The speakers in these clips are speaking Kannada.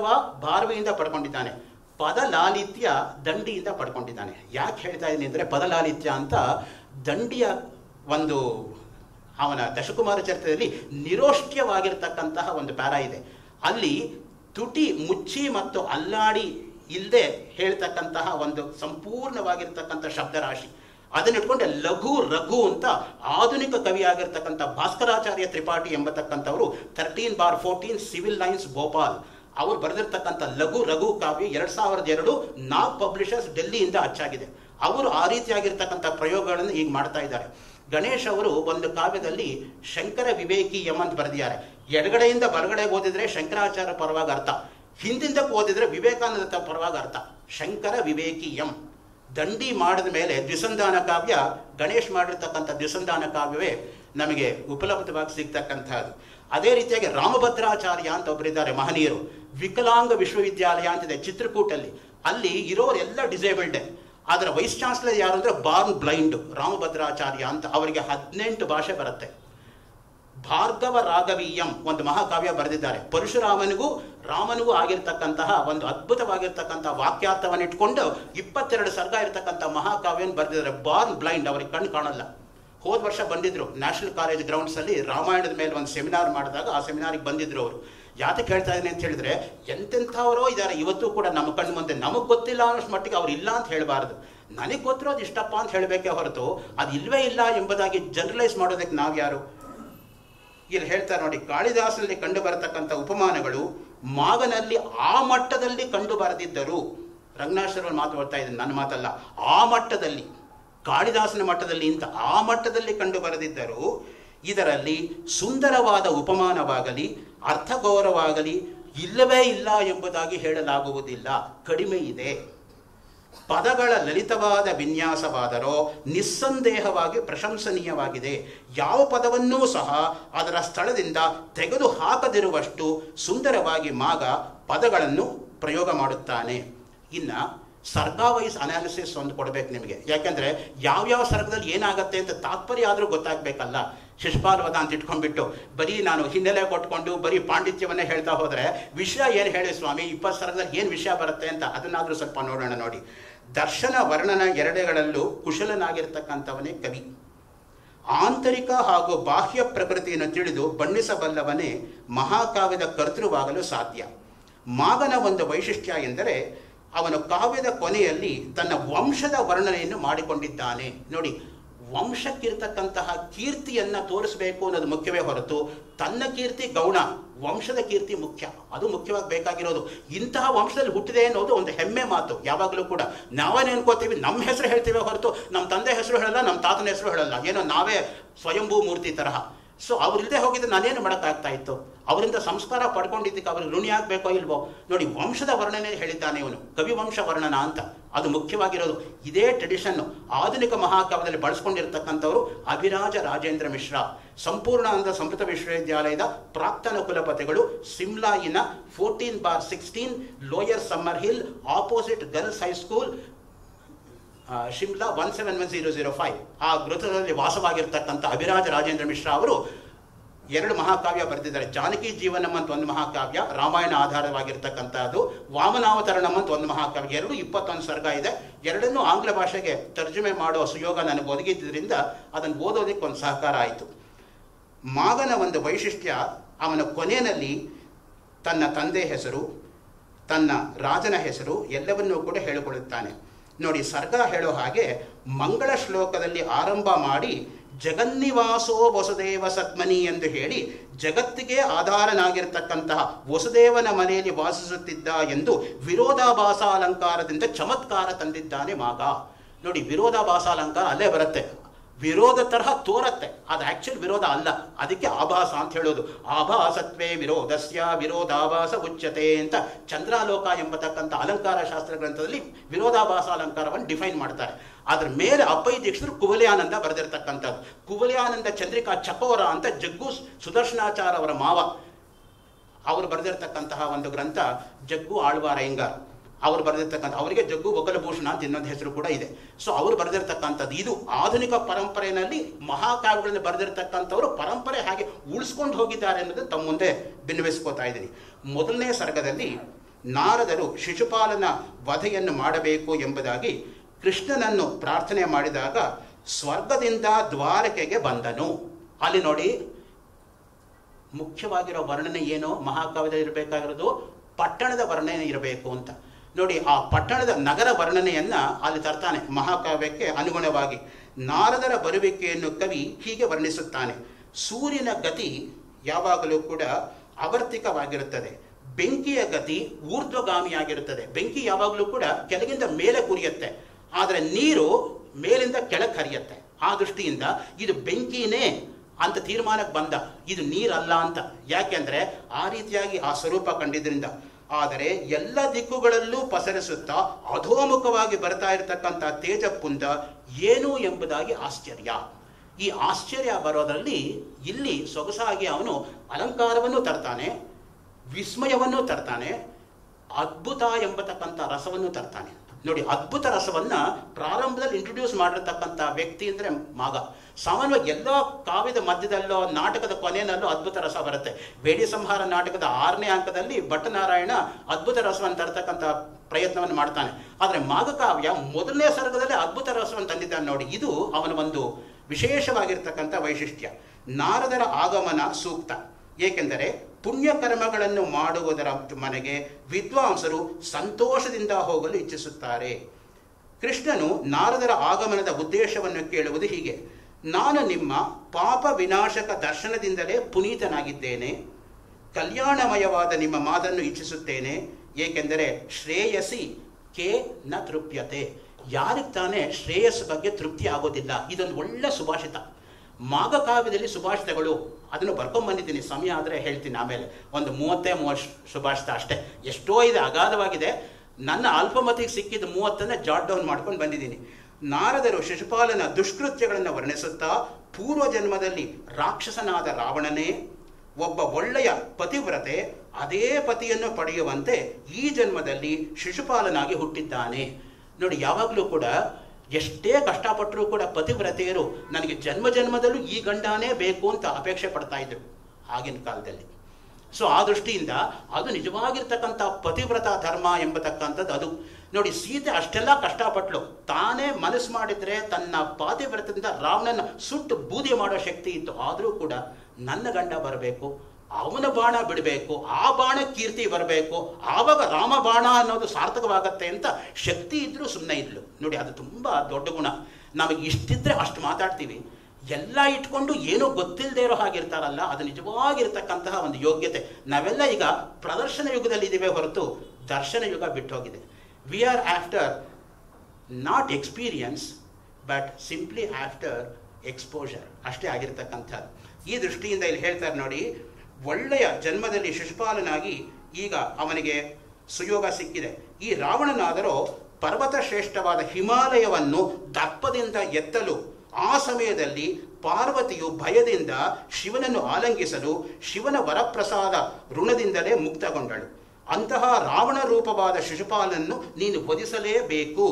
ಭಾರ್ಗವ ಭಾರ್ವೆಯಿಂದ ಪಡ್ಕೊಂಡಿದ್ದಾನೆ ಪದಲಾಲಿತ್ಯ ದಂಡಿಯಿಂದ ಪಡ್ಕೊಂಡಿದ್ದಾನೆ ಯಾಕೆ ಹೇಳ್ತಾ ಇದ್ದೀನಿ ಅಂದರೆ ಪದಲಾಲಿತ್ಯ ಅಂತ ದಂಡಿಯ ಒಂದು ಅವನ ದಶಕುಮಾರ ಚರಿತ್ರೆಯಲ್ಲಿ ನಿರೋಷ್ಟ್ಯವಾಗಿರ್ತಕ್ಕಂತಹ ಒಂದು ಪ್ಯಾರ ಇದೆ ಅಲ್ಲಿ ತುಟಿ ಮುಚ್ಚಿ ಮತ್ತು ಅಲ್ಲಾಡಿ ಇಲ್ಲದೆ ಹೇಳ್ತಕ್ಕಂತಹ ಒಂದು ಸಂಪೂರ್ಣವಾಗಿರ್ತಕ್ಕಂಥ ಶಬ್ದರಾಶಿ ಅದನ್ನ ಇಟ್ಕೊಂಡೆ ಲಘು ರಘು ಅಂತ ಆಧುನಿಕ ಕವಿಯಾಗಿರ್ತಕ್ಕಂಥ ಭಾಸ್ಕರಾಚಾರ್ಯ ತ್ರಿಪಾಠಿ ಎಂಬತಕ್ಕಂಥವರು thirteen bar fourteen civil lines Bhopal ಅವ್ರು ಬರೆದಿರ್ತಕ್ಕಂಥ ಲಘು ರಘು ಕಾವ್ಯ ಎರಡ್ ಸಾವಿರದ ಎರಡು ನಾಗ್ ಪಬ್ಲಿಷರ್ಸ್ ಡೆಲ್ಲಿಯಿಂದ ಅಚ್ಚಾಗಿದೆ ಅವರು ಆ ರೀತಿಯಾಗಿರ್ತಕ್ಕಂಥ ಪ್ರಯೋಗಗಳನ್ನು ಈಗ ಮಾಡ್ತಾ ಇದ್ದಾರೆ ಗಣೇಶ್ ಅವರು ಒಂದು ಕಾವ್ಯದಲ್ಲಿ ಶಂಕರ ವಿವೇಕಿ ಎಂ ಅಂತ ಬರೆದಿದ್ದಾರೆ ಎಡಗಡೆಯಿಂದ ಬಲಗಡೆಗೆ ಓದಿದ್ರೆ ಶಂಕರಾಚಾರ್ಯ ಪರವಾಗಿ ಅರ್ಥ ಹಿಂದಿಂದ ಓದಿದ್ರೆ ವಿವೇಕಾನಂದ ಪರವಾಗಿ ಅರ್ಥ ಶಂಕರ ವಿವೇಕಿ ಎಂ ದಂಡಿ ಮಾಡಿದ ಮೇಲೆ ದ್ವಿಸಂಧಾನ ಕಾವ್ಯ ಗಣೇಶ್ ಮಾಡಿರ್ತಕ್ಕಂಥ ದ್ವಿಸಂಧಾನ ಕಾವ್ಯವೇ ನಮಗೆ ಉಪಲಬ್ಧವಾಗಿ ಸಿಗ್ತಕ್ಕಂಥದ್ದು ಅದೇ ರೀತಿಯಾಗಿ ರಾಮಭದ್ರಾಚಾರ್ಯ ಅಂತ ಒಬ್ಬರಿದ್ದಾರೆ ಮಹನೀಯರು ವಿಕಲಾಂಗ ವಿಶ್ವವಿದ್ಯಾಲಯ ಅಂತಿದೆ ಚಿತ್ರಕೂಟಲ್ಲಿ ಅಲ್ಲಿ ಇರೋರೆಲ್ಲ ಡಿಸೇಬಲ್ಡ್ ಅದರ ವೈಸ್ ಚಾನ್ಸಲರ್ ಯಾರು ಅಂದ್ರೆ ಬಾರ್ನ್ ಬ್ಲೈಂಡ್ ರಾಮಭದ್ರಾಚಾರ್ಯ ಅಂತ ಅವರಿಗೆ ಹದಿನೆಂಟು ಭಾಷೆ ಬರುತ್ತೆ ಭಾರ್ಗವ ರಾಘವೀಯಂ ಒಂದು ಮಹಾಕಾವ್ಯ ಬರೆದಿದ್ದಾರೆ ಪರಶುರಾಮನಿಗೂ ರಾಮನಿಗೂ ಆಗಿರ್ತಕ್ಕಂತಹ ಒಂದು ಅದ್ಭುತವಾಗಿರ್ತಕ್ಕಂತಹ ವಾಕ್ಯಾರ್ಥವನ್ನು ಇಟ್ಕೊಂಡು ಇಪ್ಪತ್ತೆರಡು ಸರ್ಗ ಇರತಕ್ಕಂಥ ಮಹಾಕಾವ್ಯನ ಬರೆದಿದ್ದಾರೆ ಬಾರ್ನ್ ಬ್ಲೈಂಡ್ ಅವ್ರಿಗೆ ಕಣ್ಣು ಕಾಣಲ್ಲ ಹೋದ ವರ್ಷ ಬಂದಿದ್ರು ನ್ಯಾಷನಲ್ ಕಾಲೇಜ್ ಗ್ರೌಂಡ್ಸ್ ಅಲ್ಲಿ ರಾಮಾಯಣದ ಮೇಲೆ ಒಂದು ಸೆಮಿನಾರ್ ಮಾಡಿದಾಗ ಆ ಸೆಮಿನಾರಿಗೆ ಬಂದಿದ್ರು ಅವರು ಯಾತಕ್ಕೆ ಹೇಳ್ತಾ ಇದ್ದೀನಿ ಅಂತ ಹೇಳಿದ್ರೆ ಎಂತೆಂಥವರೋ ಇದ್ದಾರೆ ಇವತ್ತು ಕೂಡ ನಮ್ಮ ಕಣ್ಣು ಮುಂದೆ ನಮಗೆ ಗೊತ್ತಿಲ್ಲ ಅನ್ನೋಷ್ಟು ಮಟ್ಟಿಗೆ ಅವ್ರು ಇಲ್ಲ ಅಂತ ಹೇಳಬಾರ್ದು ನನಗೆ ಗೊತ್ತಿರೋದು ಇಷ್ಟಪ್ಪ ಅಂತ ಹೇಳಬೇಕೇ ಹೊರತು ಅದು ಇಲ್ವೇ ಇಲ್ಲ ಎಂಬುದಾಗಿ ಜನರಲೈಸ್ ಮಾಡೋದಕ್ಕೆ ನಾವು ಯಾರು ಇಲ್ಲಿ ಹೇಳ್ತಾರೆ ನೋಡಿ ಕಾಳಿದಾಸನಲ್ಲಿ ಕಂಡು ಬರತಕ್ಕಂಥ ಉಪಮಾನಗಳು ಮಾಗನಲ್ಲಿ ಆ ಮಟ್ಟದಲ್ಲಿ ಕಂಡು ಬರದಿದ್ದರು ರಂಗನಾಥರು ಮಾತು ಬರ್ತಾ ಇದ್ದೀನಿ ನನ್ನ ಮಾತಲ್ಲ ಆ ಮಟ್ಟದಲ್ಲಿ ಕಾಳಿದಾಸನ ಮಟ್ಟದಲ್ಲಿ ಇಂತ ಆ ಮಟ್ಟದಲ್ಲಿ ಕಂಡು ಬರದಿದ್ದರು ಇದರಲ್ಲಿ ಸುಂದರವಾದ ಉಪಮಾನವಾಗಲಿ ಅರ್ಥಗೌರವಾಗಲಿ ಇಲ್ಲವೇ ಇಲ್ಲ ಎಂಬುದಾಗಿ ಹೇಳಲಾಗುವುದಿಲ್ಲ ಕಡಿಮೆ ಇದೆ ಪದಗಳ ಲಲಿತವಾದ ವಿನ್ಯಾಸವಾದರೋ ನಿಸ್ಸಂದೇಹವಾಗಿ ಪ್ರಶಂಸನೀಯವಾಗಿದೆ ಯಾವ ಪದವನ್ನೂ ಸಹ ಅದರ ಸ್ಥಳದಿಂದ ತೆಗೆದು ಹಾಕದಿರುವಷ್ಟು ಸುಂದರವಾಗಿ ಮಾಗ ಪದಗಳನ್ನು ಪ್ರಯೋಗ ಮಾಡುತ್ತಾನೆ ಇನ್ನ ಸರ್ಗ ವೈಸ್ ಅನಾಲಿಸಿಸ್ ಒಂದು ಕೊಡ್ಬೇಕು ನಿಮಗೆ ಯಾಕಂದ್ರೆ ಯಾವ್ಯಾವ ಸರ್ಗದಲ್ಲಿ ಏನಾಗತ್ತೆ ಅಂತ ತಾತ್ಪರ್ಯ ಆದರೂ ಗೊತ್ತಾಗ್ಬೇಕಲ್ಲ ಶಿಷ್ಪಾಲ್ವದ ಅಂತ ಇಟ್ಕೊಂಡ್ಬಿಟ್ಟು ಬರೀ ನಾನು ಹಿನ್ನೆಲೆ ಕೊಟ್ಕೊಂಡು ಬರೀ ಪಾಂಡಿತ್ಯವನ್ನೇ ಹೇಳ್ತಾ ಹೋದ್ರೆ ವಿಷಯ ಏನು ಹೇಳಿ ಸ್ವಾಮಿ ಇಪ್ಪತ್ತು ಸರ್ಗದಲ್ಲಿ ಏನು ವಿಷಯ ಬರುತ್ತೆ ಅಂತ ಅದನ್ನಾದ್ರೂ ಸ್ವಲ್ಪ ನೋಡೋಣ ನೋಡಿ ದರ್ಶನ ವರ್ಣನ ಎರಡೆಗಳಲ್ಲೂ ಕುಶಲನಾಗಿರ್ತಕ್ಕಂಥವನೇ ಕವಿ ಆಂತರಿಕ ಹಾಗೂ ಬಾಹ್ಯ ಪ್ರಕೃತಿಯನ್ನು ತಿಳಿದು ಬಣ್ಣಿಸಬಲ್ಲವನೇ ಮಹಾಕಾವ್ಯದ ಕರ್ತೃವಾಗಲು ಸಾಧ್ಯ ಮಾಗನ ಒಂದು ವೈಶಿಷ್ಟ್ಯ ಎಂದರೆ ಅವನು ಕಾವ್ಯದ ಕೊನೆಯಲ್ಲಿ ತನ್ನ ವಂಶದ ವರ್ಣನೆಯನ್ನು ಮಾಡಿಕೊಂಡಿದ್ದಾನೆ ನೋಡಿ ವಂಶಕ್ಕಿರ್ತಕ್ಕಂತಹ ಕೀರ್ತಿಯನ್ನ ತೋರಿಸಬೇಕು ಅನ್ನೋದು ಮುಖ್ಯವೇ ಹೊರತು ತನ್ನ ಕೀರ್ತಿ ಗೌಣ ವಂಶದ ಕೀರ್ತಿ ಮುಖ್ಯ ಅದು ಮುಖ್ಯವಾಗಿ ಬೇಕಾಗಿರೋದು ಇಂತಹ ವಂಶದಲ್ಲಿ ಹುಟ್ಟಿದೆ ಅನ್ನೋದು ಒಂದು ಹೆಮ್ಮೆ ಮಾತು ಯಾವಾಗಲೂ ಕೂಡ ನಾವೇನು ಅನ್ಕೋತೀವಿ ನಮ್ಮ ಹೆಸರು ಹೇಳ್ತೀವಿ ಹೊರತು ನಮ್ಮ ತಂದೆ ಹೆಸರು ಹೇಳಲ್ಲ ನಮ್ಮ ತಾತನ ಹೆಸರು ಹೇಳಲ್ಲ ಏನೋ ನಾವೇ ಸ್ವಯಂಭೂ ಮೂರ್ತಿ ತರಹ ಸೊ ಅವ್ರಿಲ್ಲದೆ ಹೋಗಿದ್ರೆ ನಾನೇನು ಮಾಡೋಕ್ಕಾಗ್ತಾ ಇತ್ತು ಅವರಿಂದ ಸಂಸ್ಕಾರ ಪಡ್ಕೊಂಡಿದ್ದಕ್ಕೆ ಅವ್ರಿಗೆ ಋಣಿ ಆಗ್ಬೇಕೋ ಇಲ್ವೋ ನೋಡಿ ವಂಶದ ವರ್ಣನೆ ಹೇಳಿದ್ದಾನೆ ಇವನು ಕವಿ ವಂಶ ವರ್ಣನ ಅಂತ ಅದು ಮುಖ್ಯವಾಗಿರೋದು ಇದೇ ಟ್ರೆಡಿಷನ್ ಆಧುನಿಕ ಮಹಾಕಾವ್ಯದಲ್ಲಿ ಬಳಸ್ಕೊಂಡಿರ್ತಕ್ಕಂಥವ್ರು ಅಭಿರಾಜ ರಾಜೇಂದ್ರ ಮಿಶ್ರಾ ಸಂಪೂರ್ಣಾನಂದ ಸಮೃತ ವಿಶ್ವವಿದ್ಯಾಲಯದ ಪ್ರಾಕ್ತನ ಕುಲಪತಿಗಳು ಸಿಮ್ಲಾಯಿನ fourteen bar sixteen lower summer hill opposite girls high school ಆ, Shimla one seven one zero zero five ಆ ಗೃಹದಲ್ಲಿ ವಾಸವಾಗಿರ್ತಕ್ಕಂಥ ಅಭಿರಾಜ ರಾಜೇಂದ್ರ ಮಿಶ್ರಾ ಅವರು ಎರಡು ಮಹಾಕಾವ್ಯ ಬರೆದಿದ್ದಾರೆ ಜಾನಕಿ ಜೀವನಂ ಅಂತ ಒಂದು ಮಹಾಕಾವ್ಯ ರಾಮಾಯಣ ಆಧಾರವಾಗಿರ್ತಕ್ಕಂಥದ್ದು ವಾಮನಾವತರಣಂ ಅಂತ ಒಂದು ಮಹಾಕಾವ್ಯ ಎರಡು ಇಪ್ಪತ್ತೊಂದು ಸರ್ಗ ಇದೆ ಎರಡನ್ನೂ ಆಂಗ್ಲ ಭಾಷೆಗೆ ತರ್ಜುಮೆ ಮಾಡೋ ಸುಯೋಗ ನನಗೆ ಒದಗಿದ್ದರಿಂದ ಅದನ್ನು ಓದೋದಕ್ಕೆ ಒಂದು ಸಹಕಾರ ಆಯಿತು ಮಾಗನ ಒಂದು ವೈಶಿಷ್ಟ್ಯ ಅವನ ಕೊನೆಯಲ್ಲಿ ತನ್ನ ತಂದೆ ಹೆಸರು ತನ್ನ ರಾಜನ ಹೆಸರು ಎಲ್ಲವನ್ನೂ ಕೂಡ ಹೇಳಿಕೊಳ್ಳುತ್ತಾನೆ ನೋಡಿ ಸರ್ಗ ಹೇಳೋ ಹಾಗೆ ಮಂಗಳ ಶ್ಲೋಕದಲ್ಲಿ ಆರಂಭ ಮಾಡಿ ಜಗನ್ನಿವಾಸೋ ವಸುದೇವ ಸತ್ಮನಿ ಎಂದು ಹೇಳಿ ಜಗತ್ತಿಗೆ ಆಧಾರನಾಗಿರ್ತಕ್ಕಂತಹ ವಸುದೇವನ ಮನೆಯಲ್ಲಿ ವಾಸಿಸುತ್ತಿದ್ದ ಎಂದು ವಿರೋಧಾಭಾಸ ಅಲಂಕಾರದಿಂದ ಚಮತ್ಕಾರ ತಂದಿದ್ದಾನೆ ಮಾಗ ನೋಡಿ ವಿರೋಧಾಭಾಸ ಅಲಂಕಾರ ಅಲ್ಲೇ ಬರುತ್ತೆ ವಿರೋಧ ತರಹ ತೋರತ್ತೆ ಅದು ಆಕ್ಚುಲ್ ವಿರೋಧ ಅಲ್ಲ ಅದಕ್ಕೆ ಆಭಾಸ ಅಂತ ಹೇಳೋದು ಆಭಾಸತ್ವೇ ವಿರೋಧಸ್ಯ ವಿರೋಧಾಭಾಸ ಉಚ್ಯತೆ ಅಂತ ಚಂದ್ರಾಲೋಕ ಎಂಬತಕ್ಕಂಥ ಅಲಂಕಾರ ಶಾಸ್ತ್ರ ಗ್ರಂಥದಲ್ಲಿ ವಿರೋಧಾಭಾಸ ಅಲಂಕಾರವನ್ನು ಡಿಫೈನ್ ಮಾಡ್ತಾರೆ ಅದ್ರ ಮೇಲೆ ಅಪ್ಪೈ ದೀಕ್ಷಿತರು ಕುವಲಿಯಾನಂದ ಬರೆದಿರ್ತಕ್ಕಂಥದ್ದು ಕುವಲಿಯಾನಂದ ಚಂದ್ರಿಕಾ ಚಕೋರ ಅಂತ ಜಗ್ಗು ಸುದರ್ಶನಾಚಾರ ಅವರ ಮಾವ ಅವರು ಬರೆದಿರ್ತಕ್ಕಂತಹ ಒಂದು ಗ್ರಂಥ ಜಗ್ಗು ಆಳ್ವಾರ ಅಯ್ಯಂಗಾರ್ ಅವರು ಬರೆದಿರ್ತಕ್ಕಂಥ ಅವರಿಗೆ ಜಗ್ಗು ಒಗಲಭೂಷಣ ಅಂತ ಇನ್ನೊಂದು ಹೆಸರು ಕೂಡ ಇದೆ ಸೊ ಅವರು ಬರೆದಿರ್ತಕ್ಕಂಥದ್ದು ಇದು ಆಧುನಿಕ ಪರಂಪರೆಯಲ್ಲಿ ಮಹಾಕಾವ್ಯಗಳನ್ನು ಬರೆದಿರ್ತಕ್ಕಂಥವರು ಪರಂಪರೆ ಹಾಗೆ ಉಳಿಸ್ಕೊಂಡು ಹೋಗಿದ್ದಾರೆ ಅನ್ನೋದು ತಮ್ಮ ಮುಂದೆ ಬಿನ್ನವಿಸ್ಕೋತಾ ಇದ್ದೀನಿ ಮೊದಲನೇ ಸರ್ಗದಲ್ಲಿ ನಾರದರು ಶಿಶುಪಾಲನ ವಧೆಯನ್ನು ಮಾಡಬೇಕು ಎಂಬುದಾಗಿ ಕೃಷ್ಣನನ್ನು ಪ್ರಾರ್ಥನೆ ಮಾಡಿದಾಗ ಸ್ವರ್ಗದಿಂದ ದ್ವಾರಕೆಗೆ ಬಂದನು ಅಲ್ಲಿ ನೋಡಿ ಮುಖ್ಯವಾಗಿರೋ ವರ್ಣನೆ ಏನು ಮಹಾಕಾವ್ಯದಲ್ಲಿ ಇರಬೇಕಾಗಿರೋದು ಪಟ್ಟಣದ ವರ್ಣನೆ ಇರಬೇಕು ಅಂತ ನೋಡಿ ಆ ಪಟ್ಟಣದ ನಗರ ವರ್ಣನೆಯನ್ನ ಅಲ್ಲಿ ತರ್ತಾನೆ ಮಹಾಕಾವ್ಯಕ್ಕೆ ಅನುಗುಣವಾಗಿ ನಾರದರ ಬರುವಿಕೆಯನ್ನು ಕವಿ ಹೀಗೆ ವರ್ಣಿಸುತ್ತಾನೆ ಸೂರ್ಯನ ಗತಿ ಯಾವಾಗಲೂ ಕೂಡ ಆವರ್ತಿಕವಾಗಿರುತ್ತದೆ ಬೆಂಕಿಯ ಗತಿ ಊರ್ಧ್ವಗಾಮಿಯಾಗಿರುತ್ತದೆ ಬೆಂಕಿ ಯಾವಾಗಲೂ ಕೂಡ ಕೆಳಗಿಂದ ಮೇಲೆ ಕುರಿಯುತ್ತೆ ಆದರೆ ನೀರು ಮೇಲಿಂದ ಕೆಳಗೆ ಹರಿಯುತ್ತೆ ಆ ದೃಷ್ಟಿಯಿಂದ ಇದು ಬೆಂಕಿನೇ ಅಂತ ತೀರ್ಮಾನಕ್ಕೆ ಬಂದ ಇದು ನೀರಲ್ಲ ಅಂತ ಯಾಕೆಂದ್ರೆ ಆ ರೀತಿಯಾಗಿ ಆ ಸ್ವರೂಪ ಕಂಡಿದ್ರಿಂದ ಆದರೆ ಎಲ್ಲ ದಿಕ್ಕುಗಳಲ್ಲೂ ಪಸರಿಸುತ್ತಾ ಅಧೋಮುಖವಾಗಿ ಬರ್ತಾ ಇರತಕ್ಕಂಥ ತೇಜಪುಂದ ಏನು ಎಂಬುದಾಗಿ ಆಶ್ಚರ್ಯ ಈ ಆಶ್ಚರ್ಯ ಬರೋದರಲ್ಲಿ ಇಲ್ಲಿ ಸೊಗಸಾಗಿ ಅವನು ಅಲಂಕಾರವನ್ನು ತರ್ತಾನೆ ವಿಸ್ಮಯವನ್ನು ತರ್ತಾನೆ ಅದ್ಭುತ ಎಂಬತಕ್ಕಂಥ ರಸವನ್ನು ತರ್ತಾನೆ ನೋಡಿ ಅದ್ಭುತ ರಸವನ್ನ ಪ್ರಾರಂಭದಲ್ಲಿ ಇಂಟ್ರೊಡ್ಯೂಸ್ ಮಾಡಿರ್ತಕ್ಕಂಥ ವ್ಯಕ್ತಿ ಅಂದ್ರೆ ಮಾಗ ಸಾಮಾನ್ಯವಾಗಿ ಎಲ್ಲ ಕಾವ್ಯದ ಮಧ್ಯದಲ್ಲೋ ನಾಟಕದ ಕೊನೆಯಲ್ಲೂ ಅದ್ಭುತ ರಸ ಬರುತ್ತೆ ಬೇಡಿ ಸಂಹಾರ ನಾಟಕದ ಆರನೇ ಅಂಕದಲ್ಲಿ ಭಟ್ಟನಾರಾಯಣ ಅದ್ಭುತ ರಸವನ್ನು ತರತಕ್ಕಂಥ ಪ್ರಯತ್ನವನ್ನು ಮಾಡ್ತಾನೆ ಆದರೆ ಮಾಗಕಾವ್ಯ ಮೊದಲನೇ ಸರ್ಗದಲ್ಲೇ ಅದ್ಭುತ ರಸವನ್ನು ತಂದಿದ್ದಾನೆ ನೋಡಿ ಇದು ಅವನ ಒಂದು ವಿಶೇಷವಾಗಿರ್ತಕ್ಕಂಥ ವೈಶಿಷ್ಟ್ಯ ನಾರದರ ಆಗಮನ ಸೂಕ್ತ ಏಕೆಂದರೆ ಪುಣ್ಯಕರ್ಮಗಳನ್ನು ಮಾಡುವುದರ ಮನೆಗೆ ವಿದ್ವಾಂಸರು ಸಂತೋಷದಿಂದ ಹೋಗಲು ಇಚ್ಛಿಸುತ್ತಾರೆ ಕೃಷ್ಣನು ನಾರದರ ಆಗಮನದ ಉದ್ದೇಶವನ್ನು ಕೇಳುವುದು ಹೀಗೆ ನಾನು ನಿಮ್ಮ ಪಾಪ ವಿನಾಶಕ ದರ್ಶನದಿಂದಲೇ ಪುನೀತನಾಗಿದ್ದೇನೆ ಕಲ್ಯಾಣಮಯವಾದ ನಿಮ್ಮ ಮಾತನ್ನು ಇಚ್ಛಿಸುತ್ತೇನೆ ಏಕೆಂದರೆ ಶ್ರೇಯಸಿ ಕೆ ನ ತೃಪ್ಯತೆ ಯಾರಿಗೆ ತಾನೇ ಶ್ರೇಯಸ್ ಬಗ್ಗೆ ತೃಪ್ತಿ ಆಗೋದಿಲ್ಲ ಇದೊಂದು ಒಳ್ಳೆ ಸುಭಾಷಿತ ಮಾಗಕಾವ್ಯದಲ್ಲಿ ಸುಭಾಷಿತಗಳು ಅದನ್ನು ಬರ್ಕೊಂಬಂದಿದ್ದೀನಿ ಸಮಯ ಆದರೆ ಹೇಳ್ತೀನಿ ಆಮೇಲೆ ಒಂದು ಮೂವತ್ತೇ ಮೂವತ್ತು ಸುಭಾಷಿತ ಅಷ್ಟೇ ಎಷ್ಟೋ ಇದೆ ಅಗಾಧವಾಗಿದೆ ನನ್ನ ಅಲ್ಪಮತಿಗೆ ಸಿಕ್ಕಿದ ಮೂವತ್ತನ್ನು ಜಾಟ್ ಡೌನ್ ಮಾಡ್ಕೊಂಡು ಬಂದಿದ್ದೀನಿ ನಾರದರು ಶಿಶುಪಾಲನ ದುಷ್ಕೃತ್ಯಗಳನ್ನು ವರ್ಣಿಸುತ್ತಾ ಪೂರ್ವ ಜನ್ಮದಲ್ಲಿ ರಾಕ್ಷಸನಾದ ರಾವಣನೇ ಒಬ್ಬ ಒಳ್ಳೆಯ ಪತಿವ್ರತೆ ಅದೇ ಪತಿಯನ್ನು ಪಡೆಯುವಂತೆ ಈ ಜನ್ಮದಲ್ಲಿ ಶಿಶುಪಾಲನಾಗಿ ಹುಟ್ಟಿದ್ದಾನೆ ನೋಡಿ ಯಾವಾಗಲೂ ಕೂಡ ಎಷ್ಟೇ ಕಷ್ಟಪಟ್ಟರೂ ಕೂಡ ಪತಿವ್ರತೆಯರು ನನಗೆ ಜನ್ಮ ಜನ್ಮದಲ್ಲೂ ಈ ಗಂಡನೇ ಬೇಕು ಅಂತ ಅಪೇಕ್ಷೆ ಪಡ್ತಾ ಇದ್ರು ಆಗಿನ ಕಾಲದಲ್ಲಿ ಸೊ ಆ ದೃಷ್ಟಿಯಿಂದ ಅದು ನಿಜವಾಗಿರ್ತಕ್ಕಂಥ ಪತಿವ್ರತ ಧರ್ಮ ಎಂಬತಕ್ಕಂಥದ್ದು ಅದು ನೋಡಿ ಸೀತೆ ಅಷ್ಟೆಲ್ಲ ಕಷ್ಟಪಟ್ಲು ತಾನೇ ಮನಸ್ಸು ಮಾಡಿದ್ರೆ ತನ್ನ ಪಾತಿವ್ರತದಿಂದ ರಾವಣನ ಸುಟ್ಟು ಬೂದಿ ಮಾಡೋ ಶಕ್ತಿ ಇತ್ತು ಆದರೂ ಕೂಡ ನನ್ನ ಗಂಡ ಬರಬೇಕು ಅವನ ಬಾಣ ಬಿಡಬೇಕು ಆ ಬಾಣ ಕೀರ್ತಿ ಬರಬೇಕು ಆವಾಗ ರಾಮ ಬಾಣ ಅನ್ನೋದು ಸಾರ್ಥಕವಾಗತ್ತೆ ಅಂತ ಶಕ್ತಿ ಇದ್ರೂ ಸುಮ್ಮನೆ ಇದ್ಲು ನೋಡಿ ಅದು ತುಂಬ ದೊಡ್ಡ ಗುಣ ನಮಗೆ ಇಷ್ಟಿದ್ರೆ ಅಷ್ಟು ಮಾತಾಡ್ತೀವಿ ಎಲ್ಲ ಇಟ್ಕೊಂಡು ಏನೂ ಗೊತ್ತಿಲ್ಲದೆ ಇರೋ ಹಾಗಿರ್ತಾರಲ್ಲ ಅದು ನಿಜವಾಗಿರ್ತಕ್ಕಂತಹ ಒಂದು ಯೋಗ್ಯತೆ ನಾವೆಲ್ಲ ಈಗ ಪ್ರದರ್ಶನ ಯುಗದಲ್ಲಿ ಇದ್ದೀವಿ ಹೊರತು ದರ್ಶನ ಯುಗ ಬಿಟ್ಟು ಹೋಗಿದೆ we are after not experience but simply after exposure ಅಷ್ಟೇ ಆಗಿರ್ತಕ್ಕಂಥದ್ದು ಈ ದೃಷ್ಟಿಯಿಂದ ಇಲ್ಲಿ ಹೇಳ್ತಾರೆ ನೋಡಿ ಒಳ್ಳೆಯ ಜನ್ಮದಲ್ಲಿ ಶಿಶುಪಾಲನಾಗಿ ಈಗ ಅವನಿಗೆ ಸುಯೋಗ ಸಿಕ್ಕಿದೆ ಈ ರಾವಣನಾದರೂ ಪರ್ವತ ಶ್ರೇಷ್ಠವಾದ ಹಿಮಾಲಯವನ್ನು ದರ್ಪದಿಂದ ಎತ್ತಲು ಆ ಸಮಯದಲ್ಲಿ ಪಾರ್ವತಿಯು ಭಯದಿಂದ ಶಿವನನ್ನು ಆಲಂಗಿಸಲು ಶಿವನ ವರಪ್ರಸಾದ ಋಣದಿಂದಲೇ ಮುಕ್ತಗೊಂಡಳು ಅಂತಹ ರಾವಣ ರೂಪವಾದ ಶಿಶುಪಾಲನ್ನು ನೀನು ವಧಿಸಲೇಬೇಕು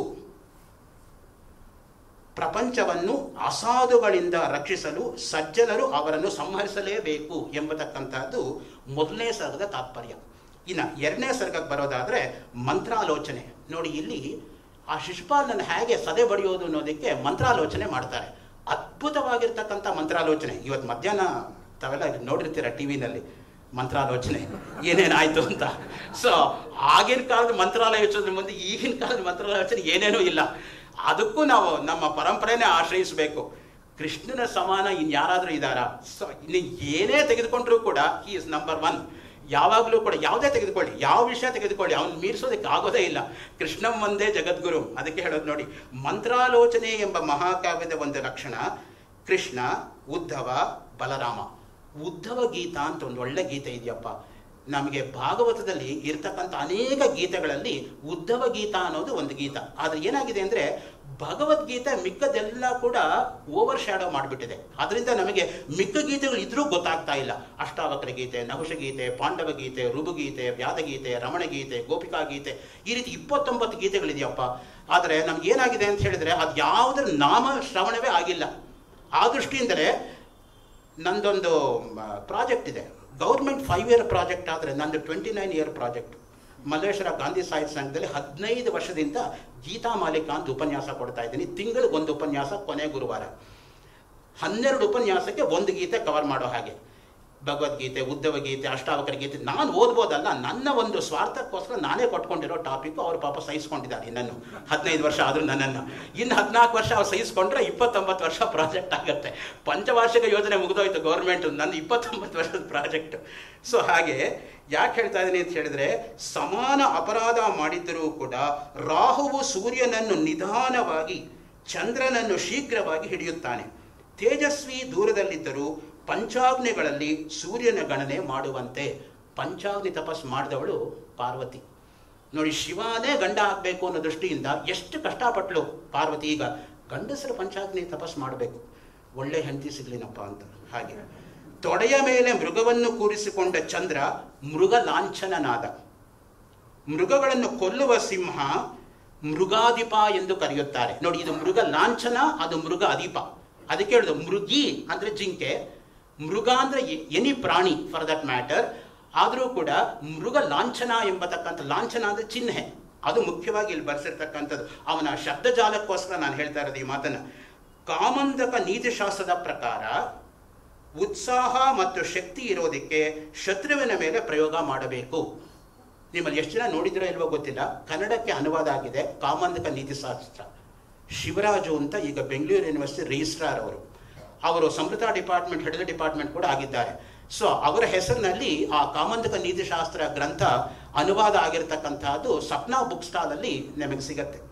ಪ್ರಪಂಚವನ್ನು ಅಸಾಧುಗಳಿಂದ ರಕ್ಷಿಸಲು ಸಜ್ಜನರು ಅವರನ್ನು ಸಂಹರಿಸಲೇಬೇಕು ಎಂಬತಕ್ಕಂಥದ್ದು ಮೊದಲನೇ ಸರ್ಗದ ತಾತ್ಪರ್ಯ ಇನ್ನು ಎರಡನೇ ಸರ್ಗಕ್ಕೆ ಬರೋದಾದರೆ ಮಂತ್ರಾಲೋಚನೆ ನೋಡಿ ಇಲ್ಲಿ ಆ ಶಿಶುಪಾಲನನ್ನು ಹೇಗೆ ಸದೆ ಬಡಿಯೋದು ಅನ್ನೋದಕ್ಕೆ ಮಂತ್ರಾಲೋಚನೆ ಮಾಡ್ತಾರೆ ಅದ್ಭುತವಾಗಿರ್ತಕ್ಕಂಥ ಮಂತ್ರಾಲೋಚನೆ ಇವತ್ತು ಮಧ್ಯಾಹ್ನ ತಾವೆಲ್ಲ ನೋಡಿರ್ತೀರ ಟಿ ವಿನಲ್ಲಿ ಮಂತ್ರಾಲೋಚನೆ ಏನೇನಾಯ್ತು ಅಂತ ಸೊ ಆಗಿನ ಕಾಲದ ಮಂತ್ರಾಲೋಚನೆ ಮುಂದೆ ಈಗಿನ ಕಾಲದ ಮಂತ್ರಾಲೋಚನೆ ಏನೇನೂ ಇಲ್ಲ ಅದಕ್ಕೂ ನಾವು ನಮ್ಮ ಪರಂಪರೆನೇ ಆಶ್ರಯಿಸಬೇಕು ಕೃಷ್ಣನ ಸಮಾನ ಇನ್ಯಾರಾದರೂ ಇದ್ದಾರಾ ಸೊ ಇನ್ನು ಏನೇ ತೆಗೆದುಕೊಂಡ್ರೂ ಕೂಡ ಹಿ ಇಸ್ ನಂಬರ್ ಒನ್ ಯಾವಾಗಲೂ ಕೂಡ ಯಾವುದೇ ತೆಗೆದುಕೊಳ್ಳಿ ಯಾವ ವಿಷಯ ತೆಗೆದುಕೊಳ್ಳಿ ಅವನು ಮೀರಿಸೋದಕ್ಕೆ ಆಗೋದೇ ಇಲ್ಲ ಕೃಷ್ಣಂ ಒಂದೇ ಜಗದ್ಗುರು ಅದಕ್ಕೆ ಹೇಳೋದು ನೋಡಿ ಮಂತ್ರಾಲೋಚನೆ ಎಂಬ ಮಹಾಕಾವ್ಯದ ಒಂದು ಲಕ್ಷಣ ಕೃಷ್ಣ ಉದ್ಧವ ಬಲರಾಮ ಉದ್ಧವ ಗೀತ ಅಂತ ಒಂದು ಒಳ್ಳೆ ಗೀತೆ ಇದೆಯಪ್ಪ ನಮಗೆ ಭಾಗವತದಲ್ಲಿ ಇರ್ತಕ್ಕಂಥ ಅನೇಕ ಗೀತೆಗಳಲ್ಲಿ ಉದ್ಧವ ಗೀತ ಅನ್ನೋದು ಒಂದು ಗೀತ ಆದರೆ ಏನಾಗಿದೆ ಅಂದರೆ ಭಗವದ್ಗೀತೆ ಮಿಕ್ಕದೆಲ್ಲ ಕೂಡ ಓವರ್ ಶ್ಯಾಡೋ ಮಾಡಿಬಿಟ್ಟಿದೆ ಅದರಿಂದ ನಮಗೆ ಮಿಕ್ಕ ಗೀತೆಗಳು ಇದ್ರೂ ಗೊತ್ತಾಗ್ತಾ ಇಲ್ಲ ಅಷ್ಟಾವಕ್ರ ಗೀತೆ ನಹುಷ ಗೀತೆ ಪಾಂಡವ ಗೀತೆ ರುಬುಗೀತೆ ವ್ಯಾದಗೀತೆ ರಮಣಗೀತೆ ಗೋಪಿಕಾ ಗೀತೆ ಈ ರೀತಿ ಇಪ್ಪತ್ತೊಂಬತ್ತು ಗೀತೆಗಳಿದೆಯಪ್ಪ ಆದರೆ ನಮ್ಗೆ ಏನಾಗಿದೆ ಅಂತ ಹೇಳಿದ್ರೆ ಅದು ಯಾವುದ್ರ ನಾಮ ಶ್ರವಣವೇ ಆಗಿಲ್ಲ ಆ ದೃಷ್ಟಿಯಿಂದಲೇ ನಂದೊಂದು ಪ್ರಾಜೆಕ್ಟ್ ಇದೆ ಗೌರ್ಮೆಂಟ್ ಫೈವ್ ಇಯರ್ ಪ್ರಾಜೆಕ್ಟ್ ಆದರೆ ನಂದು twenty nine year project Malleshwara Gandhi ಸಾಹಿತ್ಯ ಸಂಘದಲ್ಲಿ ಹದಿನೈದು ವರ್ಷದಿಂದ ಗೀತಾ ಮಾಲಿಕಾ ಅಂತ ಉಪನ್ಯಾಸ ಕೊಡ್ತಾ ಇದ್ದೀನಿ ತಿಂಗಳಿಗೆ ಒಂದು ಉಪನ್ಯಾಸ ಕೊನೆ ಗುರುವಾರ ಹನ್ನೆರಡು ಉಪನ್ಯಾಸಕ್ಕೆ ಒಂದು ಗೀತೆ ಕವರ್ ಮಾಡೋ ಹಾಗೆ ಭಗವದ್ಗೀತೆ ಉದ್ದವ ಗೀತೆ ಅಷ್ಟಾವಕರ ಗೀತೆ ನಾನು ಓದ್ಬೋದಲ್ಲ ನನ್ನ ಒಂದು ಸ್ವಾರ್ಥಕ್ಕೋಸ್ಕರ ನಾನೇ ಕೊಟ್ಕೊಂಡಿರೋ ಟಾಪಿಕ್ ಅವ್ರು ಪಾಪ ಸಹಿಸ್ಕೊಂಡಿದ್ದಾರೆ ನನ್ನನ್ನು ಹದಿನೈದು ವರ್ಷ ಆದರೂ ನನ್ನನ್ನು ಇನ್ನು ಹದಿನಾಲ್ಕು ವರ್ಷ ಅವ್ರು ಸಹಿಸ್ಕೊಂಡ್ರೆ ಇಪ್ಪತ್ತೊಂಬತ್ತು ವರ್ಷ ಪ್ರಾಜೆಕ್ಟ್ ಆಗುತ್ತೆ ಪಂಚವಾರ್ಷಿಕ ಯೋಜನೆ ಮುಗಿದೋಯ್ತು ಗೌರ್ಮೆಂಟ್ ನನ್ನ ಇಪ್ಪತ್ತೊಂಬತ್ತು ವರ್ಷದ ಪ್ರಾಜೆಕ್ಟ್ ಸೊ ಹಾಗೆ ಯಾಕೆ ಹೇಳ್ತಾ ಇದ್ದೀನಿ ಅಂತ ಹೇಳಿದ್ರೆ ಸಮಾನ ಅಪರಾಧ ಮಾಡಿದ್ದರೂ ಕೂಡ ರಾಹುವು ಸೂರ್ಯನನ್ನು ನಿಧಾನವಾಗಿ ಚಂದ್ರನನ್ನು ಶೀಘ್ರವಾಗಿ ಹಿಡಿಯುತ್ತಾನೆ ತೇಜಸ್ವಿ ದೂರದಲ್ಲಿದ್ದರೂ ಪಂಚಾಗ್ನಿಗಳಲ್ಲಿ ಸೂರ್ಯನ ಗಣನೆ ಮಾಡುವಂತೆ ಪಂಚಾಗ್ನಿ ತಪಸ್ ಮಾಡಿದವಳು ಪಾರ್ವತಿ ನೋಡಿ ಶಿವನೇ ಗಂಡ ಆಗಬೇಕು ಅನ್ನೋ ದೃಷ್ಟಿಯಿಂದ ಎಷ್ಟು ಕಷ್ಟಪಟ್ಲು ಪಾರ್ವತಿ ಈಗ ಗಂಡಸರ ಪಂಚಾಗ್ನಿ ತಪಸ್ ಮಾಡಬೇಕು ಒಳ್ಳೆ ಹೆಂಡತಿ ಸಿಗ್ಲಿನಪ್ಪ ಅಂತ ಹಾಗೆ ತೊಡೆಯ ಮೇಲೆ ಮೃಗವನ್ನು ಕೂರಿಸಿಕೊಂಡ ಚಂದ್ರ ಮೃಗ ಲಾಂಛನನಾದ ಮೃಗಗಳನ್ನು ಕೊಲ್ಲುವ ಸಿಂಹ ಮೃಗಾಧಿಪ ಎಂದು ಕರೆಯುತ್ತಾರೆ ನೋಡಿ ಇದು ಮೃಗ ಲಾಂಛನ ಅದು ಮೃಗ ಅಧಿಪ ಅದಕ್ಕೆ ಹೇಳುದು ಮೃಗಿ ಅಂದ್ರೆ ಜಿಂಕೆ ಮೃಗ ಅಂದ್ರೆ ಎನಿ ಪ್ರಾಣಿ ಫಾರ್ ದಟ್ ಮ್ಯಾಟರ್ ಆದರೂ ಕೂಡ ಮೃಗ ಲಾಂಛನ ಎಂಬತಕ್ಕಂಥ ಲಾಂಛನ ಅಂದ್ರೆ ಚಿಹ್ನೆ ಅದು ಮುಖ್ಯವಾಗಿ ಇಲ್ಲಿ ಬರ್ಸಿರ್ತಕ್ಕಂಥದ್ದು ಅವನ ಶಬ್ದಜಾಲಕ್ಕೋಸ್ಕರ ನಾನು ಹೇಳ್ತಾ ಇರೋದು ಈ ಮಾತನ್ನ ಕಾಮಂದಕ ನೀತಿಶಾಸ್ತ್ರದ ಪ್ರಕಾರ ಉತ್ಸಾಹ ಮತ್ತು ಶಕ್ತಿ ಇರೋದಕ್ಕೆ ಶತ್ರುವಿನ ಮೇಲೆ ಪ್ರಯೋಗ ಮಾಡಬೇಕು ನಿಮ್ಮಲ್ಲಿ ಎಷ್ಟು ಜನ ನೋಡಿದಿರೋ ಇಲ್ವೋ ಗೊತ್ತಿಲ್ಲ ಕನ್ನಡಕ್ಕೆ ಅನುವಾದ ಆಗಿದೆ ಕಾಮಂದಕ ನೀತಿಶಾಸ್ತ್ರ ಶಿವರಾಜು ಅಂತ ಈಗ ಬೆಂಗಳೂರು ಯೂನಿವರ್ಸಿಟಿ ರಿಜಿಸ್ಟ್ರಾರ್ ಅವರು ಅವರು ಸಮೃದ್ಧ ಡಿಪಾರ್ಟ್ಮೆಂಟ್ ಹೆಡ್ ಡಿಪಾರ್ಟ್ಮೆಂಟ್ ಕೂಡ ಆಗಿದ್ದಾರೆ ಸೊ ಅವರ ಹೆಸರಿನಲ್ಲಿ ಆ ಕಾಮಂದಕ ನೀತಿಶಾಸ್ತ್ರ ಗ್ರಂಥ ಅನುವಾದ ಆಗಿರತಕ್ಕಂತಹದ್ದು ಸಪ್ನಾ ಬುಕ್ ಸ್ಟಾಲಲ್ಲಿ ನಮಗೆ ಸಿಗತ್ತೆ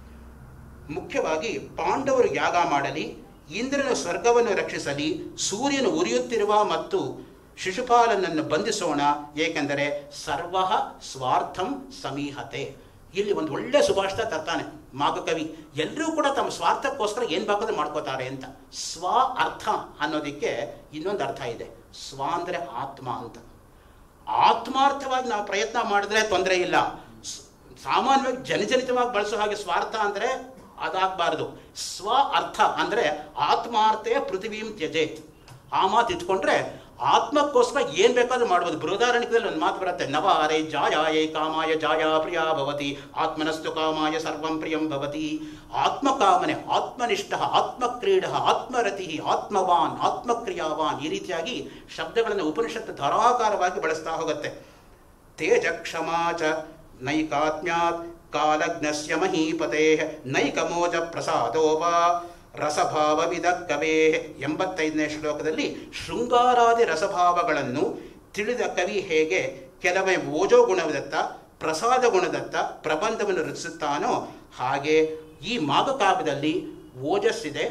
ಮುಖ್ಯವಾಗಿ ಪಾಂಡವರು ಯಾಗ ಮಾಡಲಿ ಇಂದ್ರನ ಸ್ವರ್ಗವನ್ನು ರಕ್ಷಿಸಲಿ ಸೂರ್ಯನು ಉರಿಯುತ್ತಿರುವ ಮತ್ತು ಶಿಶುಪಾಲನನ್ನು ಬಂಧಿಸೋಣ ಏಕೆಂದರೆ ಸರ್ವ ಸ್ವಾರ್ಥಂ ಸಮೀಹತೆ ಇಲ್ಲಿ ಒಂದು ಒಳ್ಳೆ ಸುಭಾಷಿತ ತರ್ತಾನೆ ಮಾಗಕವಿ ಎಲ್ಲರೂ ಕೂಡ ತಮ್ಮ ಸ್ವಾರ್ಥಕ್ಕೋಸ್ಕರ ಏನು ಬೇಕಾದ್ರೂ ಮಾಡ್ಕೋತಾರೆ ಅಂತ ಸ್ವ ಅರ್ಥ ಅನ್ನೋದಕ್ಕೆ ಇನ್ನೊಂದು ಅರ್ಥ ಇದೆ ಸ್ವ ಅಂದರೆ ಆತ್ಮ ಅಂತ ಆತ್ಮಾರ್ಥವಾಗಿ ನಾವು ಪ್ರಯತ್ನ ಮಾಡಿದ್ರೆ ತೊಂದರೆ ಇಲ್ಲ ಸ್- ಸಾಮಾನ್ಯವಾಗಿ ಜನಜನಿತವಾಗಿ ಬಳಸೋ ಹಾಗೆ ಸ್ವಾರ್ಥ ಅಂದರೆ ಅದಾಗಬಾರ್ದು ಸ್ವ ಅರ್ಥ ಅಂದರೆ ಆತ್ಮಾರ್ಥೆ ಪೃಥ್ವೀಂ ತ್ಯಜೇತ್ ಆ ಮಾತು ಇಟ್ಕೊಂಡ್ರೆ ಆತ್ಮಕ್ಕೋಸ್ಕರ ಏನ್ ಬೇಕಾದ್ರೂ ಮಾಡ್ಬೋದು ಬೃಹದಾರಣ್ಯದಲ್ಲಿ ಒಂದು ಮಾತು ಬರುತ್ತೆ ನವಾರೇ ಜಾಯಾಯೇ ಕಾಮಾಯ ಜಾಯ ಪ್ರಿಯ ಭವತಿ ಆತ್ಮನಸ್ತು ಕಾಮಾಯ ಸರ್ವಂ ಪ್ರಿಯಂ ಭವತಿ ಆತ್ಮಕಾಮನೆ ಆತ್ಮನಿಷ್ಠ ಆತ್ಮಕ್ರೀಡ ಆತ್ಮರತಿ ಆತ್ಮವಾನ್ ಆತ್ಮಕ್ರಿಯಾವಾನ್ ಈ ರೀತಿಯಾಗಿ ಶಬ್ದಗಳನ್ನು ಉಪನಿಷತ್ತು ಧಾರಾಕಾರವಾಗಿ ಬಳಸ್ತಾ ಹೋಗುತ್ತೆ ತೇಜ ಕ್ಷಮಾ ಚ ನೈಕಾತ್ಮ್ಯಾತ್ ಕಾಲಜ್ಞಸ್ಯ ಮಹೀಪತೆ ನೈಕಮೋಜ ಪ್ರಸಾದೋ ವಾ ರಸಭಾವವಿದ ಕವೇ ಎಂಬತ್ತೈದನೇ ಶ್ಲೋಕದಲ್ಲಿ ಶೃಂಗಾರಾದಿ ರಸಭಾವಗಳನ್ನು ತಿಳಿದ ಕವಿ ಹೇಗೆ ಕೆಲವೇ ಓಜೋ ಗುಣದತ್ತ ಪ್ರಸಾದ ಗುಣದತ್ತ ಪ್ರಬಂಧವನ್ನು ರಚಿಸುತ್ತಾನೋ ಹಾಗೆ ಈ ಮಾಗಕಾವ್ಯದಲ್ಲಿ ಓಜಸ್ಸಿದೆ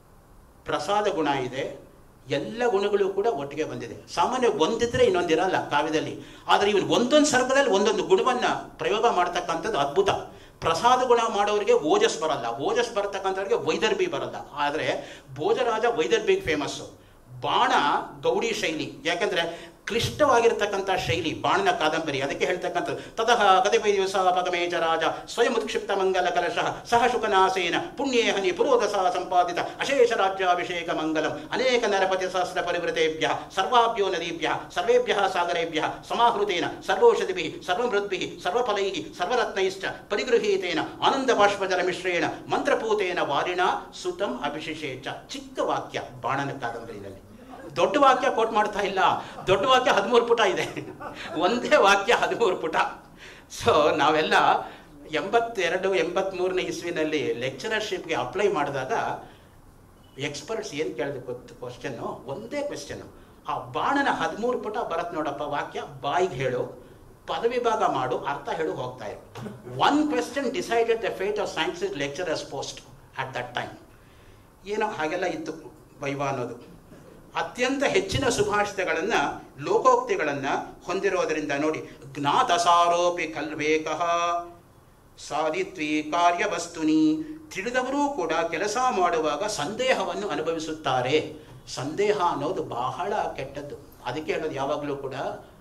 ಪ್ರಸಾದ ಗುಣ ಇದೆ ಎಲ್ಲ ಗುಣಗಳು ಕೂಡ ಒಟ್ಟಿಗೆ ಬಂದಿದೆ ಸಾಮಾನ್ಯ ಒಂದಿದ್ರೆ ಇನ್ನೊಂದಿರಲ್ಲ ಕಾವ್ಯದಲ್ಲಿ ಆದರೆ ಇವನು ಒಂದೊಂದು ಸರ್ಗದಲ್ಲಿ ಒಂದೊಂದು ಗುಣವನ್ನ ಪ್ರಯೋಗ ಮಾಡ್ತಕ್ಕಂಥದ್ದು ಅದ್ಭುತ ಪ್ರಸಾದ ಗುಣ ಮಾಡೋರಿಗೆ ಓಜಸ್ ಬರಲ್ಲ ಓಜಸ್ ಬರತಕ್ಕಂಥವ್ರಿಗೆ ವೈದರ್ಭಿ ಬರಲ್ಲ ಆದರೆ ಭೋಜರಾಜ ವೈದರ್ಭಿಗೆ ಫೇಮಸ್ಸು ಬಾಣ ಗೌಡಿ ಶೈಲಿ ಯಾಕಂದ್ರೆ ಕ್ಲಿಷ್ಟವಾಗಿರ್ತಕ್ಕಂಥ ಶೈಲಿ ಬಾಣನ ಕಾದಂಬರಿ ಅದಕ್ಕೆ ಹೇಳ್ತಕ್ಕಂಥದ್ದು ತತಃ ಕತಿಪೈ ದಿವಸ ಪಗಮೇಚ ರಾಜ ಸ್ವಯಂ ಉತ್ಕ್ಷಿಪ್ತ ಮಂಗಲ ಕಲಶಃ ಸಹ ಶುಕನಾಸೇನ ಪುಣ್ಯೇಹನಿ ಪುರೋದಸ ಸಂಪಾದಿತ ಅಶೇಷ ರಾಜ್ಯಾಭಿಷೇಕ ಮಂಗಲಂ ಅನೇಕ ನರಪತಿ ಸಹಸ್ರ ಪರಿವೃತೇಭ್ಯ ಸರ್ವಾಭ್ಯೋ ನದೀಭ್ಯ ಸರ್ವೇಭ್ಯ ಸಾಗರೇಭ್ಯ ಸಮಾಹೃತೇನ ಸರ್ವೌಷಧಿಭಿಃ ಸರ್ವಮೃದ್ಭಿಃ ಸರ್ವಫಲೈಃ ಸರ್ವರತ್ನೈಶ್ಚ ಪರಿಗೃಹೀತೇನ ಆನಂದ ಬಾಷ್ಪಜಲ ಮಿಶ್ರೇಣ ಮಂತ್ರಪೂತೇನ ವಾರಿಣ ಸುತಂ ಅಭಿಷೇಚ ಚಿಕ್ಕ ವಾಕ್ಯ ಬಾಣನ ಕಾದಂಬರಿಯಲ್ಲಿ ದೊಡ್ಡ ವಾಕ್ಯ ಕೋಟ್ ಮಾಡ್ತಾ ಇಲ್ಲ ದೊಡ್ಡ ವಾಕ್ಯ ಹದಿಮೂರು ಪುಟ ಇದೆ ಒಂದೇ ವಾಕ್ಯ ಹದಿಮೂರು ಪುಟ ಸೊ ನಾವೆಲ್ಲ ಎಂಬತ್ತೆರಡು ಎಂಬತ್ಮೂರನೇ ಇಸ್ವಿನಲ್ಲಿ ಲೆಕ್ಚರರ್ಶಿಪ್ಗೆ ಅಪ್ಲೈ ಮಾಡಿದಾಗ ಎಕ್ಸ್ಪರ್ಟ್ಸ್ ಏನು ಕೇಳಿದೆ ಗೊತ್ತು ಕ್ವಶನ್ನು ಒಂದೇ ಕ್ವೆಶ್ಚನ್ನು ಆ ಬಾಣನ ಹದಿಮೂರು ಪುಟ ಬರತ್ ನೋಡಪ್ಪ ವಾಕ್ಯ ಬಾಯಿಗೆ ಹೇಳು ಪದವಿ ಭಾಗ ಮಾಡು ಅರ್ಥ ಹೇಳು ಹೋಗ್ತಾ ಇರು one question decided the fate of science lecturers post at that time ಏನೋ ಹಾಗೆಲ್ಲ ಇತ್ತು ವೈವಾ ಅನ್ನೋದು ಅತ್ಯಂತ ಹೆಚ್ಚಿನ ಸುಭಾಷಿತಗಳನ್ನು ಲೋಕೋಕ್ತಿಗಳನ್ನು ಹೊಂದಿರೋದರಿಂದ ನೋಡಿ ಜ್ಞಾತ ಸಾರೋಪಿ ಕಲ್ವೇಕಃ ಸಾಧಿತ್ವಿ ಕಾರ್ಯವಸ್ತುನಿ ತಿಳಿದವರೂ ಕೂಡ ಕೆಲಸ ಮಾಡುವಾಗ ಸಂದೇಹವನ್ನು ಅನುಭವಿಸುತ್ತಾರೆ ಸಂದೇಹ ಅನ್ನೋದು ಬಹಳ ಕೆಟ್ಟದ್ದು ಅದಕ್ಕೆ ಹೇಳೋದು ಯಾವಾಗಲೂ ಕೂಡ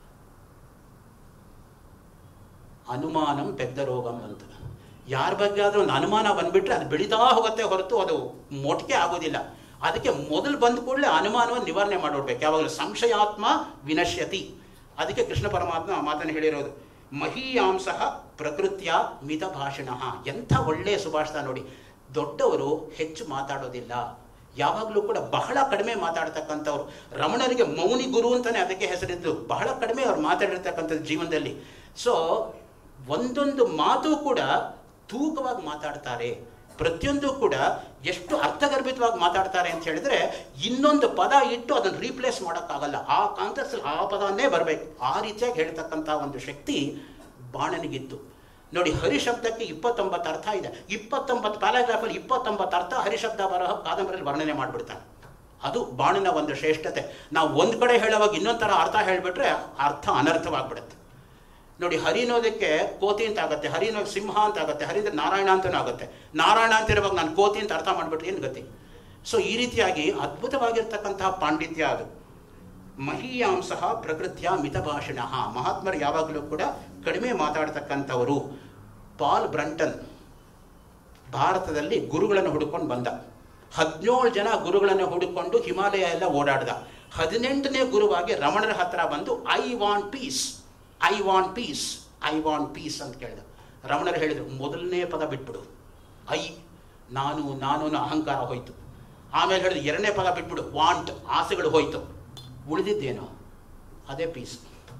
ಅನುಮಾನಂ ಪೆದ್ದ ರೋಗಂ ಅಂತ ಯಾರ ಬಗ್ಗೆ ಆದ್ರೂ ಒಂದು ಅನುಮಾನ ಬಂದ್ಬಿಟ್ರೆ ಅದು ಬೆಳೀತಾ ಹೋಗುತ್ತೆ ಹೊರತು ಅದು ಮೊಟ್ಟಿಗೆ ಆಗೋದಿಲ್ಲ ಅದಕ್ಕೆ ಮೊದಲು ಬಂದ ಕೂಡಲೇ ಅನುಮಾನವನ್ನು ನಿವಾರಣೆ ಮಾಡಿಬಿಡ್ಬೇಕು ಯಾವಾಗಲೂ ಸಂಶಯಾತ್ಮ ವಿನಶ್ಯತಿ ಅದಕ್ಕೆ ಕೃಷ್ಣ ಪರಮಾತ್ಮ ಆ ಮಾತನ್ನು ಹೇಳಿರೋದು ಮಹೀಯಾಂಸ ಪ್ರಕೃತಿಯ ಮಿತ ಭಾಷಣ ಎಂಥ ಒಳ್ಳೆಯ ಸುಭಾಷಿತ ನೋಡಿ ದೊಡ್ಡವರು ಹೆಚ್ಚು ಮಾತಾಡೋದಿಲ್ಲ ಯಾವಾಗಲೂ ಕೂಡ ಬಹಳ ಕಡಿಮೆ ಮಾತಾಡ್ತಕ್ಕಂಥವ್ರು ರಮಣರಿಗೆ ಮೌನಿ ಗುರು ಅಂತಾನೆ ಅದಕ್ಕೆ ಹೆಸರಿದ್ದು ಬಹಳ ಕಡಿಮೆ ಅವ್ರು ಮಾತಾಡಿರ್ತಕ್ಕಂಥದ್ದು ಜೀವನದಲ್ಲಿ ಸೊ ಒಂದೊಂದು ಮಾತು ಕೂಡ ತೂಕವಾಗಿ ಮಾತಾಡ್ತಾರೆ ಪ್ರತಿಯೊಂದು ಕೂಡ ಎಷ್ಟು ಅರ್ಥಗರ್ಭಿತವಾಗಿ ಮಾತಾಡ್ತಾರೆ ಅಂತ ಹೇಳಿದ್ರೆ ಇನ್ನೊಂದು ಪದ ಇಟ್ಟು ಅದನ್ನು ರೀಪ್ಲೇಸ್ ಮಾಡೋಕ್ಕಾಗಲ್ಲ ಆ ಕಾಂಟೆಕ್ಸಲ್ಲಿ ಆ ಪದನೇ ಬರಬೇಕು ಆ ರೀತಿಯಾಗಿ ಹೇಳ್ತಕ್ಕಂಥ ಒಂದು ಶಕ್ತಿ ಬಾಣನಿಗಿತ್ತು ನೋಡಿ ಹರಿಶಬ್ದಕ್ಕೆ ಇಪ್ಪತ್ತೊಂಬತ್ತು ಅರ್ಥ ಇದೆ ಇಪ್ಪತ್ತೊಂಬತ್ತು ಪ್ಯಾರಾಗ್ರಾಫಲ್ಲಿ ಇಪ್ಪತ್ತೊಂಬತ್ತು ಅರ್ಥ ಹರಿಶಬ್ದ ಬರಹ ಕಾದಂಬರಿಯಲ್ಲಿ ವರ್ಣನೆ ಮಾಡಿಬಿಡ್ತಾನೆ ಅದು ಬಾಣನ ಒಂದು ಶ್ರೇಷ್ಠತೆ ನಾವು ಒಂದು ಕಡೆ ಹೇಳುವಾಗ ಇನ್ನೊಂದು ಥರ ಅರ್ಥ ಹೇಳಿಬಿಟ್ರೆ ಅರ್ಥ ಅನರ್ಥವಾಗ್ಬಿಡುತ್ತೆ ನೋಡಿ ಹರಿ ಅನ್ನೋದಕ್ಕೆ ಕೋತಿ ಅಂತ ಆಗುತ್ತೆ ಹರಿ ಅನ್ನೋದು ಸಿಂಹ ಅಂತ ಆಗುತ್ತೆ ಹರಿ ಅಂದ್ರೆ ನಾರಾಯಣ ಅಂತಲೂ ಆಗುತ್ತೆ ನಾರಾಯಣ ಅಂತ ಇರುವಾಗ ನಾನು ಕೋತಿ ಅಂತ ಅರ್ಥ ಮಾಡಿಬಿಟ್ರೆ ಏನು ಗತಿ ಸೊ ಈ ರೀತಿಯಾಗಿ ಅದ್ಭುತವಾಗಿರ್ತಕ್ಕಂತಹ ಪಾಂಡಿತ್ಯ ಅದು ಮಹೀಯಾಂಸ ಪ್ರಕೃತಿಯ ಮಿತಭಾಷಣ ಮಹಾತ್ಮರು ಯಾವಾಗಲೂ ಕೂಡ ಕಡಿಮೆ ಮಾತಾಡ್ತಕ್ಕಂಥವರು ಪಾಲ್ ಬ್ರಂಟನ್ ಭಾರತದಲ್ಲಿ ಗುರುಗಳನ್ನು ಹುಡುಕೊಂಡು ಬಂದ ಹದಿನೇಳು ಜನ ಗುರುಗಳನ್ನು ಹುಡುಕೊಂಡು ಹಿಮಾಲಯ ಎಲ್ಲ ಓಡಾಡ್ದ ಹದಿನೆಂಟನೇ ಗುರುವಾಗಿ ರಮಣರ ಹತ್ರ ಬಂದು I want peace I want peace I want peace ಅಂತ ಕೇಳಿದ ರಮಣರು ಹೇಳಿದರು ಮೊದಲನೇ ಪದ ಬಿಟ್ಬಿಡು ಐ ನಾನು ನಾನು ಅನ್ನೋ ಅಹಂಕಾರ ಹೋಯ್ತು ಆಮೇಲೆ ಹೇಳಿದ್ರು ಎರಡನೇ ಪದ ಬಿಟ್ಬಿಡು ವಾಂಟ್ ಆಸೆಗಳು ಹೋಯ್ತು ಉಳಿದಿದ್ದೇನು ಅದೇ ಪೀಸ್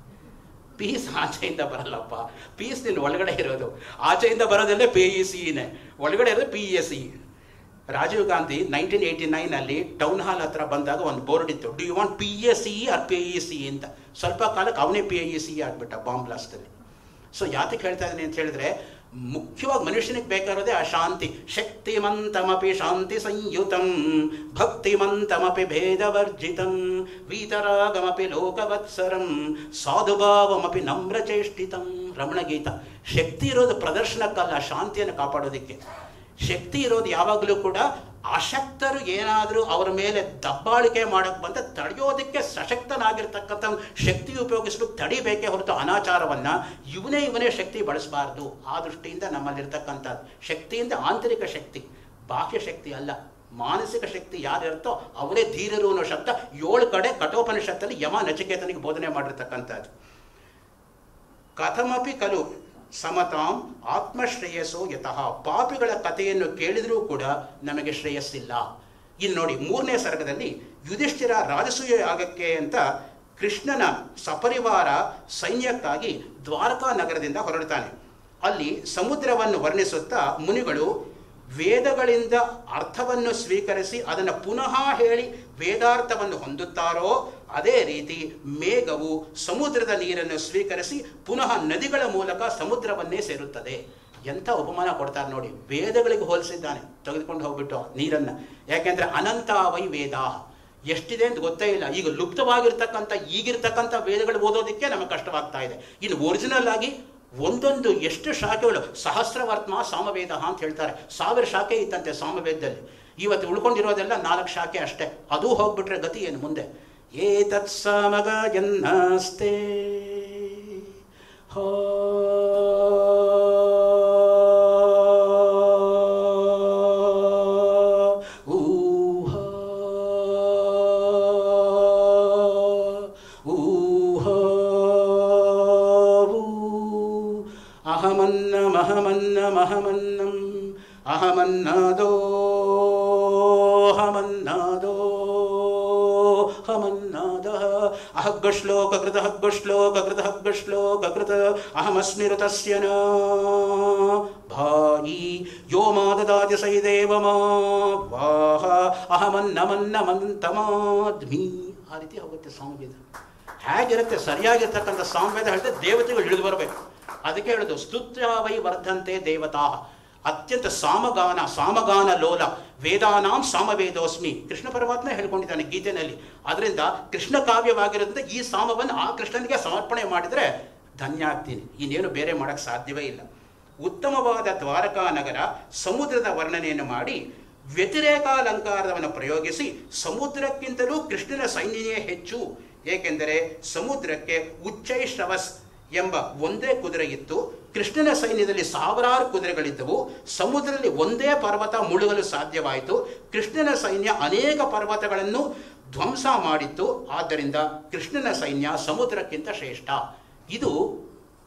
ಪೀಸ್ ಆಚೆಯಿಂದ ಬರಲ್ಲಪ್ಪ ಪೀಸ್ ನಿನ್ನ ಒಳಗಡೆ ಇರೋದು ಆಚೆಯಿಂದ ಬರೋದಲ್ಲೇ ಪಿ ಇ ಸಿನೇ ಒಳಗಡೆ ಇರೋದು P S C Rajiv Gandhi nineteen eighty ನೈನಲ್ಲಿ ಟೌನ್ ಹಾಲ್ ಹತ್ರ ಬಂದಾಗ ಒಂದು ಬೋರ್ಡ್ ಇತ್ತು do you want P S C R P E C ಅಂತ ಸ್ವಲ್ಪ ಕಾಲಕ್ಕೆ ಅವನೇ ಪಿ ಇ ಸಿ ಆಗ್ಬಿಟ್ಟ ಬಾಂಬ್ ಬ್ಲಾಸ್ಟಲ್ಲಿ ಸೊ ಯಾತಕ್ಕೆ ಹೇಳ್ತಾ ಇದ್ದೀನಿ ಅಂತ ಹೇಳಿದ್ರೆ ಮುಖ್ಯವಾಗಿ ಮನುಷ್ಯನಿಗೆ ಬೇಕಾಗಿರೋದೇ ಆ ಶಾಂತಿ ಶಕ್ತಿಮಂತಮಪಿ ಶಾಂತಿ ಸಂಯುತಂ ಭಕ್ತಿಮಂತಮಪಿ ಭೇದವರ್ಜಿತಂ ವೀತರಾಗಮಪಿ ಲೋಕವತ್ಸರಂ ಸಾಧುಭಾವಮಪಿ ನಮ್ರಚೇಷ್ಟಿತಂ ರಮಣಗೀತ ಶಕ್ತಿ ಇರೋದು ಪ್ರದರ್ಶನಕ್ಕಲ್ಲ ಶಾಂತಿಯನ್ನು ಕಾಪಾಡೋದಕ್ಕೆ ಶಕ್ತಿ ಇರೋದು ಯಾವಾಗಲೂ ಕೂಡ ಅಶಕ್ತರು ಏನಾದರೂ ಅವರ ಮೇಲೆ ದಬ್ಬಾಳಿಕೆ ಮಾಡಕ್ಕೆ ಬಂದ ತಡೆಯೋದಕ್ಕೆ ಸಶಕ್ತನಾಗಿರ್ತಕ್ಕಂಥ ಶಕ್ತಿ ಉಪಯೋಗಿಸಲು ತಡಿಬೇಕೇ ಹೊರತು ಅನಾಚಾರವನ್ನ ಇವನೇ ಇವನೇ ಶಕ್ತಿ ಬಳಸಬಾರ್ದು ಆ ದೃಷ್ಟಿಯಿಂದ ನಮ್ಮಲ್ಲಿರ್ತಕ್ಕಂಥದ್ದು ಶಕ್ತಿಯಿಂದ ಆಂತರಿಕ ಶಕ್ತಿ ಬಾಹ್ಯ ಶಕ್ತಿ ಅಲ್ಲ ಮಾನಸಿಕ ಶಕ್ತಿ ಯಾರಿರುತ್ತೋ ಅವರೇ ಧೀರರು ಅನ್ನೋ ಶಬ್ದ ಏಳು ಕಡೆ ಕಠೋಪನಿಷತ್ತಲ್ಲಿ ಯಮ ನಚಿಕೇತನಿಗೆ ಬೋಧನೆ ಮಾಡಿರ್ತಕ್ಕಂಥದ್ದು ಕಥಮಪಿ ಕಲು ಸಮತಾಂ ಆತ್ಮಶ್ರೇಯಸ್ಸೋ ಯತಃ ಪಾಪಿಗಳ ಕಥೆಯನ್ನು ಕೇಳಿದರೂ ಕೂಡ ನಮಗೆ ಶ್ರೇಯಸ್ಸಿಲ್ಲ ಇಲ್ಲಿ ನೋಡಿ ಮೂರನೇ ಸರ್ಗದಲ್ಲಿ ಯುಧಿಷ್ಠಿರ ರಾಜಸೂಯ ಯಾಗಕ್ಕೆ ಅಂತ ಕೃಷ್ಣನ ಸಪರಿವಾರ ಸೈನ್ಯಕ್ಕಾಗಿ ದ್ವಾರಕಾ ನಗರದಿಂದ ಹೊರಡ್ತಾನೆ ಅಲ್ಲಿ ಸಮುದ್ರವನ್ನು ವರ್ಣಿಸುತ್ತಾ ಮುನಿಗಳು ವೇದಗಳಿಂದ ಅರ್ಥವನ್ನು ಸ್ವೀಕರಿಸಿ ಅದನ್ನು ಪುನಃ ಹೇಳಿ ವೇದಾರ್ಥವನ್ನು ಹೊಂದುತ್ತಾರೋ ಅದೇ ರೀತಿ ಮೇಘವು ಸಮುದ್ರದ ನೀರನ್ನು ಸ್ವೀಕರಿಸಿ ಪುನಃ ನದಿಗಳ ಮೂಲಕ ಸಮುದ್ರವನ್ನೇ ಸೇರುತ್ತದೆ ಎಂಥ ಉಪಮಾನ ಕೊಡ್ತಾರೆ ನೋಡಿ ವೇದಗಳಿಗೆ ಹೋಲಿಸಿದ್ದಾನೆ ತೆಗೆದುಕೊಂಡು ಹೋಗ್ಬಿಟ್ಟು ನೀರನ್ನು ಯಾಕೆಂದ್ರೆ ಅನಂತ ವೈ ವೇದ ಎಷ್ಟಿದೆ ಅಂತ ಗೊತ್ತೇ ಇಲ್ಲ ಈಗ ಲುಪ್ತವಾಗಿರ್ತಕ್ಕಂಥ ಈಗಿರ್ತಕ್ಕಂಥ ವೇದಗಳು ಓದೋದಕ್ಕೆ ನಮಗೆ ಕಷ್ಟವಾಗ್ತಾ ಇದೆ ಇನ್ನು ಒರಿಜಿನಲ್ ಆಗಿ ಒಂದೊಂದು ಎಷ್ಟು ಶಾಖೆಗಳು ಸಹಸ್ರವರ್ತ್ಮ ಸಾಮವೇದ ಅಂತ ಹೇಳ್ತಾರೆ ಸಾವಿರ ಶಾಖೆ ಇತ್ತಂತೆ ಸಾಮವೇದದಲ್ಲಿ ಇವತ್ತು ಉಳ್ಕೊಂಡಿರೋದೆಲ್ಲ ನಾಲ್ಕು ಶಾಖೆ ಅಷ್ಟೇ ಅದು ಹೋಗ್ಬಿಟ್ರೆ ಗತಿ ಏನು ಮುಂದೆ ಏತತ್ ಸಮಗ ಎನ್ನಸ್ತೆ ಹೋ ಊಹ ಊಹ ಅಹಮನ್ನಮಹಮನ್ನಮಹಮನ್ನಂ ಅಹಮನ್ನಾದೋ ಹಮನ್ನಾದೋ ಹಮನ್ನಾದ ಅಹಗ್ಗಶ್ಲೋಕಕೃತ ಹಗ್ಗಶ್ಲೋಕಕೃತ ಹಗ್ಗಶ್ಲೋಕಕೃತ ಅಹಮಸ್ಮಿ ಋತಸ್ಯ ನ ಭಾಯಿ ಯೋ ಮಾ ದದಾತಿ ಸೈದೇವ ಮಾ ವಾಹ ಅಹಮನ್ನಮನ್ನಮಂತಮಾದ್ಮಿ ಆ ರೀತಿ ಹೋಗುತ್ತೆ ಸಾಮವೇದ ಹೇಗಿರುತ್ತೆ ಸರಿಯಾಗಿರ್ತಕ್ಕಂಥ ಸಾಮವೇದ ಹೇಳಿದ್ರೆ ದೇವತೆಗಳು ಇಳಿದು ಬರಬೇಕು ಅದಕ್ಕೆ ಹೇಳೋದು ಸ್ತುತ್ಯ ವೈ ವರ್ಧಂತೆ ದೇವತಾ ಅತ್ಯಂತ ಸಾಮಗಾನ ಸಾಮಗಾನ ಲೋಲ ವೇದಾನಾಂ ಸಾಮವೇದೋಸ್ಮಿ ಕೃಷ್ಣ ಪರಮಾತ್ಮ ಹೇಳ್ಕೊಂಡಿದ್ದಾನೆ ಗೀತೆಯಲ್ಲಿ ಅದರಿಂದ ಕೃಷ್ಣ ಕಾವ್ಯವಾಗಿರೋದ್ರಿಂದ ಈ ಸಾಮವನ್ನು ಆ ಕೃಷ್ಣನಿಗೆ ಸಮರ್ಪಣೆ ಮಾಡಿದರೆ ಧನ್ಯ ಆಗ್ತೀನಿ ಇನ್ನೇನು ಬೇರೆ ಮಾಡೋಕ್ಕೆ ಸಾಧ್ಯವೇ ಇಲ್ಲ ಉತ್ತಮವಾದ ದ್ವಾರಕಾ ನಗರ ಸಮುದ್ರದ ವರ್ಣನೆಯನ್ನು ಮಾಡಿ ವ್ಯತಿರೇಕಾಲಂಕಾರವನ್ನು ಪ್ರಯೋಗಿಸಿ ಸಮುದ್ರಕ್ಕಿಂತಲೂ ಕೃಷ್ಣನ ಸೈನ್ಯವೇ ಹೆಚ್ಚು ಏಕೆಂದರೆ ಸಮುದ್ರಕ್ಕೆ ಉಚ್ಚೈಶ್ರವಸ್ ಎಂಬ ಒಂದೇ ಕುದುರೆ ಇತ್ತು ಕೃಷ್ಣನ ಸೈನ್ಯದಲ್ಲಿ ಸಾವಿರಾರು ಕುದುರೆಗಳಿದ್ದವು ಸಮುದ್ರದಲ್ಲಿ ಒಂದೇ ಪರ್ವತ ಮುಳುಗಲು ಸಾಧ್ಯವಾಯಿತು ಕೃಷ್ಣನ ಸೈನ್ಯ ಅನೇಕ ಪರ್ವತಗಳನ್ನು ಧ್ವಂಸ ಮಾಡಿತ್ತು ಆದ್ದರಿಂದ ಕೃಷ್ಣನ ಸೈನ್ಯ ಸಮುದ್ರಕ್ಕಿಂತ ಶ್ರೇಷ್ಠ ಇದು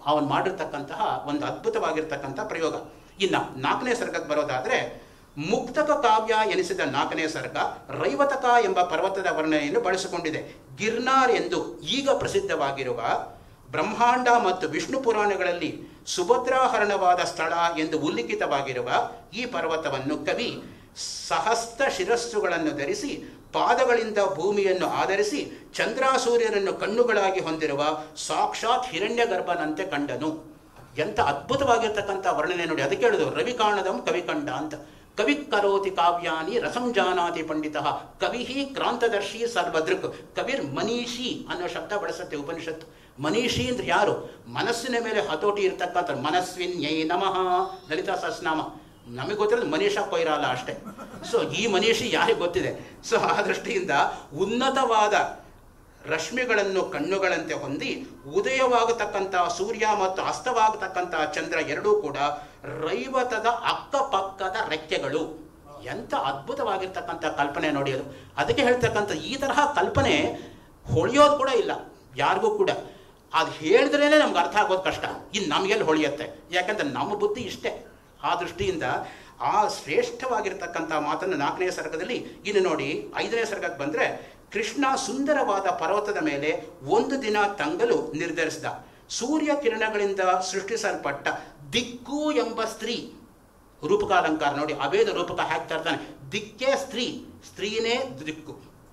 ಅವನು ಮಾಡಿರ್ತಕ್ಕಂತಹ ಒಂದು ಅದ್ಭುತವಾಗಿರ್ತಕ್ಕಂಥ ಪ್ರಯೋಗ ಇನ್ನು ನಾಲ್ಕನೇ ಸರ್ಗಕ್ಕೆ ಬರೋದಾದ್ರೆ ಮುಕ್ತಕ ಕಾವ್ಯ ಎನಿಸಿದ ನಾಲ್ಕನೇ ಸರ್ಗ ರೈವತಕ ಎಂಬ ಪರ್ವತದ ವರ್ಣನೆಯನ್ನು ಬಳಸಿಕೊಂಡಿದೆ ಗಿರ್ನಾರ್ ಎಂದು ಈಗ ಪ್ರಸಿದ್ಧವಾಗಿರುವ ಬ್ರಹ್ಮಾಂಡ ಮತ್ತು ವಿಷ್ಣು ಪುರಾಣಗಳಲ್ಲಿ ಸುಭದ್ರಾಹರಣವಾದ ಸ್ಥಳ ಎಂದು ಉಲ್ಲಿಖಿತವಾಗಿರುವ ಈ ಪರ್ವತವನ್ನು ಕವಿ ಸಹಸ್ತ ಶಿರಸ್ಸುಗಳನ್ನು ಧರಿಸಿ ಪಾದಗಳಿಂದ ಭೂಮಿಯನ್ನು ಆಧರಿಸಿ ಚಂದ್ರಾಸೂರ್ಯರನ್ನು ಕಣ್ಣುಗಳಾಗಿ ಹೊಂದಿರುವ ಸಾಕ್ಷಾತ್ ಹಿರಣ್ಯಗರ್ಭನಂತೆ ಕಂಡನು ಎಂಥ ಅದ್ಭುತವಾಗಿರ್ತಕ್ಕಂಥ ವರ್ಣನೆ ನೋಡಿ ಅದಕ್ಕೆ ಹೇಳುದು ರವಿ ಕಾಣದಂ ಕವಿ ಕಂಡ ಅಂತ ಕವಿ ಕರೋತಿ ಕಾವ್ಯಾನಿ ರಸಂ ಜಾನಾತಿ ಪಂಡಿತ ಕವಿ ಕ್ರಾಂತದರ್ಶಿ ಸರ್ವದೃಕ್ ಕವಿರ್ ಮನೀಷಿ ಅನ್ನೋ ಶಬ್ದ ಬಳಸುತ್ತೆ ಉಪನಿಷತ್ತು ಮನೀಷಿ ಅಂದ್ರೆ ಯಾರು ಮನಸ್ಸಿನ ಮೇಲೆ ಹತೋಟಿ ಇರ್ತಕ್ಕಂಥ ಮನಸ್ವಿನ್ಯೈ ನಮಃ ಲಲಿತಾ ಸಹಸ್ರನಾಮ ನಮಗೆ ಗೊತ್ತಿರೋದು ಮನೀಷ ಕೊಯ್ರಾಲ ಅಷ್ಟೇ ಸೊ ಈ ಮನೀಷಿ ಯಾರಿಗೆ ಗೊತ್ತಿದೆ ಸೊ ಆ ದೃಷ್ಟಿಯಿಂದ ಉನ್ನತವಾದ ರಶ್ಮಿಗಳನ್ನು ಕಣ್ಣುಗಳಂತೆ ಹೊಂದಿ ಉದಯವಾಗತಕ್ಕಂಥ ಸೂರ್ಯ ಮತ್ತು ಅಸ್ತವಾಗತಕ್ಕಂಥ ಚಂದ್ರ ಎರಡೂ ಕೂಡ ರೈವತದ ಅಕ್ಕಪಕ್ಕದ ರೆಕ್ಕೆಗಳು ಎಂಥ ಅದ್ಭುತವಾಗಿರ್ತಕ್ಕಂಥ ಕಲ್ಪನೆ ನೋಡಿ ಅದು ಅದಕ್ಕೆ ಹೇಳ್ತಕ್ಕಂಥ ಈ ತರಹ ಕಲ್ಪನೆ ಹೊಳೆಯೋದು ಕೂಡ ಇಲ್ಲ ಯಾರಿಗೂ ಕೂಡ ಅದು ಹೇಳಿದ್ರೇ ನಮ್ಗೆ ಅರ್ಥ ಆಗೋದು ಕಷ್ಟ ಇನ್ನು ನಮಗೆಲ್ಲಿ ಹೊಳೆಯುತ್ತೆ ಯಾಕಂದ್ರೆ ನಮ್ಮ ಬುದ್ಧಿ ಇಷ್ಟೇ ಆ ದೃಷ್ಟಿಯಿಂದ ಆ ಶ್ರೇಷ್ಠವಾಗಿರ್ತಕ್ಕಂಥ ಮಾತನ್ನು ನಾಲ್ಕನೇ ಸರ್ಗದಲ್ಲಿ ಇನ್ನು ನೋಡಿ ಐದನೇ ಸರ್ಗಕ್ಕೆ ಬಂದರೆ ಕೃಷ್ಣ ಸುಂದರವಾದ ಪರ್ವತದ ಮೇಲೆ ಒಂದು ದಿನ ತಂಗಲು ನಿರ್ಧರಿಸಿದ ಸೂರ್ಯ ಕಿರಣಗಳಿಂದ ಸೃಷ್ಟಿಸಲ್ಪಟ್ಟ ದಿಕ್ಕು ಎಂಬ ಸ್ತ್ರೀ ರೂಪಕಾಲಂಕಾರ ನೋಡಿ ಅವೇದ ರೂಪಕ ಹಾಕ್ತಾ ಇರ್ತಾನೆ ದಿಕ್ಕೇ ಸ್ತ್ರೀ ಸ್ತ್ರೀನೇ ದಿಕ್ಕು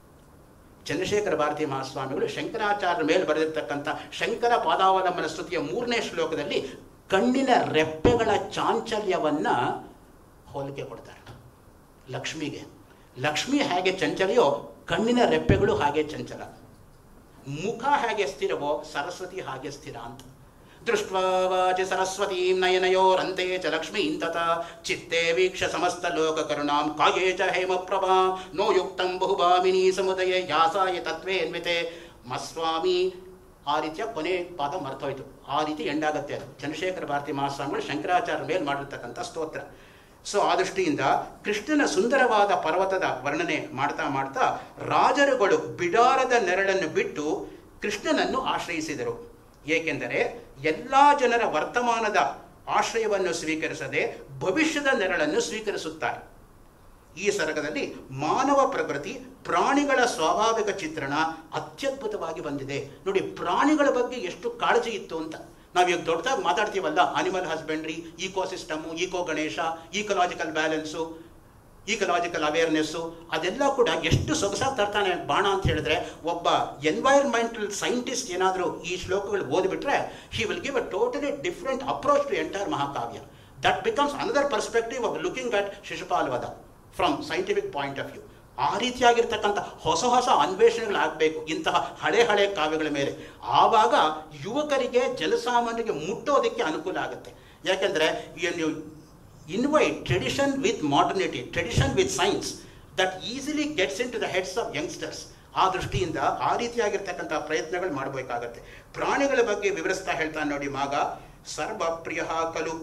ಚಂದ್ರಶೇಖರ ಭಾರತಿ ಮಹಾಸ್ವಾಮಿಗಳು ಶಂಕರಾಚಾರ್ಯರ ಮೇಲೆ ಬರೆದಿರ್ತಕ್ಕಂಥ ಶಂಕರ ಪಾದಾವಲಂಬನ ಸ್ತುತಿಯ ಮೂರನೇ ಶ್ಲೋಕದಲ್ಲಿ ಕಣ್ಣಿನ ರೆಪ್ಪೆಗಳ ಚಾಂಚಲ್ಯವನ್ನ ಹೋಲಿಕೆ ಕೊಡ್ತಾರೆ ಲಕ್ಷ್ಮಿಗೆ ಲಕ್ಷ್ಮಿ ಹೇಗೆ ಚಂಚಲೆಯೋ ಕಣ್ಣಿನ ರೆಪ್ಪೆಗಳು ಹಾಗೆ ಚಂಚಲ ಮುಖ ಹೇಗೆ ಸ್ಥಿರವೋ ಸರಸ್ವತಿ ಹಾಗೆ ಸ್ಥಿರ ಅಂತ ದೃಷ್ಟ್ವಾಚಿ ಸರಸ್ವತೀಂ ನಯನಯೋರಂತೆ ಚ ಲಕ್ಷ್ಮೀಂ ತತ ಚಿತ್ತೆ ವೀಕ್ಷ ಸಮಸ್ತ ಲೋಕ ಕರುಣಾಂ ಕಾಯೇ ಚ ಹೇಮಪ್ರಭಾ ನೋ ಯುಕ್ತಂ ಬಹುಭಾಮಿನಿ ಸಮುದಯ ಯಾಸಾಯ ತತ್ವೇನ್ವಿತೆ ಮಸ್ವಾಮಿ ಆ ರೀತಿಯ ಕೊನೆ ಪಾದ ಮರ್ತೋಯ್ತು ಆ ರೀತಿ ಎಂಡಾಗತ್ತೆ ಅದು ಚಂದ್ರಶೇಖರ ಭಾರತಿ ಮಹಾಸ್ವಾಮಿಗಳು ಶಂಕರಾಚಾರ್ಯ ಮೇಲೆ ಮಾಡಿರ್ತಕ್ಕಂಥ ಸ್ತೋತ್ರ ಸೊ ಆ ದೃಷ್ಟಿಯಿಂದ ಕೃಷ್ಣನ ಸುಂದರವಾದ ಪರ್ವತದ ವರ್ಣನೆ ಮಾಡ್ತಾ ಮಾಡ್ತಾ ರಾಜರುಗಳು ಬಿಡಾರದ ನೆರಳನ್ನು ಬಿಟ್ಟು ಕೃಷ್ಣನನ್ನು ಆಶ್ರಯಿಸಿದರು ಏಕೆಂದರೆ ಎಲ್ಲ ಜನರ ವರ್ತಮಾನದ ಆಶ್ರಯವನ್ನು ಸ್ವೀಕರಿಸದೆ ಭವಿಷ್ಯದ ನೆರಳನ್ನು ಸ್ವೀಕರಿಸುತ್ತಾರೆ ಈ ಸರ್ಗದಲ್ಲಿ ಮಾನವ ಪ್ರಕೃತಿ ಪ್ರಾಣಿಗಳ ಸ್ವಾಭಾವಿಕ ಚಿತ್ರಣ ಅತ್ಯದ್ಭುತವಾಗಿ ಬಂದಿದೆ ನೋಡಿ ಪ್ರಾಣಿಗಳ ಬಗ್ಗೆ ಎಷ್ಟು ಕಾಳಜಿ ಇತ್ತು ಅಂತ ನಾವೀಗ ದೊಡ್ಡದಾಗಿ ಮಾತಾಡ್ತೀವಲ್ಲ animal husbandry ecosystem eco Ganesha ecological balance ecological awareness ಅದೆಲ್ಲ ಕೂಡ ಎಷ್ಟು ಸೊಗಸಾಗಿ ತರ್ತಾನೆ ಬಾಣ ಅಂತ ಹೇಳಿದ್ರೆ ಒಬ್ಬ ಎನ್ವೈರ್ಮೆಂಟಲ್ ಸೈಂಟಿಸ್ಟ್ ಏನಾದರೂ ಈ ಶ್ಲೋಕಗಳು ಓದಿಬಿಟ್ರೆ he will give a totally different approach to entire mahakavya that becomes another perspective of looking at Shishupal Vadha from scientific point of view ಆ ರೀತಿಯಾಗಿರ್ತಕ್ಕಂಥ ಹೊಸ ಹೊಸ ಅನ್ವೇಷಣೆಗಳಾಗಬೇಕು ಇಂತಹ ಹಳೆ ಹಳೆ ಕಾವ್ಯಗಳ ಮೇಲೆ ಆವಾಗ ಯುವಕರಿಗೆ ಜನಸಾಮಾನ್ಯರಿಗೆ ಮುಟ್ಟೋದಕ್ಕೆ ಅನುಕೂಲ ಆಗುತ್ತೆ ಯಾಕೆಂದರೆ ನೀವು invite tradition with modernity tradition with science that easily gets into the heads of youngsters ಆ ದೃಷ್ಟಿಯಿಂದ ಆ ರೀತಿಯಾಗಿರ್ತಕ್ಕಂಥ ಪ್ರಯತ್ನಗಳು ಮಾಡಬೇಕಾಗತ್ತೆ ಪ್ರಾಣಿಗಳ ಬಗ್ಗೆ ವಿವರಿಸ್ತಾ ಹೇಳ್ತಾನೆ ನೋಡಿ ಮಾಗ ಸರ್ವಪ್ರಿಯ ಕಲು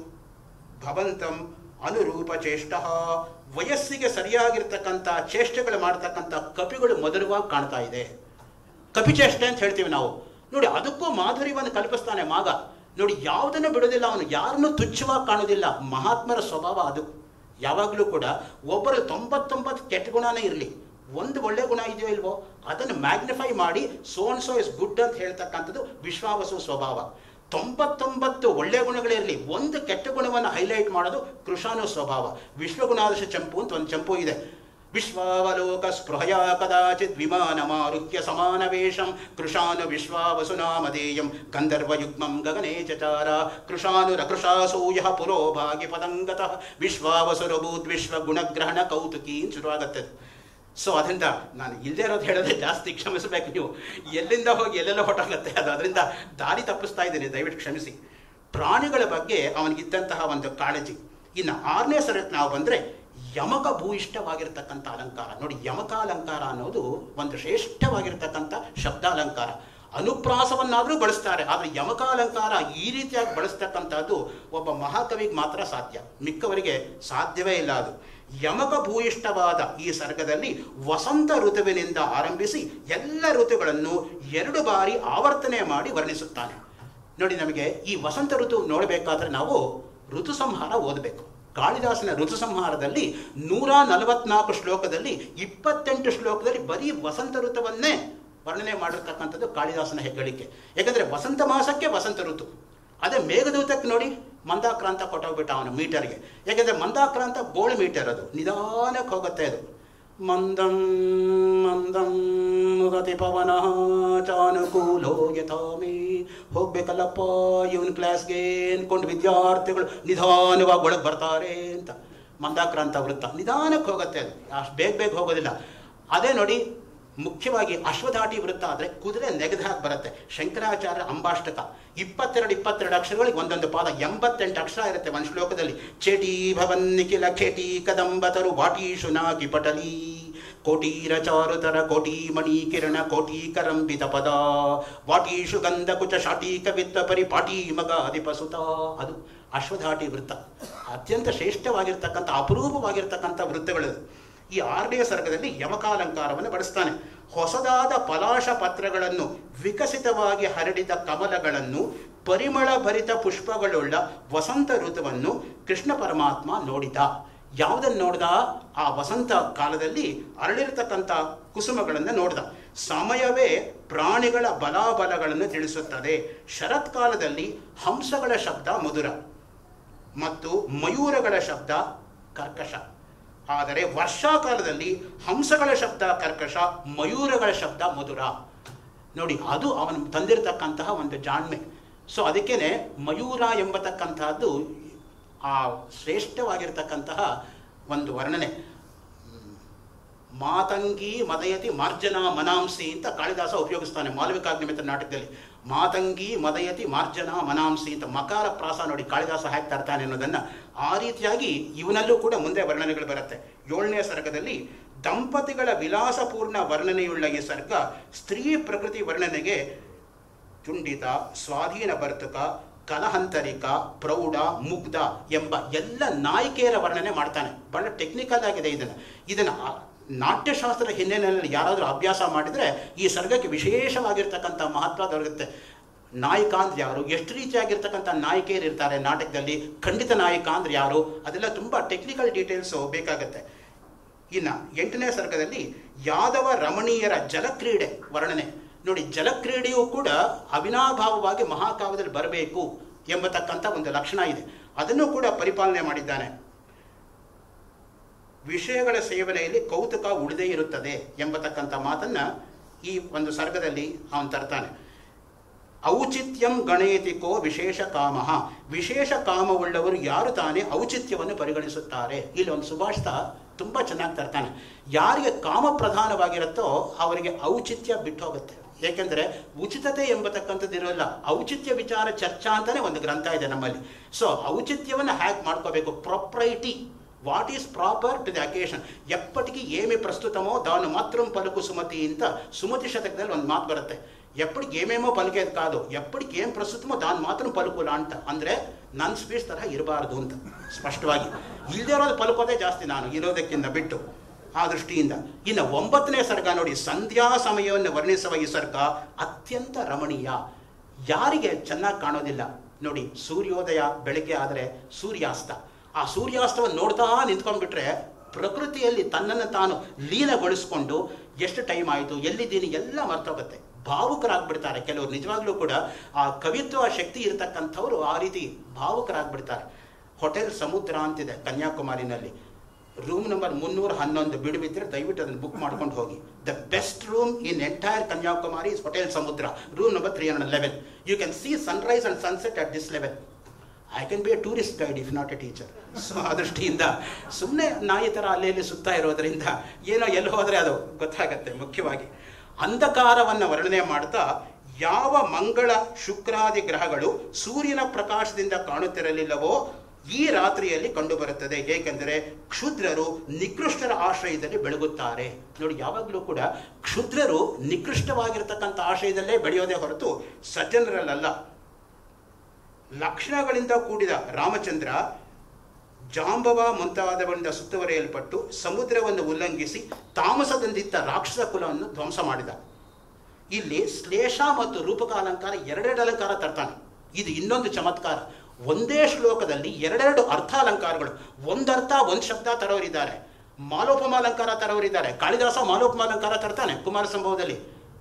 ಭವಂತಂ ಅನುರೂಪ ಚೇಷ್ಟ ವಯಸ್ಸಿಗೆ ಸರಿಯಾಗಿರ್ತಕ್ಕಂಥ ಚೇಷ್ಟೆಗಳು ಮಾಡ್ತಕ್ಕಂಥ ಕಪಿಗಳು ಮಧುರವಾಗಿ ಕಾಣ್ತಾ ಇದೆ ಕಪಿಚೇಷ್ಟೆ ಅಂತ ಹೇಳ್ತೀವಿ ನಾವು ನೋಡಿ ಅದಕ್ಕೂ ಮಾಧುರ್ಯವನ್ನು ಕಲ್ಪಿಸ್ತಾನೆ ಮಾಗ ನೋಡಿ ಯಾವುದನ್ನು ಬಿಡೋದಿಲ್ಲ ಅವನು ಯಾರನ್ನು ತುಚ್ಛವಾಗಿ ಕಾಣೋದಿಲ್ಲ ಮಹಾತ್ಮರ ಸ್ವಭಾವ ಅದು ಯಾವಾಗಲೂ ಕೂಡ ಒಬ್ಬರು ತೊಂಬತ್ತೊಂಬತ್ತು ಕೆಟ್ಟ ಗುಣನೇ ಇರಲಿ ಒಂದು ಒಳ್ಳೆ ಗುಣ ಇದೆಯೋ ಇಲ್ವೋ ಅದನ್ನು ಮ್ಯಾಗ್ನಿಫೈ ಮಾಡಿ ಸೋನ್ ಸೋ ಇಸ್ ಗುಡ್ ಅಂತ ಹೇಳ್ತಕ್ಕಂಥದ್ದು ವಿಶ್ವಾವಸು ಸ್ವಭಾವ ತೊಂಬತ್ತೊಂಬತ್ತು ಒಳ್ಳೆ ಗುಣಗಳಿರಲಿ ಒಂದು ಕೆಟ್ಟ ಗುಣವನ್ನು ಹೈಲೈಟ್ ಮಾಡೋದು ಕೃಷಾನು ಸ್ವಭಾವ ವಿಶ್ವಗುಣಾದಶ ಚಂಪು ಅಂತ ಒಂದು ಚಂಪು ಇದೆ ವಿಶ್ವಾವಲೋಕ ಸ್ಪೃಹಯ ಕದಾಚಿತ್ ವಿಮಾನಮಾರುಹ್ಯ ಸಮಾನವೇಶಂ ಕೃಷಾನು ವಿಶ್ವಾವಸುನಾಮಧೇಯಂ ಗಂಧರ್ವಯುಗ್ಮಂ ಗಗನೆ ಚಚಾರ ಕೃಷಾನುರಕೃಷಾಸೂಯ ಪುರೋ ಭಾಗಿ ಪದಂಗತಃ ವಿಶ್ವಾವಸುರಭೂತ್ ವಿಶ್ವಗುಣಗ್ರಹಣ ಕೌತುಕಿ ಅಂತ ಶುರುವಾಗತ್ತೆ ಅದು. ಸೊ ಅದರಿಂದ ನಾನು ಇಲ್ಲದೆ ಇರೋದು ಹೇಳೋದೇ ಜಾಸ್ತಿ ಕ್ಷಮಿಸಬೇಕು ನೀವು ಎಲ್ಲಿಂದ ಹೋಗಿ ಎಲ್ಲೆಲ್ಲ ಹೊಟ್ಟಾಗತ್ತೆ ಅದು ಅದರಿಂದ ದಾರಿ ತಪ್ಪಿಸ್ತಾ ಇದ್ದೀನಿ ದಯವಿಟ್ಟು ಕ್ಷಮಿಸಿ ಪ್ರಾಣಿಗಳ ಬಗ್ಗೆ ಅವನಿಗಿದ್ದಂತಹ ಒಂದು ಕಾಳಜಿ ಇನ್ನು ಆರನೇ ಸರಕ್ಕೆ ನಾವು ಬಂದರೆ ಯಮಕ ಭೂಯಿಷ್ಠವಾಗಿರ್ತಕ್ಕಂಥ ಅಲಂಕಾರ ನೋಡಿ ಯಮಕ ಅಲಂಕಾರ ಅನ್ನೋದು ಒಂದು ಶ್ರೇಷ್ಠವಾಗಿರ್ತಕ್ಕಂಥ ಶಬ್ದಾಲಂಕಾರ ಅನುಪ್ರಾಸವನ್ನಾದರೂ ಬಳಸ್ತಾರೆ ಆದರೆ ಯಮಕ ಅಲಂಕಾರ ಈ ರೀತಿಯಾಗಿ ಬಳಸ್ತಕ್ಕಂಥದ್ದು ಒಬ್ಬ ಮಹಾಕವಿಗೆ ಮಾತ್ರ ಸಾಧ್ಯ ಮಿಕ್ಕವರಿಗೆ ಸಾಧ್ಯವೇ ಇಲ್ಲ ಅದು ಯಮಕ ಭೂಯಿಷ್ಠವಾದ ಈ ಸರ್ಗದಲ್ಲಿ ವಸಂತ ಋತುವಿನಿಂದ ಆರಂಭಿಸಿ ಎಲ್ಲ ಋತುಗಳನ್ನು ಎರಡು ಬಾರಿ ಆವರ್ತನೆ ಮಾಡಿ ವರ್ಣಿಸುತ್ತಾನೆ ನೋಡಿ ನಮಗೆ ಈ ವಸಂತ ಋತು ನೋಡಬೇಕಾದ್ರೆ ನಾವು ಋತು ಸಂಹಾರ ಓದಬೇಕು ಕಾಳಿದಾಸನ ಋತು ಸಂಹಾರದಲ್ಲಿ ನೂರ ನಲವತ್ನಾಲ್ಕು ಶ್ಲೋಕದಲ್ಲಿ ಇಪ್ಪತ್ತೆಂಟು ಶ್ಲೋಕದಲ್ಲಿ ಬರೀ ವಸಂತ ಋತುವನ್ನೇ ವರ್ಣನೆ ಮಾಡಿರ್ತಕ್ಕಂಥದ್ದು ಕಾಳಿದಾಸನ ಹೆಗ್ಗಳಿಕೆ ಯಾಕಂದ್ರೆ ವಸಂತ ಮಾಸಕ್ಕೆ ವಸಂತ ಋತು ಅದೇ ಮೇಘದೂತಕ್ಕೆ ನೋಡಿ ಮಂದಾಕ್ರಾಂತ ಕೊಟ್ಟೋಗ್ಬಿಟ್ಟ ಅವನು ಮೀಟರ್ಗೆ ಯಾಕಂದ್ರೆ ಮಂದಾಕ್ರಾಂತ ಬೋಳು ಮೀಟರ್ ಅದು ನಿಧಾನಕ್ಕೆ ಹೋಗುತ್ತೆ ಅದು ಮಂದಂ ಮಂದಂ ಗತಿ ಪವನ ಚಾನುಕೂಲೋ ಯಥಾಮಿ ಹೋಗ್ಬೇಕಲ್ಲಪ್ಪ ಇವನ್ ಕ್ಲಾಸ್ಗೆ ಅನ್ಕೊಂಡು ವಿದ್ಯಾರ್ಥಿಗಳು ನಿಧಾನವಾಗಿ ಒಳಗೆ ಬರ್ತಾರೆ ಅಂತ ಮಂದಾಕ್ರಾಂತ ವೃತ್ತ ನಿಧಾನಕ್ಕೆ ಹೋಗುತ್ತೆ ಅದು ಅಷ್ಟು ಬೇಗ ಬೇಗ ಹೋಗೋದಿಲ್ಲ ಅದೇ ನೋಡಿ ಮುಖ್ಯವಾಗಿ ಅಶ್ವಧಾಟಿ ವೃತ್ತ ಆದರೆ ಕುದುರೆ ನೆಗೆದು ಹಾಕಿ ಬರುತ್ತೆ ಶಂಕರಾಚಾರ್ಯ ಅಂಬಾಷ್ಟಕ ಇಪ್ಪತ್ತೆರಡು ಇಪ್ಪತ್ತೆರಡು ಅಕ್ಷರಗಳಿಗೆ ಒಂದೊಂದು ಪಾದ ಎಂಬತ್ತೆಂಟು ಅಕ್ಷರ ಇರುತ್ತೆ ಒಂದು ಶ್ಲೋಕದಲ್ಲಿ ಚೇಟಿ ಭವನ್ ನಿಖಿಲ ಖೇಟಿ ಕದಂಬತರು ವಾಟೀಶು ನಾಗಿ ಪಟಲಿ ಕೋಟೀರ ಚಾರುತರ ಕೋಟಿ ಮಣಿ ಕಿರಣ ಕೋಟಿ ಕರಂಬಿತ ಪದ ವಾಟೀಶು ಗಂಧ ಕುಚ ಶಾಟೀಕ ವಿತ್ತ ಪರಿ ಪಾಟಿ ಮಗ ಅಧಿಪಸುತ ಅದು ಅಶ್ವಧಾಟಿ ವೃತ್ತ ಅತ್ಯಂತ ಶ್ರೇಷ್ಠವಾಗಿರ್ತಕ್ಕಂಥ ಅಪರೂಪವಾಗಿರ್ತಕ್ಕಂಥ ವೃತ್ತಗಳು ಈ ಆರನೇ ಸರ್ಗದಲ್ಲಿ ಯಮಕಾಲಂಕಾರವನ್ನು ಬಳಸ್ತಾನೆ ಹೊಸದಾದ ಪಲಾಶ ಪತ್ರಗಳನ್ನು ವಿಕಸಿತವಾಗಿ ಹರಡಿದ ಕಮಲಗಳನ್ನು ಪರಿಮಳ ಭರಿತ ಪುಷ್ಪಗಳುಳ್ಳ ವಸಂತ ಋತುವನ್ನು ಕೃಷ್ಣ ಪರಮಾತ್ಮ ನೋಡಿದ ಯಾವುದನ್ನು ನೋಡ್ದ ಆ ವಸಂತ ಕಾಲದಲ್ಲಿ ಅರಳಿರತಕ್ಕಂಥ ಕುಸುಮಗಳನ್ನು ನೋಡ್ದ ಸಮಯವೇ ಪ್ರಾಣಿಗಳ ಬಲಾಬಲಗಳನ್ನು ತಿಳಿಸುತ್ತದೆ ಶರತ್ಕಾಲದಲ್ಲಿ ಹಂಸಗಳ ಶಬ್ದ ಮಧುರ ಮತ್ತು ಮಯೂರಗಳ ಶಬ್ದ ಕರ್ಕಶ ಆದರೆ ವರ್ಷಾಕಾಲದಲ್ಲಿ ಹಂಸಗಳ ಶಬ್ದ ಕರ್ಕಶ ಮಯೂರಗಳ ಶಬ್ದ ಮಧುರ ನೋಡಿ ಅದು ಅವನು ತಂದಿರತಕ್ಕಂತಹ ಒಂದು ಜಾಣ್ಮೆ ಸೊ ಅದಕ್ಕೇನೆ ಮಯೂರ ಎಂಬತಕ್ಕಂತಹದ್ದು ಆ ಶ್ರೇಷ್ಠವಾಗಿರ್ತಕ್ಕಂತಹ ಒಂದು ವರ್ಣನೆ ಮಾತಂಗಿ ಮದಯತಿ ಮಾರ್ಜನ ಮನಾಂಸಿ ಅಂತ ಕಾಳಿದಾಸ ಉಪಯೋಗಿಸ್ತಾನೆ ಮಾಲವಿಕಾಗ್ನಿಮಿತ್ರ ನಾಟಕದಲ್ಲಿ ಮಾತಂಗಿ ಮದಯತಿ ಮಾರ್ಜನ ಮನಾಂಸಿ ಅಂತ ಮಕಾರ ಪ್ರಾಸ ನೋಡಿ ಕಾಳಿದಾಸ ಹೇಗೆ ತರ್ತಾನೆ ಅನ್ನೋದನ್ನ ಆ ರೀತಿಯಾಗಿ ಇವನಲ್ಲೂ ಕೂಡ ಮುಂದೆ ವರ್ಣನೆಗಳು ಬರುತ್ತೆ ಏಳನೇ ಸರ್ಗದಲ್ಲಿ ದಂಪತಿಗಳ ವಿಲಾಸಪೂರ್ಣ ವರ್ಣನೆಯುಳ್ಳ ಈ ಸರ್ಗ ಸ್ತ್ರೀ ಪ್ರಕೃತಿ ವರ್ಣನೆಗೆ ಚುಂಡಿತ ಸ್ವಾಧೀನ ಭರ್ತಕ ಕಲಹಂತರಿಕ ಪ್ರೌಢ ಮುಗ್ಧ ಎಂಬ ಎಲ್ಲ ನಾಯಕಿಯರ ವರ್ಣನೆ ಮಾಡ್ತಾನೆ ಬಹಳ ಟೆಕ್ನಿಕಲ್ ಆಗಿದೆ ಇದನ್ನು ಇದನ್ನು ಆ- ನಾಟ್ಯಶಾಸ್ತ್ರ ಹಿನ್ನೆಲೆಯಲ್ಲಿ ಯಾರಾದರೂ ಅಭ್ಯಾಸ ಮಾಡಿದರೆ ಈ ಸರ್ಗಕ್ಕೆ ವಿಶೇಷವಾಗಿರ್ತಕ್ಕಂಥ ಮಹತ್ವ ದೊರಕುತ್ತೆ ನಾಯಕ ಅಂದ್ರೆ ಯಾರು ಎಷ್ಟು ರೀತಿಯಾಗಿರ್ತಕ್ಕಂಥ ನಾಯಕಿಯರು ಇರ್ತಾರೆ ನಾಟಕದಲ್ಲಿ ಖಂಡಿತ ನಾಯಕ ಅಂದ್ರೆ ಯಾರು ಅದೆಲ್ಲ ತುಂಬ ಟೆಕ್ನಿಕಲ್ ಡೀಟೇಲ್ಸು ಬೇಕಾಗತ್ತೆ ಇನ್ನು ಎಂಟನೇ ಸರ್ಗದಲ್ಲಿ ಯಾದವ ರಮಣೀಯರ ಜಲಕ್ರೀಡೆ ವರ್ಣನೆ ನೋಡಿ ಜಲಕ್ರೀಡೆಯೂ ಕೂಡ ಅವಿನಾಭಾವವಾಗಿ ಮಹಾಕಾವ್ಯದಲ್ಲಿ ಬರಬೇಕು ಎಂಬತಕ್ಕಂಥ ಒಂದು ಲಕ್ಷಣ ಇದೆ ಅದನ್ನು ಕೂಡ ಪರಿಪಾಲನೆ ಮಾಡಿದ್ದಾನೆ ವಿಷಯಗಳ ಸೇವನೆಯಲ್ಲಿ ಕೌತುಕ ಉಳಿದೇ ಇರುತ್ತದೆ ಎಂಬತಕ್ಕಂಥ ಮಾತನ್ನ ಈ ಒಂದು ಸರ್ಗದಲ್ಲಿ ಅವನು ತರ್ತಾನೆ ಔಚಿತ್ಯಂ ಗಣಯತಿಕೋ ವಿಶೇಷ ಕಾಮ ವಿಶೇಷ ಕಾಮವುಳ್ಳವರು ಯಾರು ತಾನೇ ಔಚಿತ್ಯವನ್ನು ಪರಿಗಣಿಸುತ್ತಾರೆ ಇಲ್ಲಿ ಒಂದು ಸುಭಾಷಿತ ತುಂಬ ಚೆನ್ನಾಗಿ ತರ್ತಾನೆ ಯಾರಿಗೆ ಕಾಮ ಪ್ರಧಾನವಾಗಿರುತ್ತೋ ಅವರಿಗೆ ಔಚಿತ್ಯ ಬಿಟ್ಟು ಹೋಗುತ್ತೆ ಏಕೆಂದರೆ ಉಚಿತತೆ ಎಂಬತಕ್ಕಂಥದ್ದು ಇರೋಲ್ಲ ಔಚಿತ್ಯ ವಿಚಾರ ಚರ್ಚಾ ಅಂತಾನೆ ಒಂದು ಗ್ರಂಥ ಇದೆ ನಮ್ಮಲ್ಲಿ ಸೊ ಔಚಿತ್ಯವನ್ನು ಹ್ಯಾಕ್ ಮಾಡ್ಕೋಬೇಕು propriety what is proper to the occasion ఎప్పటికీ ఏమి ప్రస్తుతమో దాన్ని మాత్రం పలుకు సుమతి ఇంత సుమతి శతకದಲ್ಲಿ ಒಂದು ಮಾತು ಬರುತ್ತೆ ಎಪ್ಪಡಿಗೆ ಏಮೇಮೋ ಪಲಿಕೆದು ಕಾದು ಎಪ್ಪಡಿಗೆ ಏನು ಪ್ರಸ್ತುತಮೋ దాన్ని ಮಾತ್ರ ಪಲುಕುಲ ಅಂತ ಅಂದರೆ ನನ್ನ ಸ್ಪೀಚ್ ತರಹ ಇರಬಾರ್ದು ಅಂತ ಸ್ಪಷ್ಟವಾಗಿ ಇಲ್ಲದೆ ಇರೋದು ಪಲುಕೋದೇ ಜಾಸ್ತಿ ನಾನು ಇರೋದಕ್ಕಿಂತ ಬಿಟ್ಟು ಆ ದೃಷ್ಟಿಯಿಂದ ಇನ್ನು ಒಂಬತ್ತನೇ ಸರ್ಗ ನೋಡಿ ಸಂಧ್ಯಾ ಸಮಯವನ್ನು ವರ್ಣಿಸುವ ಈ ಸರ್ಗ ಅತ್ಯಂತ ರಮಣೀಯ ಯಾರಿಗೆ ಚೆನ್ನಾಗಿ ಕಾಣೋದಿಲ್ಲ ನೋಡಿ ಸೂರ್ಯೋದಯ ಬೆಳಗ್ಗೆ ಆದರೆ ಸೂರ್ಯಾಸ್ತ ಆ ಸೂರ್ಯಾಸ್ತವನ್ನು ನೋಡ್ತಾ ನಿಂತ್ಕೊಂಡ್ಬಿಟ್ರೆ ಪ್ರಕೃತಿಯಲ್ಲಿ ತನ್ನನ್ನು ತಾನು ಲೀನಗೊಳಿಸ್ಕೊಂಡು ಎಷ್ಟು ಟೈಮ್ ಆಯಿತು ಎಲ್ಲಿದ್ದೀನಿ ಎಲ್ಲ ಮರ್ತೋಗುತ್ತೆ ಭಾವುಕರಾಗ್ಬಿಡ್ತಾರೆ ಕೆಲವರು ನಿಜವಾಗ್ಲೂ ಕೂಡ ಆ ಕವಿತ್ವ ಶಕ್ತಿ ಇರತಕ್ಕಂಥವ್ರು ಆ ರೀತಿ ಭಾವುಕರಾಗ್ಬಿಡ್ತಾರೆ ಹೋಟೆಲ್ ಸಮುದ್ರ ಅಂತಿದೆ ಕನ್ಯಾಕುಮಾರಿನಲ್ಲಿ ರೂಮ್ ನಂಬರ್ ಮುನ್ನೂರ ಹನ್ನೊಂದು ಬಿಡುವಿದ್ರೆ ದಯವಿಟ್ಟು ಅದನ್ನು ಬುಕ್ ಮಾಡ್ಕೊಂಡು ಹೋಗಿ the best room in entire Kanyakumari is hotel Samudra room number three hundred eleven you can see sunrise and sunset at this level I can be a tourist guide if not a teacher so ಆ ದೃಷ್ಟಿಯಿಂದ ಸುಮ್ಮನೆ ನಾಯಿ ಥರ ಅಲ್ಲಿ ಇಲ್ಲಿ ಸುತ್ತಾ ಇರೋದರಿಂದ ಏನೋ ಎಲ್ಲಿ ಹೋದರೆ ಅದು ಗೊತ್ತಾಗತ್ತೆ ಮುಖ್ಯವಾಗಿ ಅಂಧಕಾರವನ್ನು ವರ್ಣನೆ ಮಾಡ್ತಾ ಯಾವ ಮಂಗಳ ಶುಕ್ರಾದಿ ಗ್ರಹಗಳು ಸೂರ್ಯನ ಪ್ರಕಾಶದಿಂದ ಕಾಣುತ್ತಿರಲಿಲ್ಲವೋ ಈ ರಾತ್ರಿಯಲ್ಲಿ ಕಂಡುಬರುತ್ತದೆ ಏಕೆಂದರೆ ಕ್ಷುದ್ರರು ನಿಕೃಷ್ಟರ ಆಶ್ರಯದಲ್ಲಿ ಬೆಳಗುತ್ತಾರೆ ನೋಡಿ ಯಾವಾಗಲೂ ಕೂಡ ಕ್ಷುದ್ರರು ನಿಕೃಷ್ಟವಾಗಿರ್ತಕ್ಕಂಥ ಆಶ್ರಯದಲ್ಲೇ ಬೆಳೆಯೋದೇ ಹೊರತು ಸಜ್ಜನರಲ್ಲ ಲಕ್ಷಣಗಳಿಂದ ಕೂಡಿದ ರಾಮಚಂದ್ರ ಜಾಂಬವ ಮುಂತಾದವರಿಂದ ಸುತ್ತುವರಿಯಲ್ಪಟ್ಟು ಸಮುದ್ರವನ್ನು ಉಲ್ಲಂಘಿಸಿ ತಾಮಸದಿಂದಿದ್ದ ರಾಕ್ಷಸ ಕುಲವನ್ನು ಧ್ವಂಸ ಮಾಡಿದ ಇಲ್ಲಿ ಶ್ಲೇಷ ಮತ್ತು ರೂಪಕ ಅಲಂಕಾರ ಎರಡೆರಡು ಅಲಂಕಾರ ತರ್ತಾನೆ ಇದು ಇನ್ನೊಂದು ಚಮತ್ಕಾರ ಒಂದೇ ಶ್ಲೋಕದಲ್ಲಿ ಎರಡೆರಡು ಅರ್ಥಾಲಂಕಾರಗಳು ಒಂದರ್ಥ ಒಂದು ಶಬ್ದ ತರೋರಿದ್ದಾರೆ ಮಾಲೋಪಮಾಲಂಕಾರ ತರೋರಿದ್ದಾರೆ ಕಾಳಿದಾಸ ಮಾಲೋಪಮಾಲಂಕಾರ ತರ್ತಾನೆ ಕುಮಾರ ಸಂಭವದಲ್ಲಿ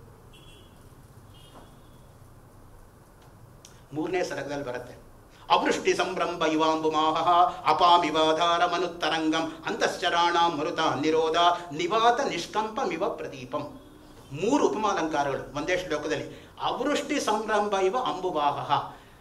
ಮೂರನೇ ಸರಗದಲ್ಲಿ ಬರುತ್ತೆ ಅವೃಷ್ಟಿ ಸಂಭ್ರಂಭ ಇವಾಂಬುಮಾಹ ಅಪಾಮಿವಾಧಾರ ಮನುತ್ತರಂಗಂ ಅಂತಶ್ಚರಾಣ ಮರುತ ನಿರೋಧ ನಿವಾತ ನಿಷ್ಕಂಪಮಿವ ಪ್ರದೀಪಂ ಮೂರು ಉಪಮಾಲಂಕಾರಗಳು ಒಂದೇ ಶ್ಲೋಕದಲ್ಲಿ ಅವೃಷ್ಟಿ ಸಂಭ್ರಂಭ ಇವ ಅಂಬುವಾಹ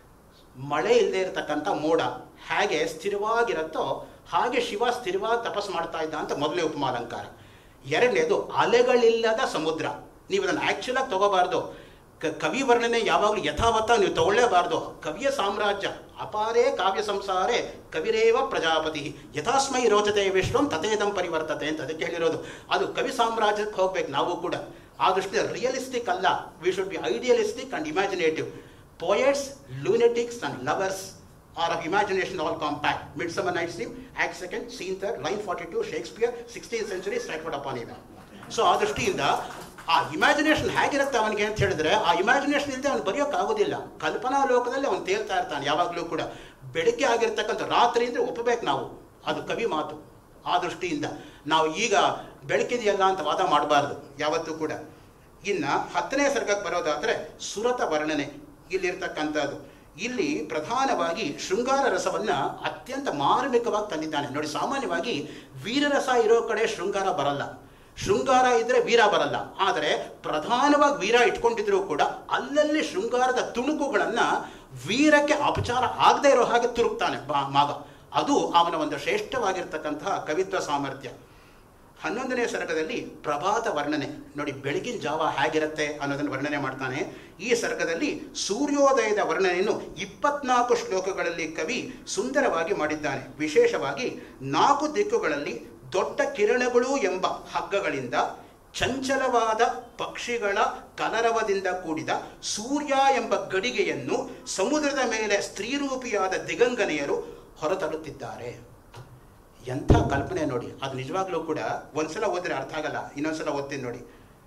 ಮಳೆ ಇಲ್ಲದೆ ಇರತಕ್ಕಂಥ ಮೋಡ ಹೇಗೆ ಸ್ಥಿರವಾಗಿರುತ್ತೋ ಹಾಗೆ ಶಿವ ಸ್ಥಿರವಾಗಿ ತಪಸ್ ಮಾಡ್ತಾ ಇದ್ದ ಅಂತ ಮೊದಲನೇ ಉಪಮಾಲಂಕಾರ ಎರಡನೇದು ಅಲೆಗಳಿಲ್ಲದ ಸಮುದ್ರ ನೀವು ಅದನ್ನು ಆ್ಯಕ್ಚುಲಾಗಿ ತಗೋಬಾರ್ದು ಕ ಕವಿ ವರ್ಣನೆ ಯಾವಾಗಲೂ ಯಥಾವತ್ತ ನೀವು ತಗೊಳ್ಳೇಬಾರ್ದು ಕವಿಯ ಸಾಮ್ರಾಜ್ಯ ಅಪಾರೇ ಕಾವ್ಯ ಸಂಸಾರೇ ಕವಿರೇವ ಪ್ರಜಾಪತಿ ಯಥಾಸ್ಮೈ ರೋಚತೆ ವಿಶ್ವಂ ತಥೇದಂ ಪರಿವರ್ತತೆ ಅಂತ ಅದಕ್ಕೆ ಹೇಳಿರೋದು ಅದು ಕವಿ ಸಾಮ್ರಾಜ್ಯಕ್ಕೆ ಹೋಗ್ಬೇಕು ನಾವು ಕೂಡ ಆ ದೃಷ್ಟಿ ರಿಯಲಿಸ್ಟಿಕ್ ಅಲ್ಲ we should be idealistic and imaginative poets lunatics and lovers are of imagination all compact midsummer night sleep act second scene third line forty two Shakespeare sixteen century Stratford upon ಇವೆ ಸೊ ಆ ದೃಷ್ಟಿಯಿಂದ ಆ ಇಮ್ಯಾಜಿನೇಷನ್ ಹೇಗಿರುತ್ತೆ ಅವನಿಗೆ ಅಂತ ಹೇಳಿದ್ರೆ ಆ ಇಮ್ಯಾಜಿನೇಷನ್ ಇಲ್ಲದೆ ಅವ್ನು ಬರೆಯೋಕ್ಕಾಗೋದಿಲ್ಲ ಕಲ್ಪನಾ ಲೋಕದಲ್ಲಿ ಅವನು ತೇಲ್ತಾ ಇರ್ತಾನೆ ಯಾವಾಗಲೂ ಕೂಡ ಬೆಳಿಗ್ಗೆ ಆಗಿರ್ತಕ್ಕಂಥ ರಾತ್ರಿ ಅಂದರೆ ಒಪ್ಪಬೇಕು ನಾವು ಅದು ಕವಿ ಮಾತು ಆ ದೃಷ್ಟಿಯಿಂದ ನಾವು ಈಗ ಬೆಳಕಿದೆಯಲ್ಲ ಅಂತ ವಾದ ಮಾಡಬಾರ್ದು ಯಾವತ್ತೂ ಕೂಡ ಇನ್ನು ಹತ್ತನೇ ಸರ್ಗಕ್ಕೆ ಬರೋದಾದರೆ ಸುರತ ವರ್ಣನೆ ಇಲ್ಲಿರ್ತಕ್ಕಂಥದ್ದು ಇಲ್ಲಿ ಪ್ರಧಾನವಾಗಿ ಶೃಂಗಾರ ರಸವನ್ನ ಅತ್ಯಂತ ಮಾರ್ಮಿಕವಾಗಿ ತಂದಿದ್ದಾನೆ ನೋಡಿ ಸಾಮಾನ್ಯವಾಗಿ ವೀರರಸ ಇರೋ ಕಡೆ ಶೃಂಗಾರ ಬರಲ್ಲ ಶೃಂಗಾರ ಇದ್ರೆ ವೀರ ಬರಲ್ಲ ಆದರೆ ಪ್ರಧಾನವಾಗಿ ವೀರ ಇಟ್ಕೊಂಡಿದ್ರು ಕೂಡ ಅಲ್ಲಲ್ಲಿ ಶೃಂಗಾರದ ತುಣುಕುಗಳನ್ನ ವೀರಕ್ಕೆ ಅಪಚಾರ ಆಗದೆ ಇರೋ ಹಾಗೆ ತುರುಕ್ತಾನೆ ಬಾ ಮಾಗ ಅದು ಅವನ ಒಂದು ಶ್ರೇಷ್ಠವಾಗಿರ್ತಕ್ಕಂತಹ ಕವಿತ್ವ ಸಾಮರ್ಥ್ಯ ಹನ್ನೊಂದನೇ ಸರ್ಗದಲ್ಲಿ ಪ್ರಭಾತ ವರ್ಣನೆ ನೋಡಿ ಬೆಳಗಿನ ಜಾವ ಹೇಗಿರುತ್ತೆ ಅನ್ನೋದನ್ನು ವರ್ಣನೆ ಮಾಡ್ತಾನೆ ಈ ಸರ್ಗದಲ್ಲಿ ಸೂರ್ಯೋದಯದ ವರ್ಣನೆಯನ್ನು ಇಪ್ಪತ್ನಾಲ್ಕು ಶ್ಲೋಕಗಳಲ್ಲಿ ಕವಿ ಸುಂದರವಾಗಿ ಮಾಡಿದ್ದಾನೆ ವಿಶೇಷವಾಗಿ ನಾಲ್ಕು ದಿಕ್ಕುಗಳಲ್ಲಿ ದೊಡ್ಡ ಕಿರಣಗಳು ಎಂಬ ಹಗ್ಗಗಳಿಂದ ಚಂಚಲವಾದ ಪಕ್ಷಿಗಳ ಕಲರವದಿಂದ ಕೂಡಿದ ಸೂರ್ಯ ಎಂಬ ಗಡಿಗೆಯನ್ನು ಸಮುದ್ರದ ಮೇಲೆ ಸ್ತ್ರೀರೂಪಿಯಾದ ದಿಗಂಗನೆಯರು ಹೊರತರುತ್ತಿದ್ದಾರೆ ಎಂಥ ಕಲ್ಪನೆ ನೋಡಿ ಅದು ನಿಜವಾಗ್ಲೂ ಕೂಡ ಒಂದ್ಸಲ ಓದಿದ್ರೆ ಅರ್ಥ ಆಗಲ್ಲ ಇನ್ನೊಂದ್ಸಲ ಓದ್ತೀನಿ ನೋಡಿ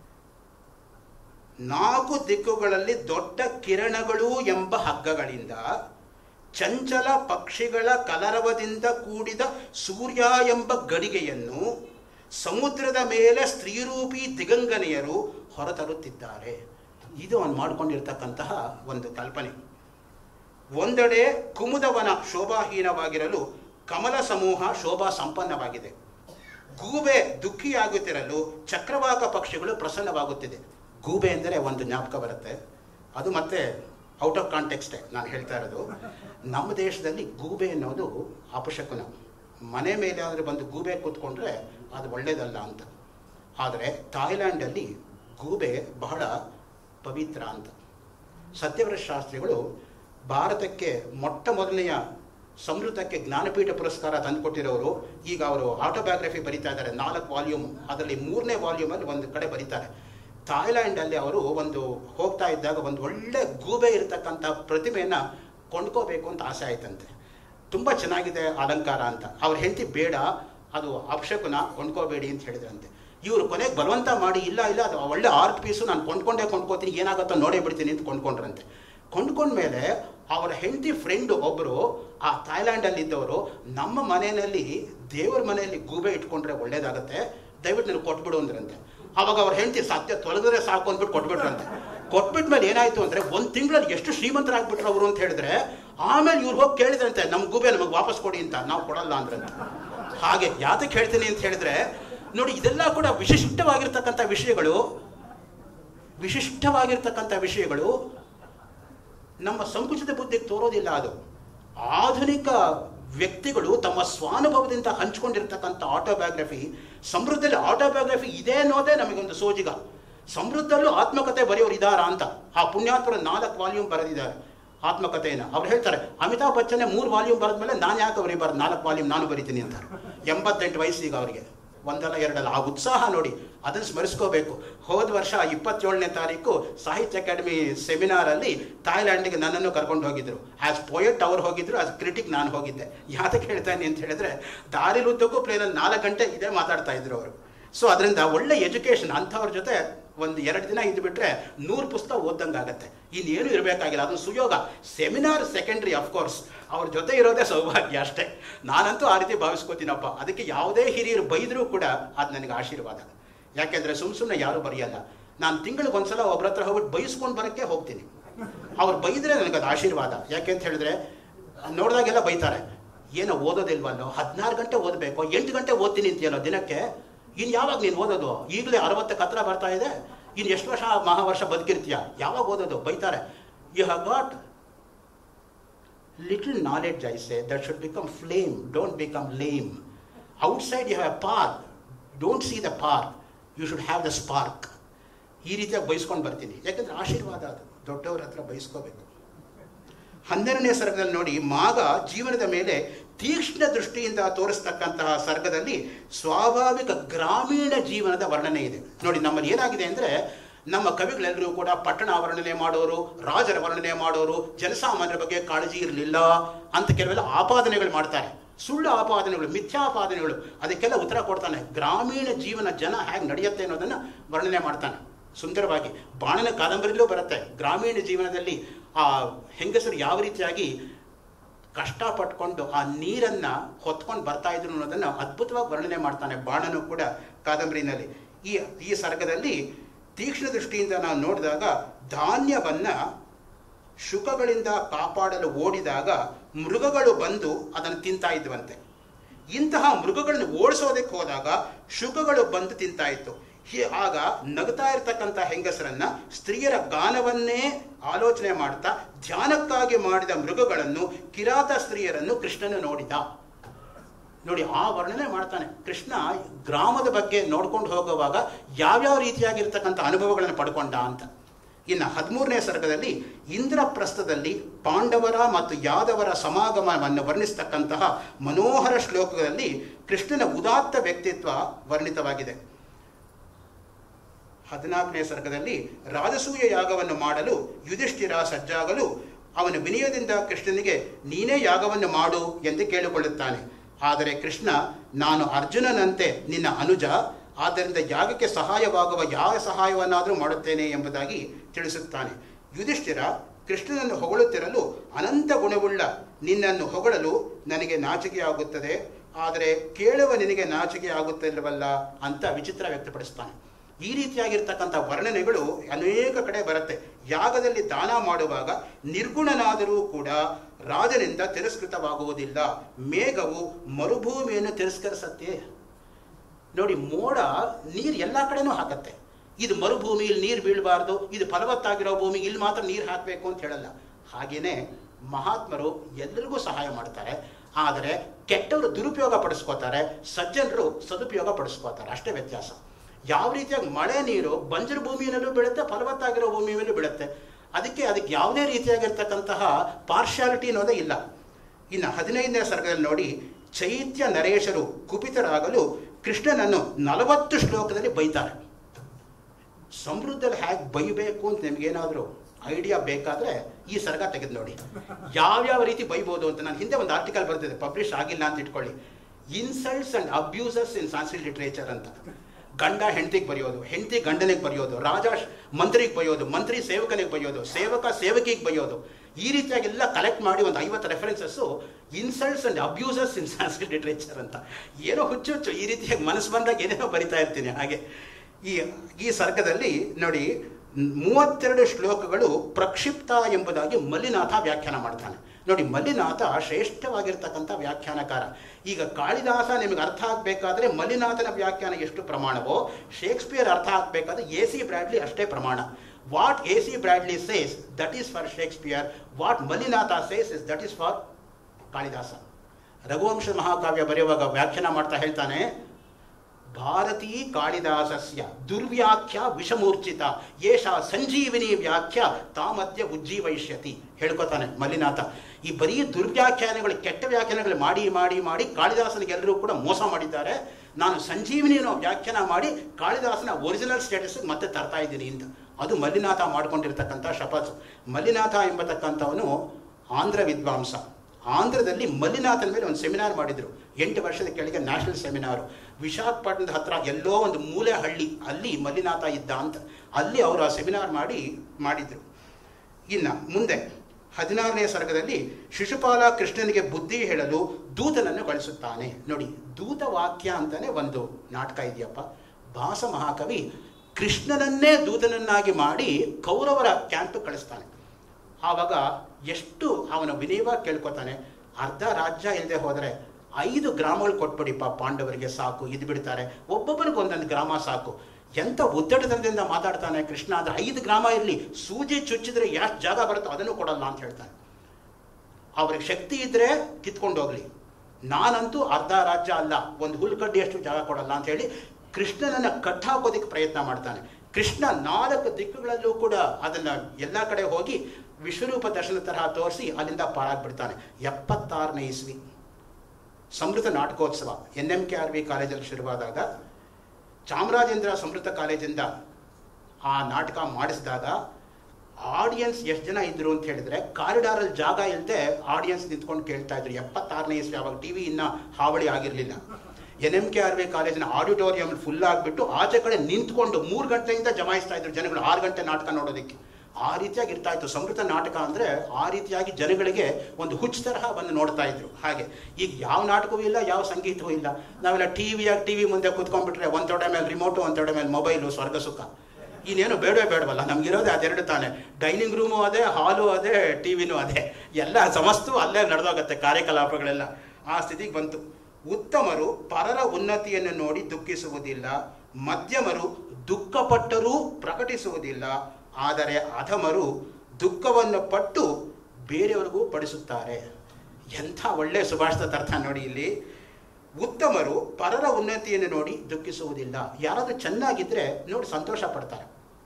ನಾಲ್ಕು ದಿಕ್ಕುಗಳಲ್ಲಿ ದೊಡ್ಡ ಕಿರಣಗಳು ಎಂಬ ಹಗ್ಗಗಳಿಂದ ಚಂಚಲ ಪಕ್ಷಿಗಳ ಕಲರವದಿಂದ ಕೂಡಿದ ಸೂರ್ಯ ಎಂಬ ಗಡಿಗೆಯನ್ನು ಸಮುದ್ರದ ಮೇಲೆ ಸ್ತ್ರೀರೂಪಿ ದಿಗಂಗನೆಯರು ಹೊರತರುತ್ತಿದ್ದಾರೆ ಇದು ಅವನು ಮಾಡಿಕೊಂಡಿರ್ತಕ್ಕಂತಹ ಒಂದು ಕಲ್ಪನೆ ಒಂದೆಡೆ ಕುಮುದವನ ಶೋಭಾಹೀನವಾಗಿರಲು ಕಮಲ ಸಮೂಹ ಶೋಭಾ ಸಂಪನ್ನವಾಗಿದೆ ಗೂಬೆ ದುಃಖಿಯಾಗುತ್ತಿರಲು ಚಕ್ರವಾಕ ಪಕ್ಷಿಗಳು ಪ್ರಸನ್ನವಾಗುತ್ತಿದೆ ಗೂಬೆ ಎಂದರೆ ಒಂದು ಜ್ಞಾಪಕ ಬರುತ್ತೆ ಅದು ಮತ್ತೆ ಔಟ್ ಆಫ್ ಕಾಂಟೆಕ್ಸ್ಟೇ ನಾನು ಹೇಳ್ತಾ ಇರೋದು ನಮ್ಮ ದೇಶದಲ್ಲಿ ಗೂಬೆ ಅನ್ನೋದು ಅಪಶಕುನ ಮನೆ ಮೇಲೆ ಆದರೆ ಬಂದು ಗೂಬೆ ಕೂತ್ಕೊಂಡ್ರೆ ಅದು ಒಳ್ಳೇದಲ್ಲ ಅಂತ ಆದರೆ ಥಾಯ್ಲ್ಯಾಂಡಲ್ಲಿ ಗೂಬೆ ಬಹಳ ಪವಿತ್ರ ಅಂತ ಸತ್ಯವ್ರತ ಶಾಸ್ತ್ರಿಗಳು ಭಾರತಕ್ಕೆ ಮೊಟ್ಟ ಮೊದಲನೆಯ ಸಮೃದ್ಧಕ್ಕೆ ಜ್ಞಾನಪೀಠ ಪುರಸ್ಕಾರ ತಂದುಕೊಟ್ಟಿರೋರು ಈಗ ಅವರು ಆಟೋಬಯೋಗ್ರಫಿ ಬರೀತಾ ಇದ್ದಾರೆ ನಾಲ್ಕು ವಾಲ್ಯೂಮ್ ಅದರಲ್ಲಿ ಮೂರನೇ ವಾಲ್ಯೂಮಲ್ಲಿ ಒಂದು ಕಡೆ ಬರೀತಾರೆ ಥಾಯ್ಲ್ಯಾಂಡಲ್ಲಿ ಅವರು ಒಂದು ಹೋಗ್ತಾ ಇದ್ದಾಗ ಒಂದು ಒಳ್ಳೆ ಗೂಬೆ ಇರತಕ್ಕಂಥ ಪ್ರತಿಮೆಯನ್ನು ಕೊಂಡ್ಕೋಬೇಕು ಅಂತ ಆಸೆ ಆಯ್ತಂತೆ ತುಂಬ ಚೆನ್ನಾಗಿದೆ ಅಲಂಕಾರ ಅಂತ ಅವ್ರ ಹೆಂಡತಿ ಬೇಡ ಅದು ಅಪಶಕುನ ಕೊಂಡ್ಕೋಬೇಡಿ ಅಂತ ಹೇಳಿದ್ರಂತೆ ಇವರು ಕೊನೆಗೆ ಬಲವಂತ ಮಾಡಿ ಇಲ್ಲ ಇಲ್ಲ ಅದು ಒಳ್ಳೆ ಆರ್ಟ್ ಪೀಸು ನಾನು ಕೊಂಡ್ಕೊಂಡೇ ಕೊಂಡ್ಕೋತೀನಿ ಏನಾಗುತ್ತೋ ನೋಡೇ ಬಿಡ್ತೀನಿ ಅಂತ ಕೊಂಡ್ಕೊಂಡ್ರಂತೆ ಕೊಂಡ್ಕೊಂಡ್ಮೇಲೆ ಅವರ ಹೆಂಡತಿ ಫ್ರೆಂಡು ಒಬ್ಬರು ಆ ಥಾಯ್ಲ್ಯಾಂಡಲ್ಲಿ ಇದ್ದವರು ನಮ್ಮ ಮನೆಯಲ್ಲಿ ದೇವರ ಮನೆಯಲ್ಲಿ ಗೂಬೆ ಇಟ್ಕೊಂಡ್ರೆ ಒಳ್ಳೇದಾಗತ್ತೆ ದಯವಿಟ್ಟು ನನಗೆ ಕೊಟ್ಬಿಡು ಅಂದ್ರಂತೆ ಅವಾಗ ಅವ್ರ ಹೆಂಡತಿ ಸತ್ಯ ತೊಲಗಿದ್ರೆ ಸಾಕು ಅಂದ್ಬಿಟ್ಟು ಕೊಟ್ಬಿಟ್ರಂತೆ ಕೊಟ್ಬಿಟ್ಮೇಲೆ ಏನಾಯ್ತು ಅಂದ್ರೆ ಒಂದು ತಿಂಗಳಲ್ಲಿ ಎಷ್ಟು ಶ್ರೀಮಂತರಾಗ್ಬಿಟ್ರು ಅವರು ಅಂತ ಹೇಳಿದ್ರೆ ಆಮೇಲೆ ಇವ್ರು ಹೋಗಿ ಕೇಳಿದ್ರಂತೆ ನಮ್ಮ ಗೂಬೆ ನಮಗೆ ವಾಪಸ್ ಕೊಡಿ ಅಂತ ನಾವು ಕೊಡಲ್ಲ ಅಂದ್ರಂತೆ ಹಾಗೆ ಯಾತಕ್ಕೆ ಹೇಳ್ತೀನಿ ಅಂತ ಹೇಳಿದ್ರೆ ನೋಡಿ ಇದೆಲ್ಲ ಕೂಡ ವಿಶಿಷ್ಟವಾಗಿರ್ತಕ್ಕಂಥ ವಿಷಯಗಳು ವಿಶಿಷ್ಟವಾಗಿರ್ತಕ್ಕಂಥ ವಿಷಯಗಳು ನಮ್ಮ ಸಂಕುಚಿತ ಬುದ್ಧಿಗೆ ತೋರೋದಿಲ್ಲ ಅದು ಆಧುನಿಕ ವ್ಯಕ್ತಿಗಳು ತಮ್ಮ ಸ್ವಾನುಭವದಿಂದ ಹಂಚ್ಕೊಂಡಿರ್ತಕ್ಕಂಥ ಆಟೋಬಯೋಗ್ರಫಿ ಸಮೃದ್ಧದಲ್ಲಿ ಆಟೋಬಯೋಗ್ರಫಿ ಇದೆ ಅನ್ನೋದೇ ನಮಗೊಂದು ಸೋಜಿಗ ಸಮೃದ್ಧಲ್ಲೂ ಆತ್ಮಕತೆ ಬರೆಯೋರು ಇದ್ದಾರಾ ಅಂತ ಆ ಪುಣ್ಯಾತ್ಮರ ನಾಲ್ಕು ವಾಲ್ಯೂಮ್ ಬರೆದಿದ್ದಾರೆ ಆತ್ಮಕಥೆಯನ್ನು ಅವ್ರು ಹೇಳ್ತಾರೆ ಅಮಿತಾಬ್ ಬಚ್ಚನೆ ಮೂರು ವಾಲ್ಯೂಮ್ ಬರೆದ್ಮೇಲೆ ನಾನು ಯಾಕೆ ಬರೀಬಾರ್ದು ನಾಲ್ಕು ವಾಲ್ಯೂಮ್ ನಾನು ಬರಿತೀನಿ ಅಂತಾರೆ ಎಂಬತ್ತೆಂಟು ವಯಸ್ಸು ಈಗ ಅವರಿಗೆ ಒಂದಲ್ಲ ಎರಡಲ್ಲ ಆ ಉತ್ಸಾಹ ನೋಡಿ ಅದನ್ನು ಸ್ಮರಿಸ್ಕೋಬೇಕು ಹೋದ ವರ್ಷ ಇಪ್ಪತ್ತೇಳನೇ ತಾರೀಕು ಸಾಹಿತ್ಯ ಅಕಾಡೆಮಿ ಸೆಮಿನಾರಲ್ಲಿ ಥಾಯ್ಲ್ಯಾಂಡಿಗೆ ನನ್ನನ್ನು ಕರ್ಕೊಂಡು ಹೋಗಿದ್ರು ಆ್ಯಸ್ ಪೋಯಟ್ ಅವ್ರು ಹೋಗಿದ್ರು ಆಸ್ ಕ್ರಿಟಿಕ್ ನಾನು ಹೋಗಿದ್ದೆ ಯಾತಕ್ಕೆ ಹೇಳ್ತಾನೆ ಅಂತ ಹೇಳಿದ್ರೆ ದಾರಿಲುದ್ದಕ್ಕೂ ಪ್ಲೇನಲ್ಲಿ ನಾಲ್ಕು ಗಂಟೆ ಇದೇ ಮಾತಾಡ್ತಾ ಇದ್ರು ಅವರು ಸೊ ಅದರಿಂದ ಒಳ್ಳೆ ಎಜುಕೇಷನ್ ಅಂಥವ್ರ ಜೊತೆ ಒಂದು ಎರಡು ದಿನ ಇದ್ದು ಬಿಟ್ರೆ ನೂರು ಪುಸ್ತಕ ಓದ್ದಂಗೆ ಆಗತ್ತೆ ಇನ್ನೇನು ಇರಬೇಕಾಗಿಲ್ಲ ಅದು ಸುಯೋಗ ಸೆಮಿನಾರ್ ಸೆಕೆಂಡ್ರಿ ಅಫ್ಕೋರ್ಸ್ ಅವ್ರ ಜೊತೆ ಇರೋದೇ ಸೌಭಾಗ್ಯ ಅಷ್ಟೇ ನಾನಂತೂ ಆ ರೀತಿ ಭಾವಿಸ್ಕೋತೀನಪ್ಪ ಅದಕ್ಕೆ ಯಾವುದೇ ಹಿರಿಯರು ಬೈದರೂ ಕೂಡ ಅದು ನನಗೆ ಆಶೀರ್ವಾದ ಯಾಕೆಂದರೆ ಸುಮ್ಮ ಸುಮ್ಮನೆ ಯಾರೂ ಬರೆಯಲ್ಲ ನಾನು ತಿಂಗಳಿಗೆ ಒಂದ್ಸಲ ಒಬ್ರ ಹತ್ರ ಹೋಗ್ಬಿಟ್ಟು ಬೈಸ್ಕೊಂಡು ಬರೋಕ್ಕೆ ಹೋಗ್ತೀನಿ ಅವ್ರು ಬೈದರೆ ನನಗದು ಆಶೀರ್ವಾದ ಯಾಕೆ ಅಂತ ಹೇಳಿದ್ರೆ ನೋಡಿದಾಗೆಲ್ಲ ಬೈತಾರೆ ಏನೋ ಓದೋದಿಲ್ವಲ್ಲೋ ಹದಿನಾರು ಗಂಟೆ ಓದಬೇಕು ಎಂಟು ಗಂಟೆ ಓದ್ತೀನಿ ಅಂತೀಯಲ್ಲೋ ದಿನಕ್ಕೆ ಇನ್ನು ಯಾವಾಗ ನೀನು ಓದೋದು ಈಗಲೇ ಅರವತ್ತಕ್ಕೆ ಹತ್ರ ಬರ್ತಾ ಇದೆ ಇನ್ನು ಎಷ್ಟು ವರ್ಷ ಮಹಾವರ್ಷ ಬದುಕಿರ್ತೀಯ ಯಾವಾಗ ಓದೋದು ಬೈತಾರೆ you have got little knowledge I say that should become flame don't become lame outside you have a park don't see the park you should have the spark ಈ ರೀತಿಯಾಗಿ ಬೈಸ್ಕೊಂಡು ಬರ್ತೀನಿ ಯಾಕಂದ್ರೆ ಆಶೀರ್ವಾದ ಅದು ದೊಡ್ಡವ್ರ ಹತ್ರ ಬಯಸ್ಕೋಬೇಕು ಹನ್ನೆರಡನೇ ಸರ್ಗದಲ್ಲಿ ನೋಡಿ ಮಾಗ ಜೀವನದ ಮೇಲೆ ತೀಕ್ಷ್ಣ ದೃಷ್ಟಿಯಿಂದ ತೋರಿಸ್ತಕ್ಕಂತಹ ಸರ್ಗದಲ್ಲಿ ಸ್ವಾಭಾವಿಕ ಗ್ರಾಮೀಣ ಜೀವನದ ವರ್ಣನೆ ಇದೆ ನೋಡಿ ನಮ್ಮಲ್ಲಿ ಏನಾಗಿದೆ ಅಂದರೆ ನಮ್ಮ ಕವಿಗಳೆಲ್ಲರೂ ಕೂಡ ಪಟ್ಟಣ ವರ್ಣನೆ ಮಾಡೋರು ರಾಜರ ವರ್ಣನೆ ಮಾಡೋರು ಜನಸಾಮಾನ್ಯರ ಬಗ್ಗೆ ಕಾಳಜಿ ಇರಲಿಲ್ಲ ಅಂತ ಕೆಲವೆಲ್ಲ ಆಪಾದನೆಗಳು ಮಾಡ್ತಾರೆ ಸುಳ್ಳು ಆಪಾದನೆಗಳು ಮಿಥ್ಯಾಪಾದನೆಗಳು ಅದಕ್ಕೆಲ್ಲ ಉತ್ತರ ಕೊಡ್ತಾನೆ ಗ್ರಾಮೀಣ ಜೀವನ ಜನ ಹೇಗೆ ನಡೆಯುತ್ತೆ ಅನ್ನೋದನ್ನು ವರ್ಣನೆ ಮಾಡ್ತಾನೆ ಸುಂದರವಾಗಿ ಬಾಣನ ಕಾದಂಬರಿಲೂ ಬರುತ್ತೆ ಗ್ರಾಮೀಣ ಜೀವನದಲ್ಲಿ ಆ ಹೆಂಗಸರು ಯಾವ ರೀತಿಯಾಗಿ ಕಷ್ಟಪಟ್ಕೊಂಡು ಆ ನೀರನ್ನು ಹೊತ್ಕೊಂಡು ಬರ್ತಾ ಇದ್ರು ಅನ್ನೋದನ್ನು ಅದ್ಭುತವಾಗಿ ವರ್ಣನೆ ಮಾಡ್ತಾನೆ ಬಾಣನು ಕೂಡ ಕಾದಂಬರಿನಲ್ಲಿ ಈ ಈ ಸರ್ಗದಲ್ಲಿ ತೀಕ್ಷ್ಣ ದೃಷ್ಟಿಯಿಂದ ನಾವು ನೋಡಿದಾಗ ಧಾನ್ಯವನ್ನ ಶುಕಗಳಿಂದ ಕಾಪಾಡಲು ಓಡಿದಾಗ ಮೃಗಗಳು ಬಂದು ಅದನ್ನು ತಿಂತಾ ಇದ್ವಂತೆ ಇಂತಹ ಮೃಗಗಳನ್ನು ಓಡಿಸೋದಕ್ಕೆ ಹೋದಾಗ ಶುಕಗಳು ಬಂದು ತಿಂತಾ ಇತ್ತು ಹೀ ಆಗ ನಗ್ತಾ ಇರ್ತಕ್ಕಂಥ ಹೆಂಗಸರನ್ನ ಸ್ತ್ರೀಯರ ಗಾನವನ್ನೇ ಆಲೋಚನೆ ಮಾಡ್ತಾ ಧ್ಯಾನಕ್ಕಾಗಿ ಮಾಡಿದ ಮೃಗಗಳನ್ನು ಕಿರಾತ ಸ್ತ್ರೀಯರನ್ನು ಕೃಷ್ಣನು ನೋಡಿದ ನೋಡಿ ಆ ವರ್ಣನೆ ಮಾಡ್ತಾನೆ ಕೃಷ್ಣ ಗ್ರಾಮದ ಬಗ್ಗೆ ನೋಡ್ಕೊಂಡು ಹೋಗುವಾಗ ಯಾವ್ಯಾವ ರೀತಿಯಾಗಿರ್ತಕ್ಕಂಥ ಅನುಭವಗಳನ್ನು ಪಡ್ಕೊಂಡ ಅಂತ ಇನ್ನು ಹದಿಮೂರನೇ ಸರ್ಗದಲ್ಲಿ ಇಂದ್ರಪ್ರಸ್ಥದಲ್ಲಿ ಪಾಂಡವರ ಮತ್ತು ಯಾದವರ ಸಮಾಗಮವನ್ನು ವರ್ಣಿಸ್ತಕ್ಕಂತಹ ಮನೋಹರ ಶ್ಲೋಕಗಳಲ್ಲಿ ಕೃಷ್ಣನ ಉದಾತ್ತ ವ್ಯಕ್ತಿತ್ವ ವರ್ಣಿತವಾಗಿದೆ ಹದಿನಾಲ್ಕನೇ ಸರ್ಗದಲ್ಲಿ ರಾಜಸೂಯ ಯಾಗವನ್ನು ಮಾಡಲು ಯುಧಿಷ್ಠಿರ ಸಜ್ಜಾಗಲು ಅವನ ವಿನಯದಿಂದ ಕೃಷ್ಣನಿಗೆ ನೀನೇ ಯಾಗವನ್ನು ಮಾಡು ಎಂದು ಕೇಳಿಕೊಳ್ಳುತ್ತಾನೆ ಆದರೆ ಕೃಷ್ಣ ನಾನು ಅರ್ಜುನನಂತೆ ನಿನ್ನ ಅನುಜ ಆದ್ದರಿಂದ ಯಾಗಕ್ಕೆ ಸಹಾಯವಾಗುವ ಯಾವ ಸಹಾಯವನ್ನಾದರೂ ಮಾಡುತ್ತೇನೆ ಎಂಬುದಾಗಿ ತಿಳಿಸುತ್ತಾನೆ ಯುಧಿಷ್ಠಿರ ಕೃಷ್ಣನನ್ನು ಹೊಗಳುತ್ತಿರಲು ಅನಂತ ಗುಣವುಳ್ಳ ನಿನ್ನನ್ನು ಹೊಗಳಲು ನನಗೆ ನಾಚಿಕೆಯಾಗುತ್ತದೆ ಆದರೆ ಕೇಳುವ ನಿನಗೆ ನಾಚಿಕೆ ಆಗುತ್ತಿಲ್ಲವಲ್ಲ ಅಂತ ವಿಚಿತ್ರ ವ್ಯಕ್ತಪಡಿಸ್ತಾನೆ ಈ ರೀತಿಯಾಗಿರ್ತಕ್ಕಂಥ ವರ್ಣನೆಗಳು ಅನೇಕ ಕಡೆ ಬರುತ್ತೆ ಯಾಗದಲ್ಲಿ ದಾನ ಮಾಡುವಾಗ ನಿರ್ಗುಣನಾದರೂ ಕೂಡ ರಾಜನಿಂದ ತಿರಸ್ಕೃತವಾಗುವುದಿಲ್ಲ ಮೇಘವು ಮರುಭೂಮಿಯನ್ನು ತಿರಸ್ಕರಿಸತ್ತೆ ನೋಡಿ ಮೋಡ ನೀರು ಎಲ್ಲ ಕಡೆನೂ ಹಾಕತ್ತೆ ಇದು ಮರುಭೂಮಿಯಲ್ಲಿ ನೀರು ಬೀಳಬಾರ್ದು ಇದು ಫಲವತ್ತಾಗಿರೋ ಭೂಮಿ ಇಲ್ಲಿ ಮಾತ್ರ ನೀರು ಹಾಕಬೇಕು ಅಂತ ಹೇಳಲ್ಲ ಹಾಗೇನೆ ಮಹಾತ್ಮರು ಎಲ್ಲರಿಗೂ ಸಹಾಯ ಮಾಡ್ತಾರೆ ಆದರೆ ಕೆಟ್ಟವರು ದುರುಪಯೋಗ ಪಡಿಸ್ಕೋತಾರೆ ಸಜ್ಜನರು ಸದುಪಯೋಗ ಪಡಿಸ್ಕೋತಾರೆ ಅಷ್ಟೇ ವ್ಯತ್ಯಾಸ ಯಾವ ರೀತಿಯಾಗಿ ಮಳೆ ನೀರು ಬಂಜರು ಭೂಮಿಯಲ್ಲೂ ಬೀಳುತ್ತೆ ಫಲವತ್ತಾಗಿರೋ ಭೂಮಿ ಮೇಲೂ ಬೀಳುತ್ತೆ ಅದಕ್ಕೆ ಅದಕ್ಕೆ ಯಾವುದೇ ರೀತಿಯಾಗಿರ್ತಕ್ಕಂತಹ ಪಾರ್ಶಾಲಿಟಿ ಅನ್ನೋದೇ ಇಲ್ಲ ಇನ್ನು ಹದಿನೈದನೇ ಸರ್ಗದಲ್ಲಿ ನೋಡಿ ಚೈತ್ಯ ನರೇಶರು ಕುಪಿತರಾಗಲು ಕೃಷ್ಣನನ್ನು ನಲವತ್ತು ಶ್ಲೋಕದಲ್ಲಿ ಬೈತಾರೆ ಸಮೃದ್ಧದಲ್ಲಿ ಹೇಗೆ ಬೈಬೇಕು ಅಂತ ನಿಮಗೇನಾದರೂ ಐಡಿಯಾ ಬೇಕಾದರೆ ಈ ಸರ್ಗ ತೆಗೆದು ನೋಡಿ ಯಾವ್ಯಾವ ರೀತಿ ಬೈಬೋದು ಅಂತ ನಾನು ಹಿಂದೆ ಒಂದು ಆರ್ಟಿಕಲ್ ಬರ್ತಿದೆ ಪಬ್ಲಿಷ್ ಆಗಿಲ್ಲ ಅಂತ ಇಟ್ಕೊಳ್ಳಿ insults and abuses in Sanskrit literature ಅಂತ ಗಂಡ ಹೆಂಡತಿಗೆ ಬರೆಯೋದು ಹೆಂಡತಿ ಗಂಡನಿಗೆ ಬರೆಯೋದು ರಾಜ ಮಂತ್ರಿಗೆ ಬರೆಯೋದು ಮಂತ್ರಿ ಸೇವಕನಿಗೆ ಬರೆಯೋದು ಸೇವಕ ಸೇವಕಿಗೆ ಬರೆಯೋದು ಈ ರೀತಿಯಾಗಿ ಎಲ್ಲ ಕಲೆಕ್ಟ್ ಮಾಡಿ ಒಂದು ಐವತ್ತು references insults and abuses in Sanskrit literature ಅಂತ ಏನೋ ಹುಚ್ಚು ಹುಚ್ಚು ಈ ರೀತಿಯಾಗಿ ಮನಸ್ಸು ಬಂದಾಗ ಏನೇನೋ ಬರಿತಾ ಇರ್ತೀನಿ ಹಾಗೆ ಈ ಈ ಸರ್ಗದಲ್ಲಿ ನೋಡಿ ಮೂವತ್ತೆರಡು ಶ್ಲೋಕಗಳು ಪ್ರಕ್ಷಿಪ್ತ ಎಂಬುದಾಗಿ ಮಲ್ಲಿನಾಥ ವ್ಯಾಖ್ಯಾನ ಮಾಡ್ತಾನೆ ನೋಡಿ ಮಲ್ಲಿನಾಥ ಶ್ರೇಷ್ಠವಾಗಿರ್ತಕ್ಕಂಥ ವ್ಯಾಖ್ಯಾನಕಾರ ಈಗ ಕಾಳಿದಾಸ ನಿಮಗೆ ಅರ್ಥ ಆಗಬೇಕಾದ್ರೆ ಮಲ್ಲಿನಾಥನ ವ್ಯಾಖ್ಯಾನ ಎಷ್ಟು ಪ್ರಮಾಣವೋ ಶೇಕ್ಸ್ಪಿಯರ್ ಅರ್ಥ ಆಗಬೇಕಾದ್ರೆ ಎ ಸಿ ಬ್ರ್ಯಾಡ್ಲಿ ಅಷ್ಟೇ ಪ್ರಮಾಣ what A C Bradley says that is for Shakespeare what Mallinatha says is that is for Kalidasa Raghuvamsha ಮಹಾಕಾವ್ಯ ಬರೆಯುವಾಗ ವ್ಯಾಖ್ಯಾನ ಮಾಡ್ತಾ ಹೇಳ್ತಾನೆ ಭಾರತೀ ಕಾಳಿದಾಸಸ್ಯ ದುರ್ವ್ಯಾಖ್ಯ ವಿಷಮೂರ್ಛಿತ ಏಷ ಸಂಜೀವಿನಿ ವ್ಯಾಖ್ಯ ತಾಮಧ್ಯ ಉಜ್ಜೀವಯಿಷ್ಯತಿ ಹೇಳ್ಕೊತಾನೆ ಮಲ್ಲಿನಾಥ ಈ ಬರೀ ದುರ್ವ್ಯಾಖ್ಯಾನಗಳು ಕೆಟ್ಟ ವ್ಯಾಖ್ಯಾನಗಳು ಮಾಡಿ ಮಾಡಿ ಮಾಡಿ ಕಾಳಿದಾಸನಿಗೆ ಎಲ್ಲರೂ ಕೂಡ ಮೋಸ ಮಾಡಿದ್ದಾರೆ ನಾನು ಸಂಜೀವಿನಿ ಅನ್ನೋ ವ್ಯಾಖ್ಯಾನ ಮಾಡಿ ಕಾಳಿದಾಸನ ಒರಿಜಿನಲ್ ಸ್ಟೇಟಸ್ಗೆ ಮತ್ತೆ ತರ್ತಾ ಇದ್ದೀನಿ ಅಂತ ಅದು ಮಲ್ಲಿನಾಥ ಮಾಡ್ಕೊಂಡಿರ್ತಕ್ಕಂಥ ಶಪಥ ಮಲ್ಲಿನಾಥ ಎಂಬತಕ್ಕಂಥವನು ಆಂಧ್ರ ವಿದ್ವಾಂಸ ಆಂಧ್ರದಲ್ಲಿ ಮಲ್ಲಿನಾಥನ ಮೇಲೆ ಒಂದು ಸೆಮಿನಾರ್ ಮಾಡಿದರು ಎಂಟು ವರ್ಷದ ಕೆಳಗೆ ನ್ಯಾಷನಲ್ ಸೆಮಿನಾರು ವಿಶಾಖಪಟ್ಟಣದ ಹತ್ರ ಎಲ್ಲೋ ಒಂದು ಮೂಲೆ ಹಳ್ಳಿ ಅಲ್ಲಿ ಮಲ್ಲಿನಾಥ ಇದ್ದ ಅಂತ ಅಲ್ಲಿ ಅವರು ಆ ಸೆಮಿನಾರ್ ಮಾಡಿ ಮಾಡಿದರು ಇನ್ನು ಮುಂದೆ ಹದಿನಾರನೇ ಸರ್ಗದಲ್ಲಿ ಶಿಶುಪಾಲ ಕೃಷ್ಣನಿಗೆ ಬುದ್ಧಿ ಹೇಳಲು ದೂತನನ್ನು ಕಳಿಸುತ್ತಾನೆ ನೋಡಿ ದೂತ ವಾಕ್ಯ ಅಂತಾನೆ ಒಂದು ನಾಟಕ ಇದೆಯಪ್ಪ ಭಾಸ ಮಹಾಕವಿ ಕೃಷ್ಣನನ್ನೇ ದೂತನನ್ನಾಗಿ ಮಾಡಿ ಕೌರವರ ಕ್ಯಾಂಪ್ ಕಳಿಸ್ತಾನೆ ಆವಾಗ ಎಷ್ಟು ಅವನ ವಿನಯವಾಗಿ ಕೇಳ್ಕೊತಾನೆ ಅರ್ಧ ರಾಜ್ಯ ಇಲ್ಲದೆ ಹೋದರೆ ಐದು ಗ್ರಾಮಗಳು ಕೊಟ್ಬಿಡಿಪ್ಪ ಪಾಂಡವರಿಗೆ ಸಾಕು ಇದು ಬಿಡ್ತಾರೆ ಒಬ್ಬೊಬ್ಬರಿಗೆ ಒಂದೊಂದು ಗ್ರಾಮ ಸಾಕು ಎಂಥ ಉದ್ದಟತನದಿಂದ ಮಾತಾಡ್ತಾನೆ ಕೃಷ್ಣ ಅಂದ್ರೆ ಐದು ಗ್ರಾಮ ಇರಲಿ ಸೂಜಿ ಚುಚ್ಚಿದ್ರೆ ಎಷ್ಟು ಜಾಗ ಬರುತ್ತೋ ಅದನ್ನು ಕೊಡಲ್ಲ ಅಂತ ಹೇಳ್ತಾನೆ ಅವ್ರಿಗೆ ಶಕ್ತಿ ಇದ್ರೆ ಕಿತ್ಕೊಂಡು ಹೋಗ್ಲಿ ನಾನಂತೂ ಅರ್ಧ ರಾಜ್ಯ ಅಲ್ಲ ಒಂದು ಹುಲ್ಕಡ್ಡಿಯಷ್ಟು ಜಾಗ ಕೊಡಲ್ಲ ಅಂತ ಹೇಳಿ ಕೃಷ್ಣನನ್ನ ಕಟ್ಟಾಕೋದಕ್ಕೆ ಪ್ರಯತ್ನ ಮಾಡ್ತಾನೆ ಕೃಷ್ಣ ನಾಲ್ಕು ದಿಕ್ಕುಗಳಲ್ಲೂ ಕೂಡ ಅದನ್ನ ಎಲ್ಲ ಕಡೆ ಹೋಗಿ ವಿಶ್ವರೂಪ ದರ್ಶನ ತರಹ ತೋರಿಸಿ ಅಲ್ಲಿಂದ ಪಾರಾಗ್ಬಿಡ್ತಾನೆ ಎಪ್ಪತ್ತಾರನೇ ಇಸ್ವಿ ಸಮೃದ್ಧ ನಾಟಕೋತ್ಸವ N M K R V ಕಾಲೇಜಲ್ಲಿ ಶುರುವಾದಾಗ ಚಾಮರಾಜೇಂದ್ರ ಸಮೃದ್ಧ ಕಾಲೇಜಿಂದ ಆ ನಾಟಕ ಮಾಡಿಸಿದಾಗ ಆಡಿಯನ್ಸ್ ಎಷ್ಟು ಜನ ಇದ್ರು ಅಂತ ಹೇಳಿದ್ರೆ ಕಾರಿಡಾರಲ್ಲಿ ಜಾಗ ಇಲ್ಲದೆ ಆಡಿಯನ್ಸ್ ನಿಂತ್ಕೊಂಡು ಕೇಳ್ತಾ ಇದ್ರು ಎಪ್ಪತ್ತಾರನೇ ಇಸ್ವಿ ಅವಾಗ ಟಿ ವಿ ಇನ್ನ ಹಾವಳಿ ಆಗಿರಲಿಲ್ಲ N M K R V ಕಾಲೇಜಿನ ಆಡಿಟೋರಿಯಂ ಫುಲ್ ಆಗಿಬಿಟ್ಟು ಆಚೆ ಕಡೆ ನಿಂತ್ಕೊಂಡು ಮೂರು ಗಂಟೆಯಿಂದ ಜಮಾಯಿಸ್ತಾ ಇದ್ರು ಜನಗಳು ಆರು ಗಂಟೆ ನಾಟಕ ನೋಡೋದಕ್ಕೆ ಆ ರೀತಿಯಾಗಿ ಇರ್ತಾ ಇತ್ತು ಸಮೃದ್ಧ ನಾಟಕ ಅಂದರೆ ಆ ರೀತಿಯಾಗಿ ಜನಗಳಿಗೆ ಒಂದು ಹುಚ್ಚ ತರಹ ಬಂದು ನೋಡ್ತಾ ಇದ್ರು ಹಾಗೆ ಈಗ ಯಾವ ನಾಟಕವೂ ಇಲ್ಲ ಯಾವ ಸಂಗೀತವೂ ಇಲ್ಲ ನಾವೆಲ್ಲ ಟಿ ವಿಯಾಗಿ ಟಿ ವಿ ಮುಂದೆ ಕೂತ್ಕೊಂಡ್ಬಿಟ್ರೆ ಒಂದು ತೊಡೆ ಮೇಲೆ ರಿಮೋಟು ಒಂದು ತೊಡೆ ಮೇಲೆ ಮೊಬೈಲು ಸ್ವರ್ಗ ಸುಖ ಇನ್ನೇನು ಬೇಡವೇ ಬೇಡವಲ್ಲ ನಮಗಿರೋದೇ ಅದೆರಡು ತಾನೆ ಡೈನಿಂಗ್ ರೂಮು ಅದೇ ಹಾಲು ಅದೇ ಟಿ ವಿನೂ ಅದೇ ಎಲ್ಲ ಸಮಸ್ತು ಅಲ್ಲೇ ನಡೆದೋಗತ್ತೆ ಕಾರ್ಯಕಲಾಪಗಳೆಲ್ಲ ಆ ಸ್ಥಿತಿಗೆ ಬಂತು ಉತ್ತಮರು ಪರರ ಉನ್ನತಿಯನ್ನು ನೋಡಿ ದುಃಖಿಸುವುದಿಲ್ಲ ಮಧ್ಯಮರು ದುಃಖಪಟ್ಟರೂ ಪ್ರಕಟಿಸುವುದಿಲ್ಲ ಆದರೆ ಅಧಮರು ದುಃಖವನ್ನು ಪಟ್ಟು ಬೇರೆಯವರಿಗೂ ಪಡಿಸುತ್ತಾರೆ ಎಂಥ ಒಳ್ಳೆಯ ಸುಭಾಷಿತ ಅರ್ಥ ನೋಡಿ ಇಲ್ಲಿ ಉತ್ತಮರು ಪರರ ಉನ್ನತಿಯನ್ನು ನೋಡಿ ದುಃಖಿಸುವುದಿಲ್ಲ ಯಾರಾದರೂ ಚೆನ್ನಾಗಿದ್ದರೆ ನೋಡಿ ಸಂತೋಷ ಪಡ್ತಾರೆ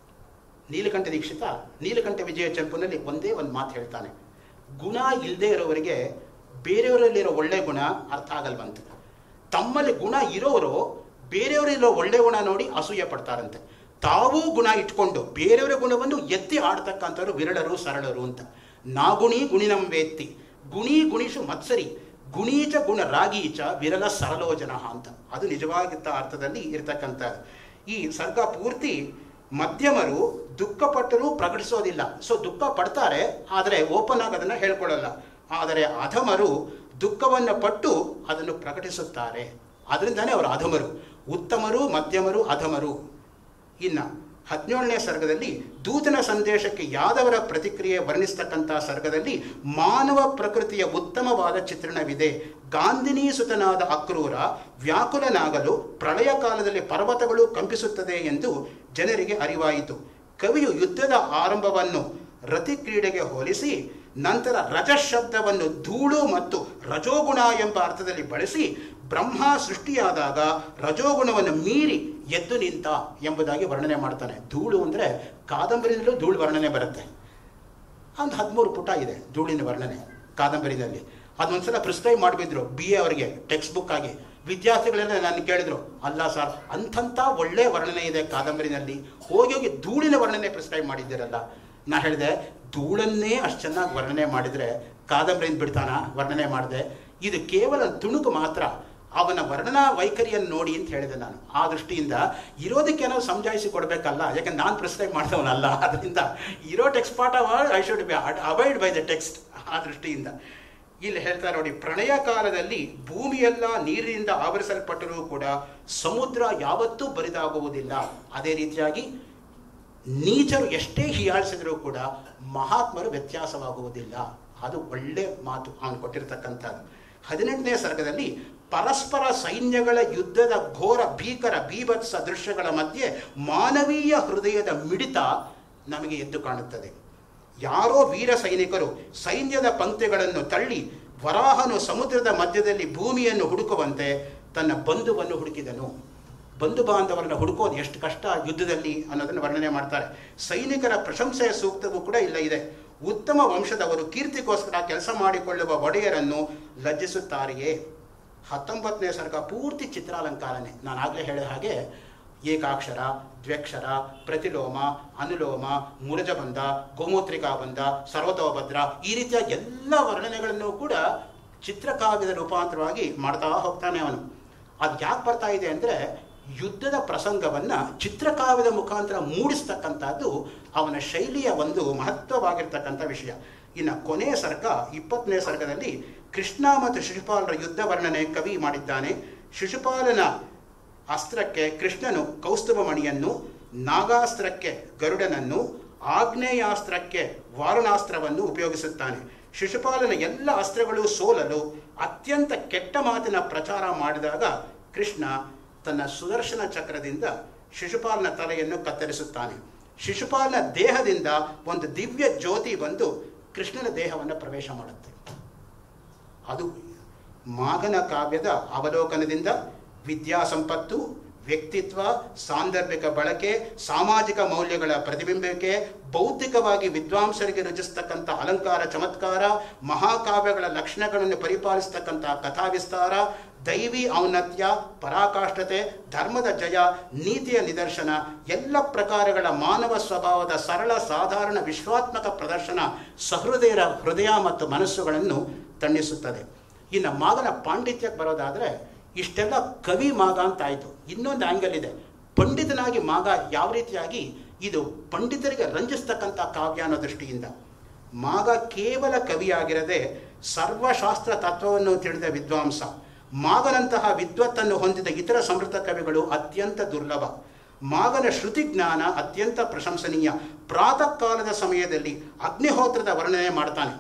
ನೀಲಕಂಠ ದೀಕ್ಷಿತ ನೀಲಕಂಠ ವಿಜಯ ಚಂಪುನಲ್ಲಿ ಒಂದೇ ಒಂದು ಮಾತು ಹೇಳ್ತಾನೆ ಗುಣ ಇಲ್ಲದೆ ಇರೋವರಿಗೆ ಬೇರೆಯವರಲ್ಲಿರೋ ಒಳ್ಳೆ ಗುಣ ಅರ್ಥ ಆಗಲ್ವಂತೆ ತಮ್ಮಲ್ಲಿ ಗುಣ ಇರೋರು ಬೇರೆಯವರಿರೋ ಒಳ್ಳೆ ಗುಣ ನೋಡಿ ಅಸೂಯೆ ಪಡ್ತಾರಂತೆ ತಾವೂ ಗುಣ ಇಟ್ಕೊಂಡು ಬೇರೆಯವರ ಗುಣವನ್ನು ಎತ್ತಿ ಆಡ್ತಕ್ಕಂಥವ್ರು ವಿರಳರು ಸರಳರು ಅಂತ ನಾಗುಣಿ ಗುಣಿನಂ ವೇತ್ತಿ ಗುಣಿ ಗುಣಿಷು ಮತ್ಸರಿ ಗುಣೀಚ ಗುಣ ರಾಗೀಚ ವಿರಲ ಸರಳೋಜನ ಅಂತ ಅದು ನಿಜವಾಗಿದ್ದ ಅರ್ಥದಲ್ಲಿ ಇರ್ತಕ್ಕಂಥ ಈ ಸರ್ಗ ಪೂರ್ತಿ ಮಧ್ಯಮರು ದುಃಖಪಟ್ಟರೂ ಪ್ರಕಟಿಸೋದಿಲ್ಲ ಸೊ ದುಃಖ ಪಡ್ತಾರೆ ಆದರೆ ಓಪನ್ ಆಗಿ ಅದನ್ನು ಹೇಳ್ಕೊಳ್ಳಲ್ಲ ಆದರೆ ಅಧಮರು ದುಃಖವನ್ನು ಪಟ್ಟು ಅದನ್ನು ಪ್ರಕಟಿಸುತ್ತಾರೆ ಅದರಿಂದಾನೇ ಅವರು ಅಧಮರು ಉತ್ತಮರು ಮಧ್ಯಮರು ಅಧಮರು ಇನ್ನು ಹದಿನೇಳನೇ ಸರ್ಗದಲ್ಲಿ ದೂತನ ಸಂದೇಶಕ್ಕೆ ಯಾದವರ ಪ್ರತಿಕ್ರಿಯೆ ವರ್ಣಿಸ್ತಕ್ಕಂಥ ಸರ್ಗದಲ್ಲಿ ಮಾನವ ಪ್ರಕೃತಿಯ ಉತ್ತಮವಾದ ಚಿತ್ರಣವಿದೆ ಗಾಂಧಿನಿ ಸುತನಾದ ಅಕ್ರೂರ ವ್ಯಾಕುಲನಾಗಲು ಪ್ರಳಯ ಕಾಲದಲ್ಲಿ ಪರ್ವತಗಳು ಕಂಪಿಸುತ್ತದೆ ಎಂದು ಜನರಿಗೆ ಅರಿವಾಯಿತು ಕವಿಯು ಯುದ್ಧದ ಆರಂಭವನ್ನು ರತಿ ಕ್ರೀಡೆಗೆ ಹೋಲಿಸಿ ನಂತರ ರಜ ಶಬ್ದವನ್ನು ಧೂಳು ಮತ್ತು ರಜೋಗುಣ ಎಂಬ ಅರ್ಥದಲ್ಲಿ ಬಳಸಿ ಬ್ರಹ್ಮ ಸೃಷ್ಟಿಯಾದಾಗ ರಜೋಗುಣವನ್ನು ಮೀರಿ ಎದ್ದು ನಿಂತ ಎಂಬುದಾಗಿ ವರ್ಣನೆ ಮಾಡ್ತಾನೆ ಧೂಳು ಅಂದರೆ ಕಾದಂಬರಿನಲ್ಲೂ ಧೂಳು ವರ್ಣನೆ ಬರುತ್ತೆ ಒಂದು ಹದಿಮೂರು ಪುಟ ಇದೆ ಧೂಳಿನ ವರ್ಣನೆ ಕಾದಂಬರಿನಲ್ಲಿ ಅದೊಂದ್ಸಲ ಪ್ರಿಸ್ಕ್ರೈಬ್ ಮಾಡಿಬಿದ್ರು ಬಿ ಎ ಅವರಿಗೆ ಟೆಕ್ಸ್ಟ್ ಬುಕ್ ಆಗಿ ವಿದ್ಯಾರ್ಥಿಗಳೆಲ್ಲ ನಾನು ಕೇಳಿದ್ರು ಅಲ್ಲ ಸರ್ ಅಂಥಂಥ ಒಳ್ಳೆ ವರ್ಣನೆ ಇದೆ ಕಾದಂಬರಿನಲ್ಲಿ ಹೋಗಿ ಹೋಗಿ ಧೂಳಿನ ವರ್ಣನೆ ಪ್ರಿಸ್ಕ್ರೈಬ್ ಮಾಡಿದ್ದೀರಲ್ಲ ನಾ ಹೇಳಿದೆ ಧೂಳನ್ನೇ ಅಷ್ಟು ಚೆನ್ನಾಗಿ ವರ್ಣನೆ ಮಾಡಿದರೆ ಕಾದಂಬರಿಯಿಂದ ಬಿಡ್ತಾನ ವರ್ಣನೆ ಮಾಡಿದೆ ಇದು ಕೇವಲ ತುಣುಕು ಮಾತ್ರ ಅವನ ವರ್ಣನಾ ವೈಖರಿಯನ್ನು ನೋಡಿ ಅಂತ ಹೇಳಿದೆ ನಾನು ಆ ದೃಷ್ಟಿಯಿಂದ ಇರೋದಕ್ಕೆ ನಾವು ಸಮಜಾಯಿಸಿ ಕೊಡಬೇಕಲ್ಲ ಯಾಕಂದ್ರೆ ನಾನು ಪ್ರಿಸ್ಕ್ರೈಬ್ ಮಾಡಿದವನಲ್ಲ ಅದರಿಂದ ಇರೋ text part of I should be avoid by the text ಆ ದೃಷ್ಟಿಯಿಂದ ಇಲ್ಲಿ ಹೇಳ್ತಾರೆ ನೋಡಿ ಪ್ರಳಯ ಕಾಲದಲ್ಲಿ ಭೂಮಿಯೆಲ್ಲ ನೀರಿನಿಂದ ಆವರಿಸಲ್ಪಟ್ಟರೂ ಕೂಡ ಸಮುದ್ರ ಯಾವತ್ತೂ ಬರಿದಾಗುವುದಿಲ್ಲ ಅದೇ ರೀತಿಯಾಗಿ ನೀಚರು ಎಷ್ಟೇ ಹೀಯಾಳಿಸಿದರೂ ಕೂಡ ಮಹಾತ್ಮರು ವ್ಯತ್ಯಾಸವಾಗುವುದಿಲ್ಲ ಅದು ಒಳ್ಳೆ ಮಾತು ಅವನು ಕೊಟ್ಟಿರ್ತಕ್ಕಂಥದ್ದು ಹದಿನೆಂಟನೇ ಸರ್ಗದಲ್ಲಿ ಪರಸ್ಪರ ಸೈನ್ಯಗಳ ಯುದ್ಧದ ಘೋರ ಭೀಕರ ಬೀಭತ್ಸ ದೃಶ್ಯಗಳ ಮಧ್ಯೆ ಮಾನವೀಯ ಹೃದಯದ ಮಿಡಿತ ನಮಗೆ ಎದ್ದು ಕಾಣುತ್ತದೆ ಯಾರೋ ವೀರ ಸೈನಿಕರು ಸೈನ್ಯದ ಪಂಕ್ತಿಗಳನ್ನು ತಳ್ಳಿ ವರಾಹನು ಸಮುದ್ರದ ಮಧ್ಯದಲ್ಲಿ ಭೂಮಿಯನ್ನು ಹುಡುಕುವಂತೆ ತನ್ನ ಬಂಧುವನ್ನು ಹುಡುಕಿದನು ಬಂಧು ಬಾಂಧವರನ್ನು ಹುಡುಕೋದು ಎಷ್ಟು ಕಷ್ಟ ಯುದ್ಧದಲ್ಲಿ ಅನ್ನೋದನ್ನು ವರ್ಣನೆ ಮಾಡ್ತಾರೆ ಸೈನಿಕರ ಪ್ರಶಂಸೆಯ ಸೂಕ್ತವೂ ಕೂಡ ಇಲ್ಲ ಇದೆ ಉತ್ತಮ ವಂಶದವರು ಕೀರ್ತಿಗೋಸ್ಕರ ಕೆಲಸ ಮಾಡಿಕೊಳ್ಳುವ ಒಡೆಯರನ್ನು ಲಜ್ಜಿಸುತ್ತಾರೆಯೇ ಹತ್ತೊಂಬತ್ತನೇ ಸರ್ಗ ಪೂರ್ತಿ ಚಿತ್ರಾಲಂಕಾರನೇ ನಾನು ಆಗಲೇ ಹೇಳಿದ ಹಾಗೆ ಏಕಾಕ್ಷರ ದ್ವ್ಯಕ್ಷರ ಪ್ರತಿಲೋಮ ಅನುಲೋಮ ಮುರಜಬಂಧ ಗೋಮೂತ್ರಿಕಾ ಬಂಧ ಸರ್ವತೋಭದ್ರ ಈ ರೀತಿಯ ಎಲ್ಲ ವರ್ಣನೆಗಳನ್ನು ಕೂಡ ಚಿತ್ರಕಾವ್ಯದ ರೂಪಾಂತರವಾಗಿ ಮಾಡ್ತಾ ಹೋಗ್ತಾನೆ ಅವನು ಅದು ಯಾಕೆ ಬರ್ತಾ ಇದೆ ಅಂದರೆ ಯುದ್ಧದ ಪ್ರಸಂಗವನ್ನು ಚಿತ್ರಕಾವ್ಯದ ಮುಖಾಂತರ ಮೂಡಿಸ್ತಕ್ಕಂಥದ್ದು ಅವನ ಶೈಲಿಯ ಒಂದು ಮಹತ್ವವಾಗಿರ್ತಕ್ಕಂಥ ವಿಷಯ ಇನ್ನು ಕೊನೆಯ ಸರ್ಗ ಇಪ್ಪತ್ತನೇ ಸರ್ಗದಲ್ಲಿ ಕೃಷ್ಣ ಮತ್ತು ಶಿಶುಪಾಲರ ಯುದ್ಧ ವರ್ಣನೆ ಕವಿ ಮಾಡಿದ್ದಾನೆ ಶಿಶುಪಾಲನ ಅಸ್ತ್ರಕ್ಕೆ ಕೃಷ್ಣನು ಕೌಸ್ತುಭಮಣಿಯನ್ನು ನಾಗಾಸ್ತ್ರಕ್ಕೆ ಗರುಡನನ್ನು ಆಗ್ನೇಯಾಸ್ತ್ರಕ್ಕೆ ವಾರಣಾಸ್ತ್ರವನ್ನು ಉಪಯೋಗಿಸುತ್ತಾನೆ ಶಿಶುಪಾಲನ ಎಲ್ಲ ಅಸ್ತ್ರಗಳು ಸೋಲಲು ಅತ್ಯಂತ ಕೆಟ್ಟ ಮಾತಿನ ಪ್ರಚಾರ ಮಾಡಿದಾಗ ಕೃಷ್ಣ ತನ್ನ ಸುದರ್ಶನ ಚಕ್ರದಿಂದ ಶಿಶುಪಾಲನ ತಲೆಯನ್ನು ಕತ್ತರಿಸುತ್ತಾನೆ ಶಿಶುಪಾಲನ ದೇಹದಿಂದ ಒಂದು ದಿವ್ಯ ಜ್ಯೋತಿ ಬಂದು ಕೃಷ್ಣನ ದೇಹವನ್ನು ಪ್ರವೇಶ ಮಾಡುತ್ತೆ ಅದು ಮಾಗನ ಕಾವ್ಯದ ಅವಲೋಕನದಿಂದ ವಿದ್ಯಾ ಸಂಪತ್ತು ವ್ಯಕ್ತಿತ್ವ ಸಾಂದರ್ಭಿಕ ಬಳಕೆ ಸಾಮಾಜಿಕ ಮೌಲ್ಯಗಳ ಪ್ರತಿಬಿಂಬಕ್ಕೆ ಬೌದ್ಧಿಕವಾಗಿ ವಿದ್ವಾಂಸರಿಗೆ ರಚಿಸ್ತಕ್ಕಂಥ ಅಲಂಕಾರ ಚಮತ್ಕಾರ ಮಹಾಕಾವ್ಯಗಳ ಲಕ್ಷಣಗಳನ್ನು ಪರಿಪಾಲಿಸ್ತಕ್ಕಂಥ ಕಥಾವಿಸ್ತಾರ ದೈವಿ ಔನ್ನತ್ಯ ಪರಾಕಾಷ್ಠತೆ ಧರ್ಮದ ಜಯ ನೀತಿಯ ನಿದರ್ಶನ ಎಲ್ಲ ಪ್ರಕಾರಗಳ ಮಾನವ ಸ್ವಭಾವದ ಸರಳ ಸಾಧಾರಣ ವಿಶ್ವಾತ್ಮಕ ಪ್ರದರ್ಶನ ಸಹೃದಯರ ಹೃದಯ ಮತ್ತು ಮನಸ್ಸುಗಳನ್ನು ತಣ್ಣಿಸುತ್ತದೆ ಇನ್ನು ಮಾಗನ ಪಾಂಡಿತ್ಯಕ್ಕೆ ಬರೋದಾದರೆ ಇಷ್ಟೆಲ್ಲ ಕವಿ ಮಾಗ ಅಂತ ಆಯಿತು ಇನ್ನೊಂದು ಆ್ಯಂಗಲ್ ಇದೆ ಪಂಡಿತನಾಗಿ ಮಾಗ ಯಾವ ರೀತಿಯಾಗಿ ಇದು ಪಂಡಿತರಿಗೆ ರಂಜಿಸ್ತಕ್ಕಂಥ ಕಾವ್ಯ ಅನ್ನೋ ದೃಷ್ಟಿಯಿಂದ ಮಾಗ ಕೇವಲ ಕವಿಯಾಗಿರದೆ ಸರ್ವಶಾಸ್ತ್ರ ತತ್ವವನ್ನು ತಿಳಿದ ವಿದ್ವಾಂಸ ಮಾಗನಂತಹ ವಿದ್ವತ್ತನ್ನು ಹೊಂದಿದ ಇತರ ಸಮೃದ್ಧ ಕವಿಗಳು ಅತ್ಯಂತ ದುರ್ಲಭ ಮಾಗನ ಶ್ರುತಿ ಜ್ಞಾನ ಅತ್ಯಂತ ಪ್ರಶಂಸನೀಯ ಪ್ರಾತಃ ಕಾಲದ ಸಮಯದಲ್ಲಿ ಅಗ್ನಿಹೋತ್ರದ ವರ್ಣನೆ ಮಾಡ್ತಾನೆ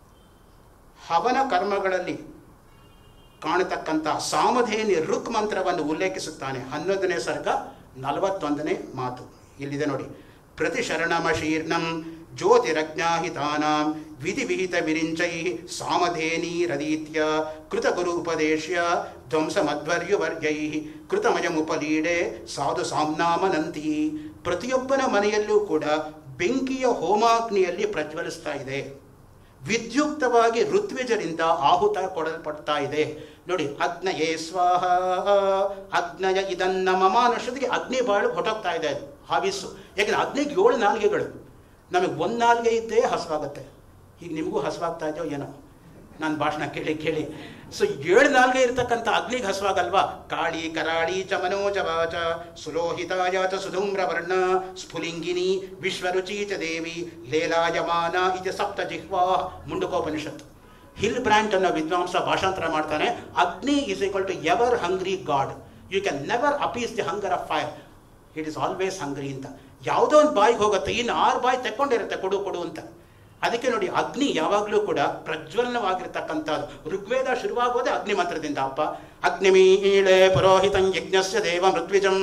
ಹವನ ಕರ್ಮಗಳಲ್ಲಿ ಕಾಣತಕ್ಕಂಥ ಸಾಮಧೇನಿ ಋಕ್ ಮಂತ್ರವನ್ನು ಉಲ್ಲೇಖಿಸುತ್ತಾನೆ ಹನ್ನೊಂದನೇ ಸರ್ಗ ನಲವತ್ತೊಂದನೇ ಮಾತು ಇಲ್ಲಿದೆ ನೋಡಿ ಪ್ರತಿ ಶರಣಮಶೀರ್ಣಂ ಜ್ಯೋತಿರಜ್ಞಾಹಿತಾನಾಂ ವಿಧಿ ವಿಹಿತ ವಿರಿಂಚೈ ಸಾಮಧೇನೀರದೀತ್ಯ ಕೃತಗುರು ಉಪದೇಶ್ಯ ಧ್ವಂಸಮಧ್ವರ್ಯುವರ್ಗೈ ಕೃತಮಯಮುಪಲೀಡೆ ಸಾಧು ಸಾಮ್ನಾಮನಂತಿ ಪ್ರತಿಯೊಬ್ಬನ ಮನೆಯಲ್ಲೂ ಕೂಡ ಬೆಂಕಿಯ ಹೋಮಾಗ್ನಿಯಲ್ಲಿ ಪ್ರಜ್ವಲಿಸ್ತಾ ಇದೆ ವಿದ್ಯುಕ್ತವಾಗಿ ಋತ್ವಿಜರಿಂದ ಆಹುತ ಕೊಡಲ್ಪಡ್ತಾ ಇದೆ ನೋಡಿ ಅಗ್ನಯೇ ಸ್ವಾಹ ಅಗ್ನಯ ಇದನ್ನ ಮಮ ಅನ್ನೋಷ್ಟೊತ್ತಿಗೆ ಅಗ್ನಿ ಬಾಳು ಹೊಟ್ಟೋಗ್ತಾ ಇದೆ ಅದು ಹಾವಿಸ್ಸು ಯಾಕಂದ್ರೆ ಅಗ್ನಿಗೆ ಏಳು ನಾಲ್ಗೆಗಳು ನಮಗೆ ಒಂದು ನಾಲ್ಗೆ ಇದ್ದೇ ಹಸುವಾಗುತ್ತೆ ಈಗ ನಿಮಗೂ ಹಸುವಾಗ್ತಾ ಇದೆಯೋ ಏನೋ ನಾನು ಭಾಷಣ ಕೇಳಿ ಕೇಳಿ ಸೊ ಏಳು ನಾಲ್ಗೆ ಇರ್ತಕ್ಕಂಥ ಅಗ್ನಿಗೆ ಹಸುವಾಗಲ್ವಾ ಕಾಳಿ ಕರಾಳಿ ಚ ಮನೋಜವಾಚ ಸುಲೋಹಿತಾಯ ಚ ಸುಧೂಮ್ರವರ್ಣ ಸ್ಫುಲಿಂಗಿನಿ ವಿಶ್ವರುಚಿ ಚ ದೇವಿ ಲೇಲಾಯಮಾನ ಇತಿ ಸಪ್ತ ಜಿಹ್ವಾ ಮುಂಡುಕೋಪನಿಷತ್ ಹಿಲ್ ಬ್ರ್ಯಾಂಟ್ ಅನ್ನೋ ವಿದ್ವಾಂಸ ಭಾಷಾಂತರ ಮಾಡ್ತಾನೆ Agni is equal to ever hungry god you can never appease the hunger of fire it is always hungry ಅಂತ ಯಾವುದೋ ಒಂದು ಬಾಯಿಗೆ ಹೋಗುತ್ತೆ ಇನ್ನು ಆರು ಬಾಯಿ ತೆಕ್ಕೊಂಡಿರುತ್ತೆ ಕೊಡು ಕೊಡು ಅಂತ ಅದಕ್ಕೆ ನೋಡಿ ಅಗ್ನಿ ಯಾವಾಗಲೂ ಕೂಡ ಪ್ರಜ್ವಲನವಾಗಿರ್ತಕ್ಕಂಥದ್ದು ಋಗ್ವೇದ ಶುರುವಾಗೋದೇ ಅಗ್ನಿ ಮಂತ್ರದಿಂದ ಅಪ್ಪ ಅಗ್ನಿಮೀಳೆ ಪುರೋಹಿತಂ ಯಜ್ಞಸ್ಯ ದೇವ ಮೃತ್ವಿಜಂ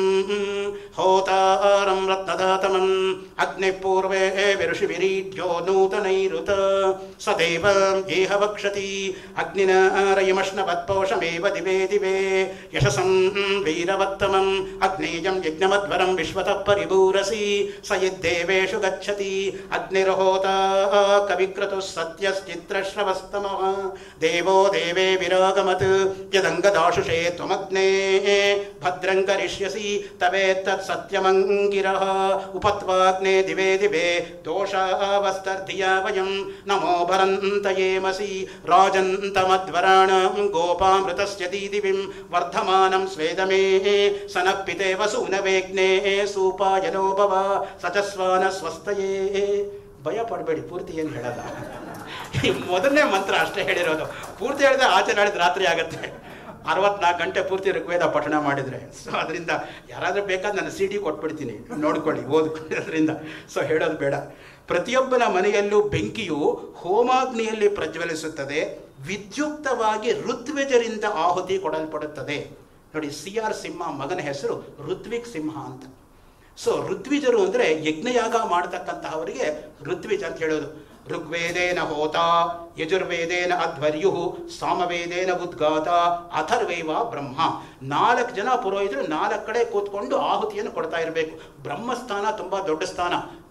ಹೋತಾರಂ ರತ್ನದಾತಮಂ ಅಗ್ನಿ ಪೂರ್ವೇ ವಿರುಷಿ ವಿರೀಢ್ಯೋ ನೂತನೈರುತ ಸ ದೇವ ಏಹ ವಕ್ಷತಿ ಅಗ್ನಿನ ರಯಮಶ್ನವತ್ಪೋಷಮೇವ ದಿವೇ ದಿವೇ ಯಶಸಂ ವೀರವತ್ತಮಂ ಅಗ್ನೇಯಂ ಯಜ್ಞಮಧ್ವರಂ ವಿಶ್ವತಃ ಪರಿಭೂರಸಿ ಸ ಯದ್ದೇವೇಷು ಗಚ್ಚತಿ ಅಗ್ನಿರ್ಹೋತ ಕವಿಕ್ರತು ಸತ್ಯಶ್ಚಿತ್ರಶ್ರವಸ್ತಮಃ ದೇವೋ ದೇವೇ ವಿರಾಗಮತ್ ಯದಂಗದಾಶುಷೇ ತ್ವಮಗ್ನೇ ಭದ್ರಂ ಕರಿಷ್ಯಸಿ ತವೇತ್ತತ್ ಸತ್ಯಮಂಗಿರಃ ಉಪತ್ವಾಗ್ನೇ ದಿವೇ ದಿವೇ ದೋಷಾವಸ್ತರ್ಧಿಯ ವಯಂ ನಮೋ ಭರಂತಯೇಮಸಿ ರಾಜन्तमध्वराणां गोपामृतस्य दीदिविं वर्धमानं स्वेदमे स नः पितेव सूनवेग्ने सूपायनो भव स च ಸ್ವಾನ ಸ್ವಸ್ಥಯೇ ಭಯ ಪಡಬೇಡಿ ಪೂರ್ತಿ ಏನು ಹೇಳಲ್ಲ ಈ ಮೊದಲನೇ ಮಂತ್ರ ಅಷ್ಟೇ ಹೇಳಿರೋದು ಪೂರ್ತಿ ಹೇಳಿದ್ರೆ ಆಚೆ ನಾಳಿದ್ದು ರಾತ್ರಿ ಆಗುತ್ತೆ ಅರವತ್ನಾಲ್ಕು ಗಂಟೆ ಪೂರ್ತಿ ಋಗ್ವೇದ ಪಠಣ ಮಾಡಿದರೆ ಸೊ ಅದರಿಂದ ಯಾರಾದರೂ ಬೇಕಾದ್ರೆ ನಾನು ಸಿ ಡಿ ಕೊಟ್ಬಿಡ್ತೀನಿ ನೋಡ್ಕೊಳ್ಳಿ ಓದ್ಕೊಳ್ಳೋದ್ರಿಂದ ಸೊ ಹೇಳೋದು ಬೇಡ ಪ್ರತಿಯೊಬ್ಬನ ಮನೆಯಲ್ಲೂ ಬೆಂಕಿಯು ಹೋಮಾಗ್ನಿಯಲ್ಲಿ ಪ್ರಜ್ವಲಿಸುತ್ತದೆ ವಿದ್ಯುಕ್ತವಾಗಿ ಋತ್ವಿಜರಿಂದ ಆಹುತಿ ಕೊಡಲ್ಪಡುತ್ತದೆ ನೋಡಿ ಸಿ ಆರ್ ಸಿಂಹ ಮಗನ ಹೆಸರು ಋತ್ವಿಕ್ ಸಿಂಹ ಅಂತ ಸೊ ಋತ್ವಿಜರು ಅಂದರೆ ಯಜ್ಞಯಾಗ ಮಾಡತಕ್ಕಂತಹವರಿಗೆ ಋತ್ವಿಜ ಅಂತ ಹೇಳೋದು ಋಗ್ವೇದೇನ ಹೋತ ಯಜುರ್ವೇದೇನ ಅಧ್ವರ್ಯು ಸಾಮವೇದೇನ ಉದ್ಗಾತ ಅಥರ್ವೈವ ಬ್ರಹ್ಮ ನಾಲ್ಕು ಜನ ಪುರೋಹಿತರು ನಾಲ್ಕು ಕಡೆ ಕೂತ್ಕೊಂಡು ಆಹುತಿಯನ್ನು ಕೊಡ್ತಾ ಇರಬೇಕು ಬ್ರಹ್ಮಸ್ಥಾನ ತುಂಬ ದೊಡ್ಡ ಸ್ಥಾನ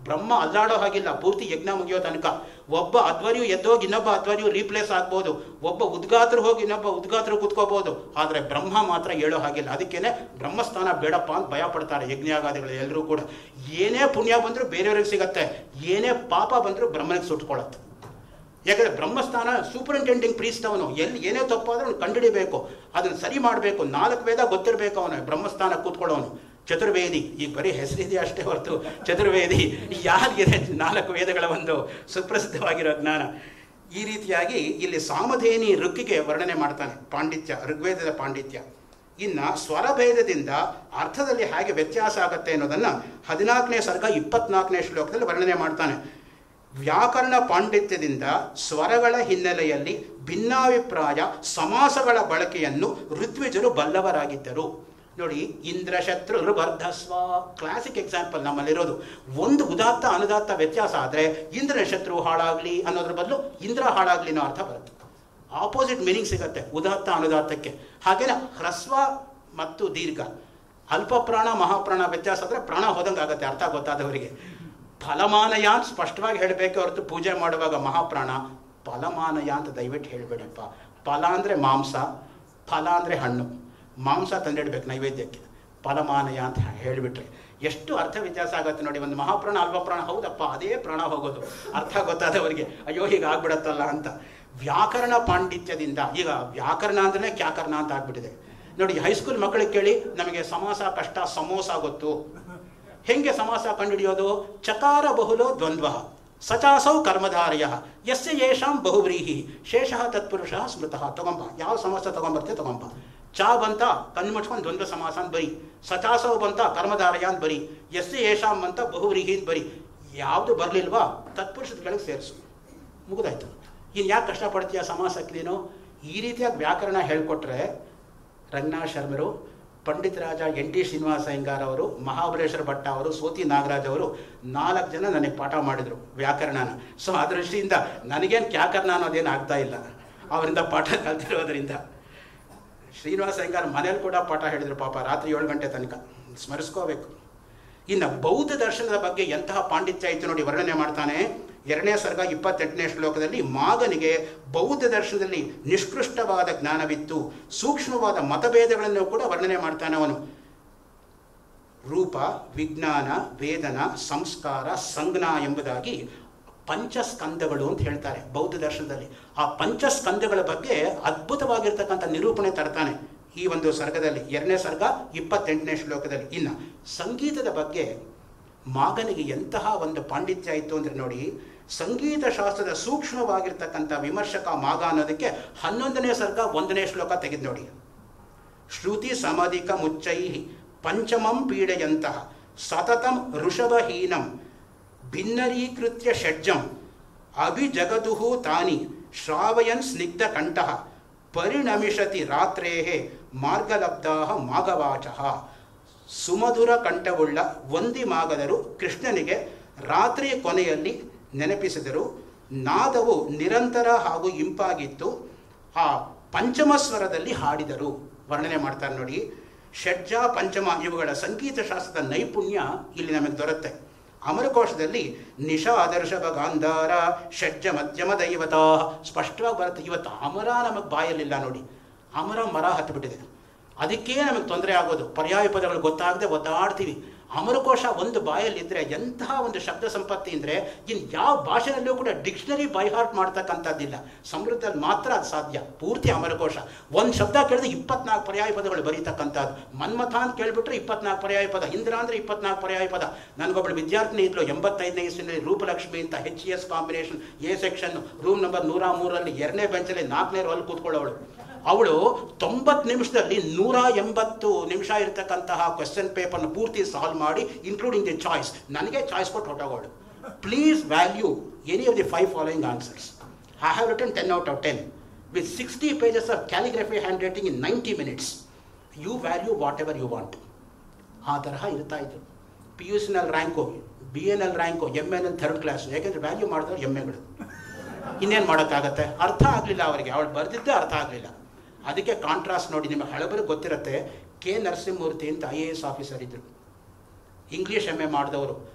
ಬ್ರಹ್ಮ ಅಲ್ಲಾಡೋ ಹಾಗಿಲ್ಲ ಪೂರ್ತಿ ಯಜ್ಞ ಮುಗಿಯೋ ತನಕ ಒಬ್ಬ ಅಧ್ವರ್ಯು ಎದ್ದೋಗಿ ಇನ್ನೊಬ್ಬ ಅಧ್ವರ್ಯು ರೀಪ್ಲೇಸ್ ಆಗ್ಬೋದು ಒಬ್ಬ ಉದ್ಗಾತರು ಹೋಗಿ ಇನ್ನೊಬ್ಬ ಉದ್ಗಾತರು ಕೂತ್ಕೋಬಹುದು ಆದರೆ ಬ್ರಹ್ಮ ಮಾತ್ರ ಹೇಳೋ ಹಾಗಿಲ್ಲ ಅದಕ್ಕೇನೆ ಬ್ರಹ್ಮಸ್ಥಾನ ಬೇಡಪ್ಪ ಅಂತ ಭಯ ಪಡ್ತಾರೆ ಯಜ್ಞಾಗಾದಿಗಳು ಎಲ್ಲರೂ ಕೂಡ ಏನೇ ಪುಣ್ಯ ಬಂದರೂ ಬೇರೆಯವ್ರಿಗೆ ಸಿಗತ್ತೆ ಏನೇ ಪಾಪ ಬಂದರೂ ಬ್ರಹ್ಮನಿಗೆ ಸುಟ್ಕೊಳ್ಳುತ್ತೆ ಯಾಕಂದ್ರೆ ಬ್ರಹ್ಮಸ್ಥಾನ ಸೂಪರಿಂಟೆಂಡಿಂಗ್ ಪ್ರೀಸ್ಟ್ ಅವನು ಎಲ್ಲಿ ಏನೇ ತಪ್ಪಾದ್ರೂ ಅವ್ನು ಕಂಡುಹಿಡಿಬೇಕು ಅದನ್ನು ಸರಿ ಮಾಡಬೇಕು ನಾಲ್ಕು ವೇದ ಗೊತ್ತಿರಬೇಕು ಅವನು ಬ್ರಹ್ಮಸ್ಥಾನ ಕೂತ್ಕೊಳ್ಳೋನು ಚತುರ್ವೇದಿ ಈಗ ಬರೀ ಹೆಸರಿದೆ ಅಷ್ಟೇ ಹೊರತು ಚತುರ್ವೇದಿ ಯಾರಿಗಿದೆ ನಾಲ್ಕು ವೇದಗಳ ಒಂದು ಸುಪ್ರಸಿದ್ಧವಾಗಿರೋ ಜ್ಞಾನ ಈ ರೀತಿಯಾಗಿ ಇಲ್ಲಿ ಸಾಮಧೇನಿ ಋಕ್ಕಿಗೆ ವರ್ಣನೆ ಮಾಡ್ತಾನೆ ಪಾಂಡಿತ್ಯ ಋಗ್ವೇದದ ಪಾಂಡಿತ್ಯ ಇನ್ನು ಸ್ವರಭೇದದಿಂದ ಅರ್ಥದಲ್ಲಿ ಹೇಗೆ ವ್ಯತ್ಯಾಸ ಆಗುತ್ತೆ ಅನ್ನೋದನ್ನು ಹದಿನಾಲ್ಕನೇ ಸರ್ಗ ಇಪ್ಪತ್ನಾಲ್ಕನೇ ಶ್ಲೋಕದಲ್ಲಿ ವರ್ಣನೆ ಮಾಡ್ತಾನೆ ವ್ಯಾಕರಣ ಪಾಂಡಿತ್ಯದಿಂದ ಸ್ವರಗಳ ಹಿನ್ನೆಲೆಯಲ್ಲಿ ಭಿನ್ನಾಭಿಪ್ರಾಯ ಸಮಾಸಗಳ ಬಳಕೆಯನ್ನು ಋತ್ವಿಜರು ಬಲ್ಲವರಾಗಿದ್ದರು ನೋಡಿ ಇಂದ್ರ ಶತ್ರು ವರ್ಧಸ್ವ ಕ್ಲಾಸಿಕ್ ಎಕ್ಸಾಂಪಲ್ ನಮ್ಮಲ್ಲಿರೋದು ಒಂದು ಉದಾತ್ತ ಅನುದಾತ್ತ ವ್ಯತ್ಯಾಸ ಆದರೆ ಇಂದ್ರ ಶತ್ರು ಹಾಳಾಗ್ಲಿ ಅನ್ನೋದ್ರ ಬದಲು ಇಂದ್ರ ಹಾಳಾಗ್ಲಿ ಅನ್ನೋ ಅರ್ಥ ಬರುತ್ತೆ ಆಪೋಸಿಟ್ ಮೀನಿಂಗ್ ಸಿಗುತ್ತೆ ಉದಾತ್ತ ಅನುದಾತ್ತಕ್ಕೆ ಹಾಗೇನೆ ಹ್ರಸ್ವ ಮತ್ತು ದೀರ್ಘ ಅಲ್ಪ ಪ್ರಾಣ ಮಹಾಪ್ರಾಣ ವ್ಯತ್ಯಾಸ ಅಂದರೆ ಪ್ರಾಣ ಹೋದಂಗೆ ಆಗುತ್ತೆ ಅರ್ಥ ಗೊತ್ತಾದವರಿಗೆ ಫಲಮಾನಯ ಅಂತ ಸ್ಪಷ್ಟವಾಗಿ ಹೇಳಬೇಕು ಹೊರತು ಪೂಜೆ ಮಾಡುವಾಗ ಮಹಾಪ್ರಾಣ ಫಲಮಾನಯ ಅಂತ ದಯವಿಟ್ಟು ಹೇಳಬೇಡಪ್ಪ ಫಲ ಅಂದರೆ ಮಾಂಸ ಫಲ ಅಂದರೆ ಹಣ್ಣು ಮಾಂಸ ತಂದಿಡ್ಬೇಕು ನೈವೇದ್ಯಕ್ಕೆ ಫಲಮಾನಯ ಅಂತ ಹೇಳಿಬಿಟ್ರೆ ಎಷ್ಟು ಅರ್ಥ ವ್ಯತ್ಯಾಸ ಆಗುತ್ತೆ ನೋಡಿ ಒಂದು ಮಹಾಪ್ರಾಣ ಅಲ್ಪ ಪ್ರಾಣ ಹೌದಪ್ಪ ಅದೇ ಪ್ರಾಣ ಹೋಗೋದು ಅರ್ಥ ಗೊತ್ತಾದವರಿಗೆ ಅಯ್ಯೋ ಹೀಗೆ ಆಗ್ಬಿಡತ್ತಲ್ಲ ಅಂತ ವ್ಯಾಕರಣ ಪಾಂಡಿತ್ಯದಿಂದ ಈಗ ವ್ಯಾಕರಣ ಅಂದ್ರೆ ಕ್ಯಾಕರಣ ಅಂತ ಆಗ್ಬಿಟ್ಟಿದೆ ನೋಡಿ ಹೈಸ್ಕೂಲ್ ಮಕ್ಕಳಿಗೆ ಕೇಳಿ ನಮಗೆ ಸಮಾಸ ಕಷ್ಟ ಸಮೋಸ ಗೊತ್ತು ಹೆಂಗೆ ಸಮಾಸ ಕಂಡುಹಿಡಿಯೋದು ಚಕಾರ ಬಹುಲೋ ದ್ವಂದ್ವ ಸಚಾಸೌ ಕರ್ಮಧಾರಯ ಯಸ್ಯ ಯೇಷಾಂ ಬಹುವ್ರೀಹಿ ಶೇಷಃ ತತ್ಪುರುಷ ಸ್ಮೃತಃ ತಗೊಂಬ ಯಾವ ಸಮಾಸ ತಗೊಂಬರ್ತೆ ತಗೊಂಬ ಚಾ ಬಂತ ಕಣ್ಣು ಮುಚ್ಕೊಂಡು ದ್ವಂದ್ವ ಸಮಾಸ ಅಂತ ಬರಿ ಸಚಾಸವ್ ಬಂತ ಕರ್ಮಧಾರಯ ಅಂತ ಬರಿ ಯಸ್ಯ ಯೇಷಾಂ ಅಂತ ಬಹುವ್ರೀಹಿ ಅಂತ ಬರಿ ಯಾವುದು ಬರಲಿಲ್ವಾ ತತ್ಪುರುಷದ ಕೆಳಗೆ ಸೇರಿಸು ಮುಗಿದಾಯ್ತು ಇನ್ನು ಯಾಕೆ ಕಷ್ಟಪಡ್ತೀಯ ಸಮಾಸಕ್ಕೆ ನೀನು ಈ ರೀತಿಯಾಗಿ ವ್ಯಾಕರಣ ಹೇಳ್ಕೊಟ್ರೆ ರಂಗನಾಥ್ ಶರ್ಮರು ಪಂಡಿತ ರಾಜ ಎನ್ ಟಿ ಶ್ರೀನಿವಾಸ ಅಯ್ಯಂಗಾರ್ ಅವರು ಮಹಾಬಲೇಶ್ವರ ಭಟ್ಟ ಅವರು ಸೋತಿ ನಾಗರಾಜ್ ಅವರು ನಾಲ್ಕು ಜನ ನನಗೆ ಪಾಠ ಮಾಡಿದರು ವ್ಯಾಕರಣನ ಸೊ ಆ ದೃಷ್ಟಿಯಿಂದ ನನಗೇನು ಕ್ಯಾಕರಣ ಅನ್ನೋದೇನು ಆಗ್ತಾ ಇಲ್ಲ ಅವರಿಂದ ಪಾಠ ಕಲ್ತಿರೋದ್ರಿಂದ ಶ್ರೀನಿವಾಸ ಅಯ್ಯಂಗಾರ್ ಮನೇಲಿ ಕೂಡ ಪಾಠ ಹೇಳಿದರು ಪಾಪ ರಾತ್ರಿ ಏಳು ಗಂಟೆ ತನಕ ಸ್ಮರಿಸ್ಕೋಬೇಕು ಇನ್ನು ಬೌದ್ಧ ದರ್ಶನದ ಬಗ್ಗೆ ಎಂತಹ ಪಾಂಡಿತ್ಯ ಇತ್ತು ನೋಡಿ ವರ್ಣನೆ ಮಾಡ್ತಾನೆ ಎರಡನೇ ಸರ್ಗ ಇಪ್ಪತ್ತೆಂಟನೇ ಶ್ಲೋಕದಲ್ಲಿ ಮಾಗನಿಗೆ ಬೌದ್ಧ ದರ್ಶನದಲ್ಲಿ ನಿಷ್ಕೃಷ್ಟವಾದ ಜ್ಞಾನವಿತ್ತು ಸೂಕ್ಷ್ಮವಾದ ಮತಭೇದಗಳನ್ನು ಕೂಡ ವರ್ಣನೆ ಮಾಡ್ತಾನೆ ಅವನು ರೂಪ ವಿಜ್ಞಾನ ವೇದನ ಸಂಸ್ಕಾರ ಸಂಜ್ಞಾ ಎಂಬುದಾಗಿ ಪಂಚಸ್ಕಂದಗಳು ಅಂತ ಹೇಳ್ತಾರೆ ಬೌದ್ಧ ದರ್ಶನದಲ್ಲಿ ಆ ಪಂಚಸ್ಕಂದಗಳ ಬಗ್ಗೆ ಅದ್ಭುತವಾಗಿರ್ತಕ್ಕಂಥ ನಿರೂಪಣೆ ತರ್ತಾನೆ ಈ ಒಂದು ಸರ್ಗದಲ್ಲಿ ಎರಡನೇ ಸರ್ಗ ಇಪ್ಪತ್ತೆಂಟನೇ ಶ್ಲೋಕದಲ್ಲಿ ಇನ್ನು ಸಂಗೀತದ ಬಗ್ಗೆ ಮಾಗನಿಗೆ ಎಂತಹ ಒಂದು ಪಾಂಡಿತ್ಯ ಇತ್ತು ಅಂದರೆ ನೋಡಿ ಸಂಗೀತ ಶಾಸ್ತ್ರದ ಸೂಕ್ಷ್ಮವಾಗಿರ್ತಕ್ಕಂಥ ವಿಮರ್ಶಕ ಮಾಗ ಅನ್ನೋದಕ್ಕೆ ಹನ್ನೊಂದನೇ ಸರ್ಗ ಒಂದನೇ ಶ್ಲೋಕ ತೆಗೆದು ನೋಡಿ ಶ್ರುತಿ ಸಮಧಿಕ ಮುಚ್ಚೈ ಪಂಚಮಂ ಪೀಡೆಯಂತಹ ಸತತಂ ಋಷಭಹೀನಂ ಭಿನ್ನರೀಕೃತ್ಯ ಷಡ್ಜಂ ಅಭಿಜಗದುಹು ತಾನಿ ಶ್ರಾವಯನ್ ಸ್ನಿಗ್ಧ ಕಂಠಃ ಪರಿಣಮಿಷತಿ ರಾತ್ರೇ ಮಾರ್ಗಲಬ್ಧಾ ಮಾಗವಾಚ ಸುಮಧುರ ಕಂಠವುಳ್ಳ ವಂದಿ ಮಾಗದರು ಕೃಷ್ಣನಿಗೆ ರಾತ್ರಿ ಕೊನೆಯಲ್ಲಿ ನೆನಪಿಸಿದರು ನಾದವು ನಿರಂತರ ಹಾಗೂ ಇಂಪಾಗಿತ್ತು ಆ ಪಂಚಮ ಸ್ವರದಲ್ಲಿ ಹಾಡಿದರು ವರ್ಣನೆ ಮಾಡ್ತಾರೆ ನೋಡಿ ಷಡ್ಜ ಪಂಚಮ ಇವುಗಳ ಸಂಗೀತ ಶಾಸ್ತ್ರದ ನೈಪುಣ್ಯ ಇಲ್ಲಿ ನಮಗೆ ದೊರತ್ತೆ ಅಮರಕೋಶದಲ್ಲಿ ನಿಶಾ ಆದರ್ಶವ ಗಾಂಧಾರ ಷಡ್ಜ ಮಧ್ಯಮ ದೈವತ ಸ್ಪಷ್ಟವಾಗಿ ಬರುತ್ತೆ ಇವತ್ತು ಅಮರ ನಮಗೆ ಬಾಯಲ್ಲಿಲ್ಲ ನೋಡಿ ಅಮರ ಮರ ಹತ್ತಿಬಿಟ್ಟಿದೆ ಅದಕ್ಕೇ ನಮಗೆ ತೊಂದರೆ ಆಗೋದು ಪರ್ಯಾಯ ಪದಗಳು ಗೊತ್ತಾಗದೆ ಒದ್ದಾಡ್ತೀವಿ ಅಮರಕೋಶ ಒಂದು ಬಾಯಲ್ಲಿದ್ದರೆ ಎಂತಹ ಒಂದು ಶಬ್ದ ಸಂಪತ್ತಿ ಅಂದರೆ ಇನ್ನು ಯಾವ ಭಾಷೆನಲ್ಲೂ ಕೂಡ ಡಿಕ್ಷನರಿ ಬೈ ಹಾರ್ಟ್ ಮಾಡ್ತಕ್ಕಂಥದ್ದಿಲ್ಲ ಸಮೃದ್ಧದಲ್ಲಿ ಮಾತ್ರ ಅದು ಸಾಧ್ಯ ಪೂರ್ತಿ ಅಮರಕೋಶ ಒಂದು ಶಬ್ದ ಕೇಳಿದ್ರೆ ಇಪ್ಪತ್ನಾಲ್ಕು ಪರ್ಯಾಯ ಪದಗಳು ಬರೀತಕ್ಕಂಥದ್ದು ಮನ್ಮಥ ಅಂತ ಕೇಳಿಬಿಟ್ರೆ ಇಪ್ಪತ್ನಾಲ್ಕು ಪರ್ಯಾಯ ಪದ ಇಂದ್ರ ಅಂದರೆ ಇಪ್ಪತ್ನಾಲ್ಕು ಪರ್ಯಾಯ ಪದ ನನಗೊಬ್ಬಳು ವಿದ್ಯಾರ್ಥಿನಿ ಇದ್ಲು ಎಂಬತ್ತೈದನೇ ಇಸ್ವಿನಲ್ಲಿ ರೂಪಲಕ್ಷ್ಮಿ ಅಂತ H S combination A section room number ನೂರ ಮೂರರಲ್ಲಿ ಎರಡನೇ ಬೆಂಚಲ್ಲಿ ನಾಲ್ಕನೇ ರೋಲ್ ಕೂತ್ಕೊಳ್ಳೋಳು ಅವಳು ತೊಂಬತ್ತು ನಿಮಿಷದಲ್ಲಿ ನೂರ ಎಂಬತ್ತು ನಿಮಿಷ ಇರತಕ್ಕಂತಹ ಕ್ವೆಶ್ಚನ್ ಪೇಪರ್ನ ಪೂರ್ತಿ ಸಾಲ್ವ್ ಮಾಡಿ ಇನ್ಕ್ಲೂಡಿಂಗ್ ದಿ ಚಾಯ್ಸ್ ನನಗೆ ಚಾಯ್ಸ್ ಕೊಟ್ಟು ಹೊಟ್ಟೋಗೋಳು please value any of the five following answers I have return ten out of ten with sixty pages of calligraphy handwriting in ninety minutes you value whatever you want ಆ ತರಹ ಇರ್ತಾ ಇದ್ರು ಪಿ ಯು ಸಿನಲ್ಲಿ rank B N L rank M N L third class ಯಾಕೆಂದರೆ ವ್ಯಾಲ್ಯೂ ಮಾಡಿದವ್ರು ಎಮ್ಮೆಗಳು ಇನ್ನೇನು ಮಾಡೋಕ್ಕಾಗತ್ತೆ ಅರ್ಥ ಆಗಲಿಲ್ಲ ಅವರಿಗೆ ಅವಳು ಬರೆದಿದ್ದೇ ಅರ್ಥ ಆಗಲಿಲ್ಲ ಅದಕ್ಕೆ ಕಾಂಟ್ರಾಸ್ಟ್ ನೋಡಿ ನಿಮಗೆ ಹಳಬರಿಗೆ ಗೊತ್ತಿರುತ್ತೆ ಕೆ ನರಸಿಂಹಮೂರ್ತಿ ಅಂತ ಐ ಎ ಎಸ್ ಆಫೀಸರ್ ಇದ್ದರು ಇಂಗ್ಲೀಷ್ ಎಮ್ ಎ ಮಾಡಿದವರು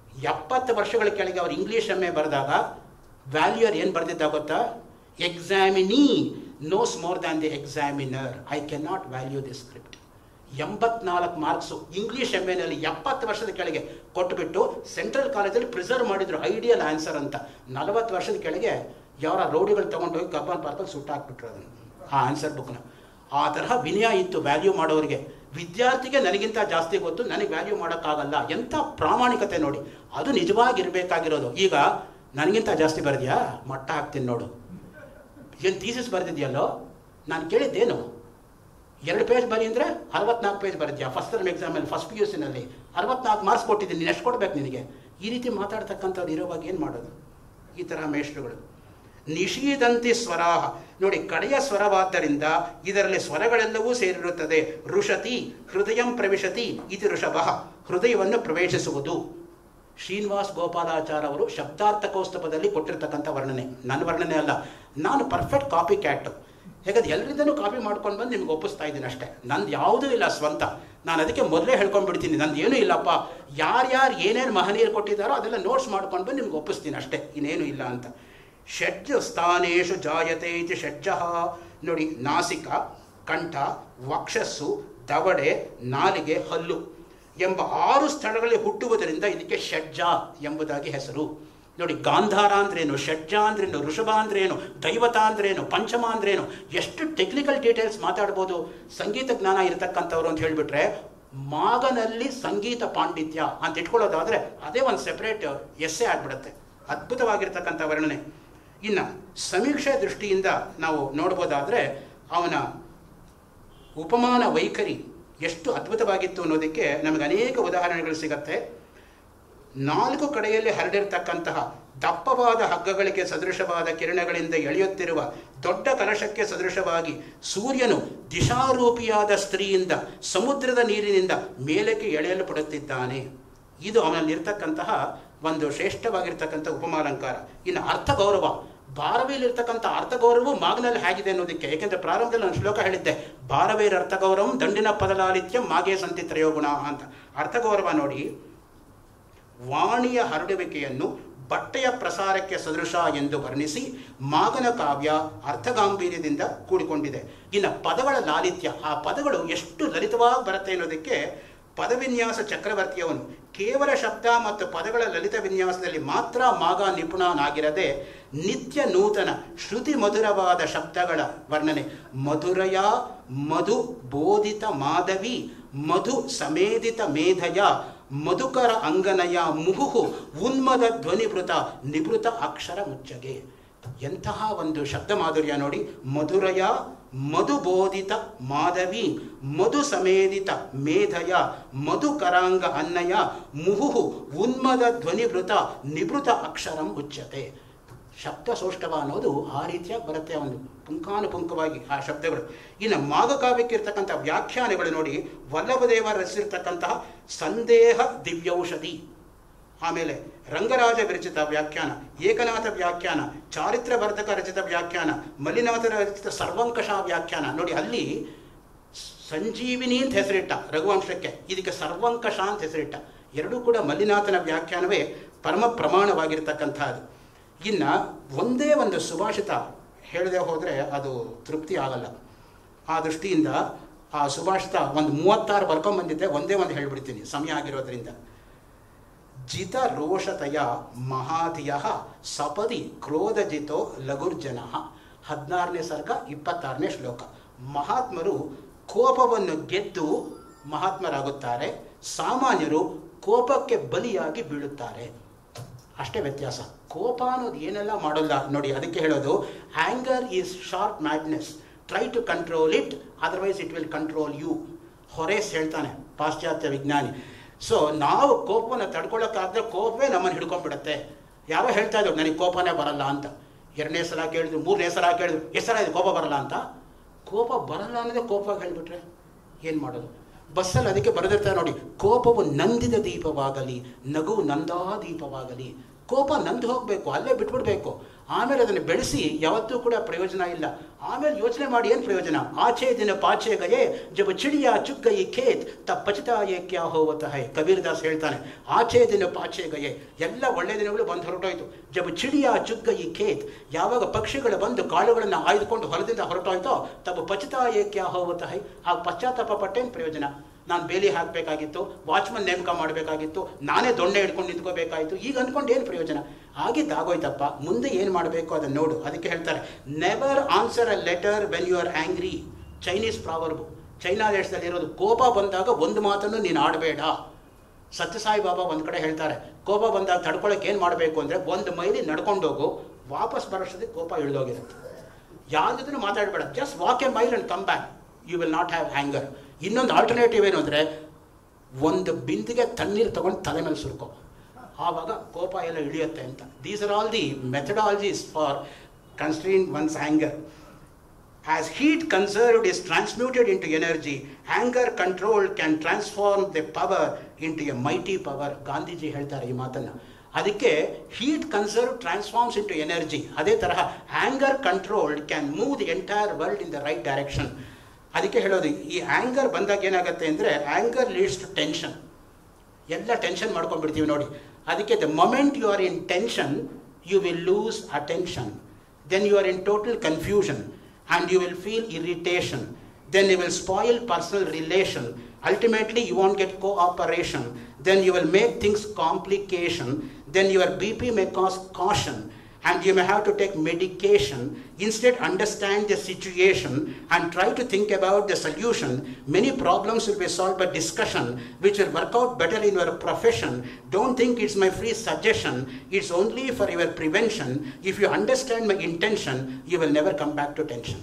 ಎಪ್ಪತ್ತು ವರ್ಷಗಳ ಕೆಳಗೆ ಅವ್ರು ಇಂಗ್ಲೀಷ್ ಎಮ್ ಎ ಬರೆದಾಗ ವ್ಯಾಲ್ಯೂಯರ್ ಏನು ಬರೆದಿದ್ದ ಗೊತ್ತಾ examinee knows more than the examiner I can not value the script ಎಂಬತ್ನಾಲ್ಕು ಮಾರ್ಕ್ಸು ಇಂಗ್ಲೀಷ್ ಎಮ್ ಎನಲ್ಲಿ ಎಪ್ಪತ್ತು ವರ್ಷದ ಕೆಳಗೆ ಕೊಟ್ಟುಬಿಟ್ಟು ಸೆಂಟ್ರಲ್ ಕಾಲೇಜಲ್ಲಿ ಪ್ರಿಸರ್ವ್ ಮಾಡಿದ್ರು ಐಡಿಯಲ್ ಆನ್ಸರ್ ಅಂತ ನಲವತ್ತು ವರ್ಷದ ಕೆಳಗೆ ಯಾರ ರೌಡಿಗಳು ತೊಗೊಂಡೋಗಿ ಕಬ್ಬನ್ ಪಾರ್ಕಲ್ಲಿ ಸುಟ್ಟಾಕ್ಬಿಟ್ರು ಅದನ್ನು ಆ ಆನ್ಸರ್ ಬುಕ್ನ ಆ ತರಹ ವಿನಯ ಇತ್ತು ವ್ಯಾಲ್ಯೂ ಮಾಡೋರಿಗೆ ವಿದ್ಯಾರ್ಥಿಗೆ ನನಗಿಂತ ಜಾಸ್ತಿ ಗೊತ್ತು ನನಗೆ ವ್ಯಾಲ್ಯೂ ಮಾಡೋಕ್ಕಾಗಲ್ಲ ಎಂಥ ಪ್ರಾಮಾಣಿಕತೆ ನೋಡಿ ಅದು ನಿಜವಾಗಿರಬೇಕಾಗಿರೋದು ಈಗ ನನಗಿಂತ ಜಾಸ್ತಿ ಬರೆದ್ಯಾ ಮಟ್ಟ ಹಾಕ್ತೀನಿ ನೋಡು ಏನು ಥೀಸಿಸ್ ಬರೆದಿದ್ಯಲ್ಲೋ ನಾನು ಕೇಳಿದ್ದೇನು ಎರಡು ಪೇಜ್ ಬರಿ ಅಂದರೆ ಅರವತ್ನಾಲ್ಕು ಪೇಜ್ ಬರೆದ್ಯಾ ಫಸ್ಟ್ ಟರ್ಮ್ ಎಕ್ಸಾಮಲ್ಲಿ ಫಸ್ಟ್ ಪಿ ಯು ಸಿನಲ್ಲಿ ಅರವತ್ನಾಲ್ಕು ಮಾರ್ಕ್ಸ್ ಕೊಟ್ಟಿದ್ದೀನಿ ನೀನು ಎಷ್ಟು ಕೊಡ್ಬೇಕು ನಿನಗೆ ಈ ರೀತಿ ಮಾತಾಡ್ತಕ್ಕಂಥವ್ರು ಇರೋವಾಗ ಏನು ಮಾಡೋದು ಈ ಥರ ಮೇಷ್ಟ್ರುಗಳು ನಿಷೀದಂತಿ ಸ್ವರಾಹ ನೋಡಿ ಕಡೆಯ ಸ್ವರವಾದ್ದರಿಂದ ಇದರಲ್ಲಿ ಸ್ವರಗಳೆಲ್ಲವೂ ಸೇರಿರುತ್ತದೆ ಋಷತಿ ಹೃದಯಂ ಪ್ರವಿಶತಿ ಇದು ಋಷಭ ಹೃದಯವನ್ನು ಪ್ರವೇಶಿಸುವುದು ಶ್ರೀನಿವಾಸ್ ಗೋಪಾಲಾಚಾರ್ ಅವರು ಶಬ್ದಾರ್ಥ ಕೌಸ್ತಭದಲ್ಲಿ ಕೊಟ್ಟಿರ್ತಕ್ಕಂಥ ವರ್ಣನೆ ನನ್ನ ವರ್ಣನೆ ಅಲ್ಲ ನಾನು ಪರ್ಫೆಕ್ಟ್ ಕಾಪಿ ಕ್ಯಾಟು ಯಾಕಂದ್ರೆ ಎಲ್ಲರಿಂದನೂ ಕಾಪಿ ಮಾಡ್ಕೊಂಡು ಬಂದು ನಿಮ್ಗೆ ಒಪ್ಪಿಸ್ತಾ ಇದ್ದೀನಿ ಅಷ್ಟೇ ನಂದು ಯಾವುದೂ ಇಲ್ಲ ಸ್ವಂತ ನಾನು ಅದಕ್ಕೆ ಮೊದಲೇ ಹೇಳ್ಕೊಂಡ್ಬಿಡ್ತೀನಿ ನಂದು ಏನೂ ಇಲ್ಲಪ್ಪ ಯಾರ್ಯಾರು ಏನೇನು ಮಹನೀಯರು ಕೊಟ್ಟಿದ್ದಾರೋ ಅದೆಲ್ಲ ನೋಟ್ಸ್ ಮಾಡ್ಕೊಂಡು ಬಂದು ನಿಮ್ಗೆ ಒಪ್ಪಿಸ್ತೀನಿ ಅಷ್ಟೇ ಇನ್ನೇನು ಇಲ್ಲ ಅಂತ ಷಡ್ಜ ಸ್ಥಾನೇಶು ಜಾಯತೆ ಇತಿ ಷಡ್ಜ ನೋಡಿ ನಾಸಿಕ ಕಂಠ ವಕ್ಷಸ್ಸು ದವಡೆ ನಾಲಿಗೆ ಹಲ್ಲು ಎಂಬ ಆರು ಸ್ಥಳಗಳಲ್ಲಿ ಹುಟ್ಟುವುದರಿಂದ ಇದಕ್ಕೆ ಷಡ್ಜ ಎಂಬುದಾಗಿ ಹೆಸರು ನೋಡಿ ಗಾಂಧಾರ ಅಂದ್ರೇನು ಷಡ್ಜ ಅಂದ್ರೇನು ಋಷಭ ಅಂದ್ರೇನು ದೈವತ ಅಂದ್ರೇನು ಪಂಚಮ ಅಂದ್ರೇನು ಎಷ್ಟು ಟೆಕ್ನಿಕಲ್ ಡೀಟೇಲ್ಸ್ ಮಾತಾಡ್ಬೋದು ಸಂಗೀತ ಜ್ಞಾನ ಇರತಕ್ಕಂಥವ್ರು ಅಂತ ಹೇಳಿಬಿಟ್ರೆ ಮಾಗನಲ್ಲಿ ಸಂಗೀತ ಪಾಂಡಿತ್ಯ ಅಂತ ಇಟ್ಕೊಳ್ಳೋದಾದ್ರೆ ಅದೇ ಒಂದು ಸೆಪರೇಟ್ ಎಸ್ಸೆ ಆಗ್ಬಿಡುತ್ತೆ ಅದ್ಭುತವಾಗಿರ್ತಕ್ಕಂಥ ವರ್ಣನೆ ಇನ್ನು ಸಮೀಕ್ಷೆ ದೃಷ್ಟಿಯಿಂದ ನಾವು ನೋಡ್ಬೋದಾದರೆ ಅವನ ಉಪಮಾನ ವೈಖರಿ ಎಷ್ಟು ಅದ್ಭುತವಾಗಿತ್ತು ಅನ್ನೋದಕ್ಕೆ ನಮಗೆ ಅನೇಕ ಉದಾಹರಣೆಗಳು ಸಿಗತ್ತೆ ನಾಲ್ಕು ಕಡೆಯಲ್ಲಿ ಹರಡಿರ್ತಕ್ಕಂತಹ ದಪ್ಪವಾದ ಹಗ್ಗಗಳಿಗೆ ಸದೃಶವಾದ ಕಿರಣಗಳಿಂದ ಎಳೆಯುತ್ತಿರುವ ದೊಡ್ಡ ಕಲಶಕ್ಕೆ ಸದೃಶವಾಗಿ ಸೂರ್ಯನು ದಿಶಾರೂಪಿಯಾದ ಸ್ತ್ರೀಯಿಂದ ಸಮುದ್ರದ ನೀರಿನಿಂದ ಮೇಲಕ್ಕೆ ಎಳೆಯಲ್ಪಡುತ್ತಿದ್ದಾನೆ ಇದು ಅವನಲ್ಲಿರ್ತಕ್ಕಂತಹ ಒಂದು ಶ್ರೇಷ್ಠವಾಗಿರ್ತಕ್ಕಂಥ ಉಪಮಾಲಂಕಾರ ಇನ್ನು ಅರ್ಥ ಗೌರವ ಭಾರವಿಯಲ್ಲಿರ್ತಕ್ಕಂಥ ಅರ್ಥ ಗೌರವವು ಮಾಗ್ನಲ್ಲಿ ಹೇಗಿದೆ ಅನ್ನೋದಕ್ಕೆ ಏಕೆಂದರೆ ಪ್ರಾರಂಭದಲ್ಲಿ ನಾನು ಶ್ಲೋಕ ಹೇಳಿದ್ದೆ ಭಾರವೇರ ಅರ್ಥ ಗೌರವಂ ದಂಡಿನ ಪದಲಾಲಿತ್ಯ ಮಾಗೆ ಸಂತಿ ತ್ರಯೋಗುಣ ಅಂತ ಅರ್ಥ ಗೌರವ ನೋಡಿ ವಾಣಿಯ ಹರಡುವಿಕೆಯನ್ನು ಬಟ್ಟೆಯ ಪ್ರಸಾರಕ್ಕೆ ಸದೃಶ ಎಂದು ವರ್ಣಿಸಿ ಮಾಗನ ಕಾವ್ಯ ಅರ್ಥಗಾಂಭೀರ್ಯದಿಂದ ಕೂಡಿಕೊಂಡಿದೆ ಇನ್ನು ಪದಗಳ ಲಾಲಿತ್ಯ ಆ ಪದಗಳು ಎಷ್ಟು ಲಲಿತವಾಗಿ ಬರುತ್ತೆ ಅನ್ನೋದಕ್ಕೆ ಪದವಿನ್ಯಾಸ ಚಕ್ರವರ್ತಿಯವನು ಕೇವಲ ಶಬ್ದ ಮತ್ತು ಪದಗಳ ಲಲಿತ ವಿನ್ಯಾಸದಲ್ಲಿ ಮಾತ್ರ ಮಾಗ ನಿಪುಣನಾಗಿರದೆ ನಿತ್ಯ ನೂತನ ಶ್ರುತಿ ಮಧುರವಾದ ಶಬ್ದಗಳ ವರ್ಣನೆ ಮಧುರಯ ಮಧು ಬೋಧಿತ ಮಾಧವಿ ಮಧು ಸಮೇಧಿತ ಮೇಧಯ ಮಧುಕರ ಅಂಗನಯ ಮುಹುಹು ಉನ್ಮದ ಧ್ವನಿಭೃತ ನಿಭೃತ ಅಕ್ಷರ ಮುಚ್ಚಗೆ ಎಂತಹ ಒಂದು ಶಬ್ದ ಮಾಧುರ್ಯ ನೋಡಿ ಮಧುರಯ ಮಧುಬೋಧಿತ ಮಾಧವಿ ಮಧು ಸಮೇಧಿತ ಮೇಧಯ ಮಧುಕರಾಂಗ ಅನ್ನಯ ಮುಹುಹು ಉನ್ಮದ ಧ್ವನಿಭೃತ ನಿಭೃತ ಅಕ್ಷರಂ ಉಚ್ಯತೆ ಶಬ್ದ ಸೌಷ್ಠವ ಅನ್ನೋದು ಆ ರೀತಿಯಾಗಿ ಬರುತ್ತೆ ಒಂದು ಪುಂಖಾನುಪುಂಖವಾಗಿ ಆ ಶಬ್ದಗಳು ಇನ್ನು ಮಾಘಕಾವ್ಯಕ್ಕೆ ಇರ್ತಕ್ಕಂಥ ವ್ಯಾಖ್ಯಾನಗಳು ನೋಡಿ ವಲ್ಲಭದೇವ ರಚಿಸಿರ್ತಕ್ಕಂತಹ ಸಂದೇಹ ದಿವ್ಯೌಷಧಿ ಆಮೇಲೆ ರಂಗರಾಜ ವಿರಚಿತ ವ್ಯಾಖ್ಯಾನ ಏಕನಾಥ ವ್ಯಾಖ್ಯಾನ ಚಾರಿತ್ರ ವರ್ಧಕ ರಚಿತ ವ್ಯಾಖ್ಯಾನ ಮಲ್ಲಿನಾಥ ರಚಿತ ಸರ್ವಂಕಷ ವ್ಯಾಖ್ಯಾನ ನೋಡಿ ಅಲ್ಲಿ ಸಂಜೀವಿನಿ ಅಂತ ಹೆಸರಿಟ್ಟ ರಘುವಂಶಕ್ಕೆ ಇದಕ್ಕೆ ಸರ್ವಂಕಷ ಅಂತ ಹೆಸರಿಟ್ಟ ಎರಡೂ ಕೂಡ ಮಲ್ಲಿನಾಥನ ವ್ಯಾಖ್ಯಾನವೇ ಪರಮ ಪ್ರಮಾಣವಾಗಿರ್ತಕ್ಕಂಥದ್ದು ಇನ್ನು ಒಂದೇ ಒಂದು ಸುಭಾಷಿತ ಹೇಳದೆ ಹೋದರೆ ಅದು ತೃಪ್ತಿ ಆಗಲ್ಲ ಆ ದೃಷ್ಟಿಯಿಂದ ಆ ಸುಭಾಷಿತ ಒಂದು ಮೂವತ್ತಾರು ಬರ್ಕೊಂಬಂದಿದ್ದೆ ಒಂದೇ ಒಂದು ಹೇಳ್ಬಿಡ್ತೀನಿ ಸಮಯ ಆಗಿರೋದ್ರಿಂದ ಜಿತ ರೋಷತಯ ಮಹಾಧಿಯ ಸಪದಿ ಕ್ರೋಧಜಿತೋ ಲಘುರ್ಜನ ಹದಿನಾರನೇ ಸರ್ಗ ಇಪ್ಪತ್ತಾರನೇ ಶ್ಲೋಕ ಮಹಾತ್ಮರು ಕೋಪವನ್ನು ಗೆದ್ದು ಮಹಾತ್ಮರಾಗುತ್ತಾರೆ ಸಾಮಾನ್ಯರು ಕೋಪಕ್ಕೆ ಬಲಿಯಾಗಿ ಬೀಳುತ್ತಾರೆ ಅಷ್ಟೇ ವ್ಯತ್ಯಾಸ ಕೋಪ ಅನ್ನೋದು ಏನೆಲ್ಲ ಮಾಡೋಲ್ಲ ನೋಡಿ ಅದಕ್ಕೆ ಹೇಳೋದು anger is sharp madness try to control it otherwise it will control you Horace ಹೇಳ್ತಾನೆ ಪಾಶ್ಚಾತ್ಯ ವಿಜ್ಞಾನಿ ಸೊ ನಾವು ಕೋಪವನ್ನು ತಡ್ಕೊಳ್ಳೋಕ್ಕಾದ್ರೆ ಕೋಪವೇ ನಮ್ಮನ್ನು ಹಿಡ್ಕೊಂಡ್ಬಿಡುತ್ತೆ ಯಾವ ಹೇಳ್ತಾ ಇದ್ರು ನನಗೆ ಕೋಪನೇ ಬರಲ್ಲ ಅಂತ ಎರಡನೇ ಸಲ ಕೇಳಿದ್ರು ಮೂರನೇ ಸಲ ಕೇಳಿದ್ರು ಎಷ್ಟು ಸಲ ಇದು ಕೋಪ ಬರಲ್ಲ ಅಂತ ಕೋಪ ಬರಲ್ಲ ಅನ್ನೋದೇ ಕೋಪವಾಗಿ ಹೇಳಿಬಿಟ್ರೆ ಏನು ಮಾಡೋದು ಬಸ್ಸಲ್ಲಿ ಅದಕ್ಕೆ ಬರೆದಿರ್ತಾರೆ ನೋಡಿ ಕೋಪವು ನಂದಿದ ದೀಪವಾಗಲಿ ನಗು ನಂದಾ ದೀಪವಾಗಲಿ ಕೋಪ ನಂದು ಹೋಗಬೇಕು ಅಲ್ಲೇ ಬಿಟ್ಬಿಡ್ಬೇಕು ಆಮೇಲೆ ಅದನ್ನು ಬೆಳೆಸಿ ಯಾವತ್ತೂ ಕೂಡ ಪ್ರಯೋಜನ ಇಲ್ಲ ಆಮೇಲೆ ಯೋಚನೆ ಮಾಡಿ ಏನು ಪ್ರಯೋಜನ ಆಚೆ ದಿನ ಪಾಚೆ ಗಯೇ ಜಬ ಚಿಡಿಯ ಚುಗ್ಗಯಿ ಖೇತ್ ತ ಪಚಿತಾಯೇ ಕ್ಯಾ ಹೋವತ ಹೈ ಕಬೀರ್ ದಾಸ್ ಹೇಳ್ತಾನೆ ಆಚೆ ದಿನ ಪಾಚೆ ಗಯೇ ಎಲ್ಲ ಒಳ್ಳೆ ದಿನಗಳು ಬಂದು ಹೊರಟೋಯ್ತು ಜಬ ಚಿಡಿಯ ಚುಗ್ಗಯಿ ಖೇತ್ ಯಾವಾಗ ಪಕ್ಷಿಗಳು ಬಂದು ಕಾಳುಗಳನ್ನು ಆಯ್ದುಕೊಂಡು ಹೊರದಿಂದ ಹೊರಟೋಯ್ತೋ ತಬ ಪಚಿತಾಯೇ ಕ್ಯಾ ಹೋವತ ಹೈ ಆ ಪಶ್ಚಾತ್ತಾಪ ಪಟ್ಟೇನು ಪ್ರಯೋಜನ ನಾನು ಬೇಲಿ ಹಾಕಬೇಕಾಗಿತ್ತು ವಾಚ್ಮನ್ ನೇಮಕ ಮಾಡಬೇಕಾಗಿತ್ತು ನಾನೇ ದೊಣ್ಣೆ ಹಿಡ್ಕೊಂಡು ನಿಂತ್ಕೋಬೇಕಾಗಿತ್ತು ಈಗ ಅಂದ್ಕೊಂಡು ಏನು ಪ್ರಯೋಜನ ಆಗಿದ್ದಾಗೋಯ್ತಪ್ಪ ಮುಂದೆ ಏನು ಮಾಡಬೇಕು ಅದನ್ನು ನೋಡು ಅದಕ್ಕೆ ಹೇಳ್ತಾರೆ never answer a letter when you are angry Chinese proverb China ದೇಶದಲ್ಲಿ ಇರೋದು ಕೋಪ ಬಂದಾಗ ಒಂದು ಮಾತನ್ನು ನೀನು ಆಡಬೇಡ ಸತ್ಯಸಾಯಿ ಬಾಬಾ ಒಂದು ಕಡೆ ಹೇಳ್ತಾರೆ ಕೋಪ ಬಂದಾಗ ತಡ್ಕೊಳಕ್ಕೆ ಏನು ಮಾಡಬೇಕು ಅಂದರೆ ಒಂದು ಮೈಲಿ ನಡ್ಕೊಂಡೋಗು ವಾಪಸ್ ಬರೋಷ್ಟೊತ್ತಿಗೆ ಕೋಪ ಇಳಿದೋಗಿರುತ್ತೆ ಯಾವುದನ್ನು ಮಾತಾಡಬೇಡ just walk a mile and come back you will not have anger ಇನ್ನೊಂದು ಆಲ್ಟರ್ನೇಟಿವ್ ಏನು ಅಂದರೆ ಒಂದು ಬಿಂದಿಗೆ ತಣ್ಣೀರು ತಗೊಂಡು ತಲೆ ಮೇಲೆ ಸುರ್ಕೋ ಆವಾಗ ಕೋಪ ಎಲ್ಲ ಇಳಿಯುತ್ತೆ ಅಂತ these are all the methodologies for constrain one's anger As heat conserved is transmuted into energy, anger controlled can transform the power into a mighty power. Gandhiji ಹೇಳ್ತಾರೆ ಈ ಮಾತನ್ನು ಅದಕ್ಕೆ heat conserve transforms into energy ಅದೇ ತರಹ anger controlled can move the entire world in the right direction ಅದಕ್ಕೆ ಹೇಳೋದು ಈ ಆ್ಯಂಗರ್ ಬಂದಾಗ ಏನಾಗುತ್ತೆ ಅಂದರೆ ಆ್ಯಂಗರ್ ಲೀಡ್ಸ್ ಟು ಟೆನ್ಷನ್ ಎಲ್ಲ ಟೆನ್ಷನ್ ಮಾಡ್ಕೊಂಡ್ಬಿಡ್ತೀವಿ ನೋಡಿ ಅದಕ್ಕೆ the moment you are in tension you will lose attention then you are in total confusion and you will feel irritation then you will spoil personal relation ultimately you won't get cooperation then you will make things complication then your bp may cause caution and you may have to take medication instead understand the situation and try to think about the solution many problems will be solved by discussion which will work out better in your profession don't think it's my free suggestion it's only for your prevention if you understand my intention you will never come back to tension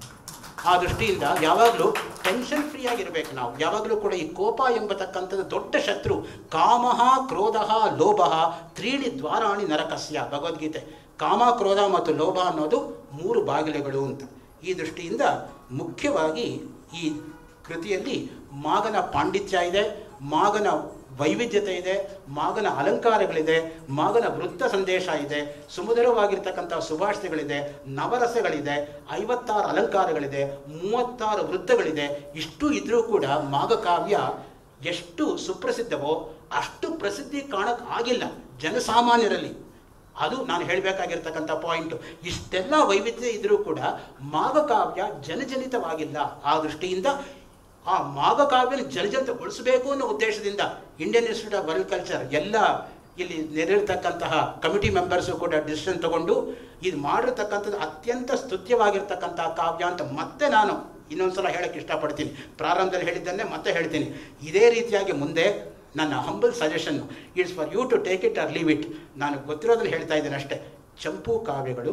ಆ ದೃಷ್ಟಿಯಿಂದ ಯಾವಾಗಲೂ ಟೆನ್ಷನ್ ಫ್ರೀ ಆಗಿರಬೇಕು ನಾವು ಯಾವಾಗಲೂ ಕೂಡ ಈ ಕೋಪ ಎಂಬತಕ್ಕಂಥದ್ದು ದೊಡ್ಡ ಶತ್ರು ಕಾಮಃ ಕ್ರೋಧ ಲೋಭ ತ್ರೀಣಿ ದ್ವಾರಾಣಿ ನರಕಸ್ಯ ಭಗವದ್ಗೀತೆ ಕಾಮ ಕ್ರೋಧ ಮತ್ತು ಲೋಭ ಅನ್ನೋದು ಮೂರು ಬಾಗಿಲುಗಳು ಅಂತ ಈ ದೃಷ್ಟಿಯಿಂದ ಮುಖ್ಯವಾಗಿ ಈ ಕೃತಿಯಲ್ಲಿ ಮಾಗನ ಪಾಂಡಿತ್ಯ ಇದೆ ಮಾಗನ ವೈವಿಧ್ಯತೆ ಇದೆ ಮಾಗನ ಅಲಂಕಾರಗಳಿದೆ ಮಾಗನ ವೃತ್ತ ಸಂದೇಶ ಇದೆ ಸುಮಧುರವಾಗಿರ್ತಕ್ಕಂಥ ಸುಭಾಷಿತಗಳಿದೆ ನವರಸಗಳಿದೆ ಐವತ್ತಾರು ಅಲಂಕಾರಗಳಿದೆ ಮೂವತ್ತಾರು ವೃತ್ತಗಳಿದೆ ಇಷ್ಟು ಇದ್ರೂ ಕೂಡ ಮಾಗಕಾವ್ಯ ಎಷ್ಟು ಸುಪ್ರಸಿದ್ಧವೋ ಅಷ್ಟು ಪ್ರಸಿದ್ಧಿ ಕಾಣಕ್ ಆಗಿಲ್ಲ ಜನಸಾಮಾನ್ಯರಲ್ಲಿ ಅದು ನಾನು ಹೇಳಬೇಕಾಗಿರ್ತಕ್ಕಂಥ ಪಾಯಿಂಟು ಇಷ್ಟೆಲ್ಲ ವೈವಿಧ್ಯ ಇದ್ರೂ ಕೂಡ ಮಾಗಕಾವ್ಯ ಜನಜನಿತವಾಗಿಲ್ಲ ಆ ದೃಷ್ಟಿಯಿಂದ ಆ ಮಾಗಕಾವ್ಯನ ಜನಜನಿತಗೊಳಿಸಬೇಕು ಅನ್ನೋ ಉದ್ದೇಶದಿಂದ Indian institute of world culture ಎಲ್ಲ ಇಲ್ಲಿ ನೆರೆದಿರ್ತಕ್ಕಂತಹ ಕಮಿಟಿ ಮೆಂಬರ್ಸು ಕೂಡ ಡಿಸಿಷನ್ ತಗೊಂಡು ಇದು ಮಾಡಿರ್ತಕ್ಕಂಥದ್ದು ಅತ್ಯಂತ ಸ್ತುತ್ಯವಾಗಿರ್ತಕ್ಕಂತಹ ಕಾವ್ಯ ಅಂತ ಮತ್ತೆ ನಾನು ಇನ್ನೊಂದ್ಸಲ ಹೇಳಕ್ಕೆ ಇಷ್ಟಪಡ್ತೀನಿ ಪ್ರಾರಂಭದಲ್ಲಿ ಹೇಳಿದ್ದನ್ನೇ ಮತ್ತೆ ಹೇಳ್ತೀನಿ ಇದೇ ರೀತಿಯಾಗಿ ಮುಂದೆ ನನ್ನ humble suggestion it's for you to take it or leave it ನಾನು ಗೊತ್ತಿರೋದನ್ನು ಹೇಳ್ತಾ ಇದ್ದೇನೆ ಅಷ್ಟೇ ಚಂಪು ಕಾವ್ಯಗಳು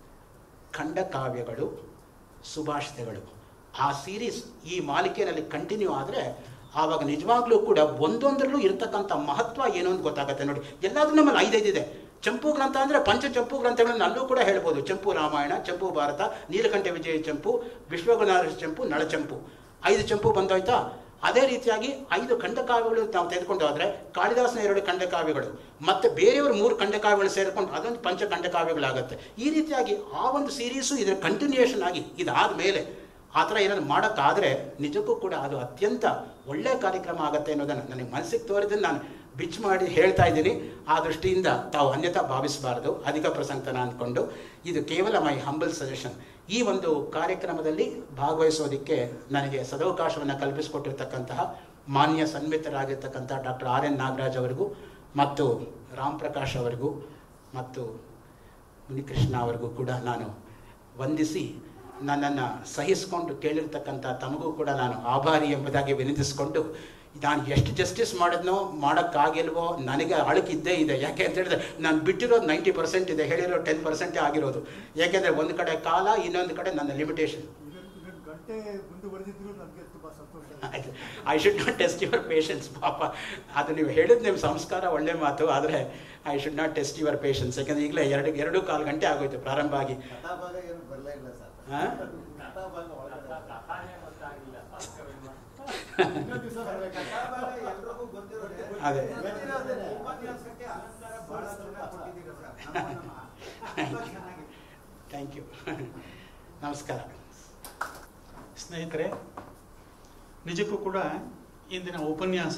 ಖಂಡ ಕಾವ್ಯಗಳು ಸುಭಾಷಿತಗಳು ಆ ಸೀರೀಸ್ ಈ ಮಾಲಿಕೆಯಲ್ಲಿ ಕಂಟಿನ್ಯೂ ಆದರೆ ಆವಾಗ ನಿಜವಾಗ್ಲೂ ಕೂಡ ಒಂದೊಂದರಲ್ಲೂ ಇರತಕ್ಕಂಥ ಮಹತ್ವ ಏನು ಅಂತ ಗೊತ್ತಾಗುತ್ತೆ ನೋಡಿ ಎಲ್ಲಾದ್ರೂ ನಮ್ಮಲ್ಲಿ ಐದೈದಿದೆ ಚಂಪು ಗ್ರಂಥ ಅಂದರೆ ಪಂಚ ಚಂಪು ಗ್ರಂಥಗಳನ್ನು ಅಲ್ಲೂ ಕೂಡ ಹೇಳ್ಬೋದು ಚಂಪು ರಾಮಾಯಣ ಚಂಪು ಭಾರತ ನೀಲಕಂಠ ವಿಜಯ ಚಂಪು ವಿಶ್ವಗುಣಾರ ಚಂಪು ನಳಚಂಪು ಐದು ಚಂಪು ಬಂದೋಯ್ತಾ ಅದೇ ರೀತಿಯಾಗಿ ಐದು ಖಂಡಕಾವ್ಯಗಳು ನಾವು ತೆಗೆದುಕೊಂಡು ಹೋದರೆ ಕಾಳಿದಾಸನ ಎರಡು ಖಂಡಕಾವ್ಯಗಳು ಮತ್ತು ಬೇರೆಯವರು ಮೂರು ಖಂಡಕಾವ್ಯಗಳು ಸೇರಿಕೊಂಡು ಅದೊಂದು ಪಂಚ ಖಂಡಕಾವ್ಯಗಳಾಗುತ್ತೆ ಈ ರೀತಿಯಾಗಿ ಆ ಒಂದು ಸೀರೀಸು ಇದರ ಕಂಟಿನ್ಯೂಯೇಷನ್ ಆಗಿ ಇದಾದ ಮೇಲೆ ಆ ಥರ ಏನಾದ್ರು ಮಾಡೋಕ್ಕಾದರೆ ನಿಜಕ್ಕೂ ಕೂಡ ಅದು ಅತ್ಯಂತ ಒಳ್ಳೆಯ ಕಾರ್ಯಕ್ರಮ ಆಗುತ್ತೆ ಅನ್ನೋದನ್ನು ನನಗೆ ಮನಸ್ಸಿಗೆ ತೋರಿದ್ದನ್ನು ನಾನು ಬಿಚ್ ಮಾಡಿ ಹೇಳ್ತಾ ಇದ್ದೀನಿ ಆ ದೃಷ್ಟಿಯಿಂದ ತಾವು ಅನ್ಯತಾ ಭಾವಿಸಬಾರ್ದು ಅಧಿಕ ಪ್ರಸಂಗತನ ಅಂದ್ಕೊಂಡು ಇದು ಕೇವಲ ಮೈ ಹಂಬಲ್ ಸಜೆಷನ್ ಈ ಒಂದು ಕಾರ್ಯಕ್ರಮದಲ್ಲಿ ಭಾಗವಹಿಸೋದಕ್ಕೆ ನನಗೆ ಸದವಕಾಶವನ್ನು ಕಲ್ಪಿಸಿಕೊಟ್ಟಿರ್ತಕ್ಕಂತಹ ಮಾನ್ಯ ಸನ್ಮಿತರಾಗಿರ್ತಕ್ಕಂಥ ಡಾಕ್ಟರ್ ಆರ್ ಎನ್ ನಾಗರಾಜ್ ಅವರಿಗೂ ಮತ್ತು ರಾಮ್ ಪ್ರಕಾಶ್ ಅವರಿಗೂ ಮತ್ತು ಮುನಿಕೃಷ್ಣ ಅವರಿಗೂ ಕೂಡ ನಾನು ವಂದಿಸಿ ನನ್ನನ್ನು ಸಹಿಸಿಕೊಂಡು ಕೇಳಿರ್ತಕ್ಕಂಥ ತಮಗೂ ಕೂಡ ನಾನು ಆಭಾರಿ ಎಂಬುದಾಗಿ ವಿನಂತಿಸಿಕೊಂಡು ನಾನು ಎಷ್ಟು ಜಸ್ಟಿಸ್ ಮಾಡಿದ್ನೋ ಮಾಡೋಕ್ಕಾಗಿಲ್ವೋ ನನಗೆ ಅಳುಕಿದ್ದೇ ಇದೆ ಯಾಕೆ ಅಂತ ಹೇಳಿದ್ರೆ ನಾನು ಬಿಟ್ಟಿರೋದು ನೈಂಟಿ ಪರ್ಸೆಂಟ್ ಇದೆ ಹೇಳಿರೋ ಟೆನ್ ಪರ್ಸೆಂಟೇ ಆಗಿರೋದು ಯಾಕೆಂದರೆ ಒಂದು ಕಡೆ ಕಾಲ ಇನ್ನೊಂದು ಕಡೆ ನನ್ನ ಲಿಮಿಟೇಷನ್ ಇದೊಂದು ಗಂಟೆ ಮುಂದುವರೆದಿದ್ರು ನನಗೆ ತುಂಬ ಸಂತೋಷ I should not test your patience ಪಾಪ ಅದು ನೀವು ಹೇಳಿದ ನಿಮ್ಮ ಸಂಸ್ಕಾರ ಒಳ್ಳೆ ಮಾತು ಆದರೆ I should not test your patience ಯಾಕಂದರೆ ಈಗಲೇ ಎರಡು ಎರಡು ಕಾಲು ಗಂಟೆ ಆಗೋಯ್ತು ಪ್ರಾರಂಭ ಆಗಿ ಕಥಾಭಾಗ ಏನು ಬರಲೇ ಇಲ್ಲ ಸರ್ ಹಾ? ಕಥಾಭಾಗ ಒಳಗಡೆ ಕಥಾನೇ ಗೊತ್ತಾಗಿಲ್ಲ ತರ್ಕವಿಲ್ಲ. ಇನ್ನೊಂದು ದಿವಸ ಬರ್ಬೇಕು. ಕಥಾಭಾಗ ಎಲ್ರಿಗೂ ಗೊತ್ತಿರೋದೇ. ಅದೇ. ಗೊತ್ತಿರೋದೇನೆ. ಉಪನ್ಯಾಸಕ್ಕೆ ಅಲಂಕಾರ ಬಹಳ ಚೆನ್ನಾಗಿ ಕೊಟ್ಟಿದ್ದೀರಾ ಸರ್ ನಮ್ಮನ್ನ ತುಂಬ ಚೆನ್ನಾಗಿದೆ ಥ್ಯಾಂಕ್ ಯು ನಮಸ್ಕಾರ ಸ್ನೇಹಿತರೆ ನಿಜಕ್ಕೂ ಕೂಡ ಇಂದಿನ ಉಪನ್ಯಾಸ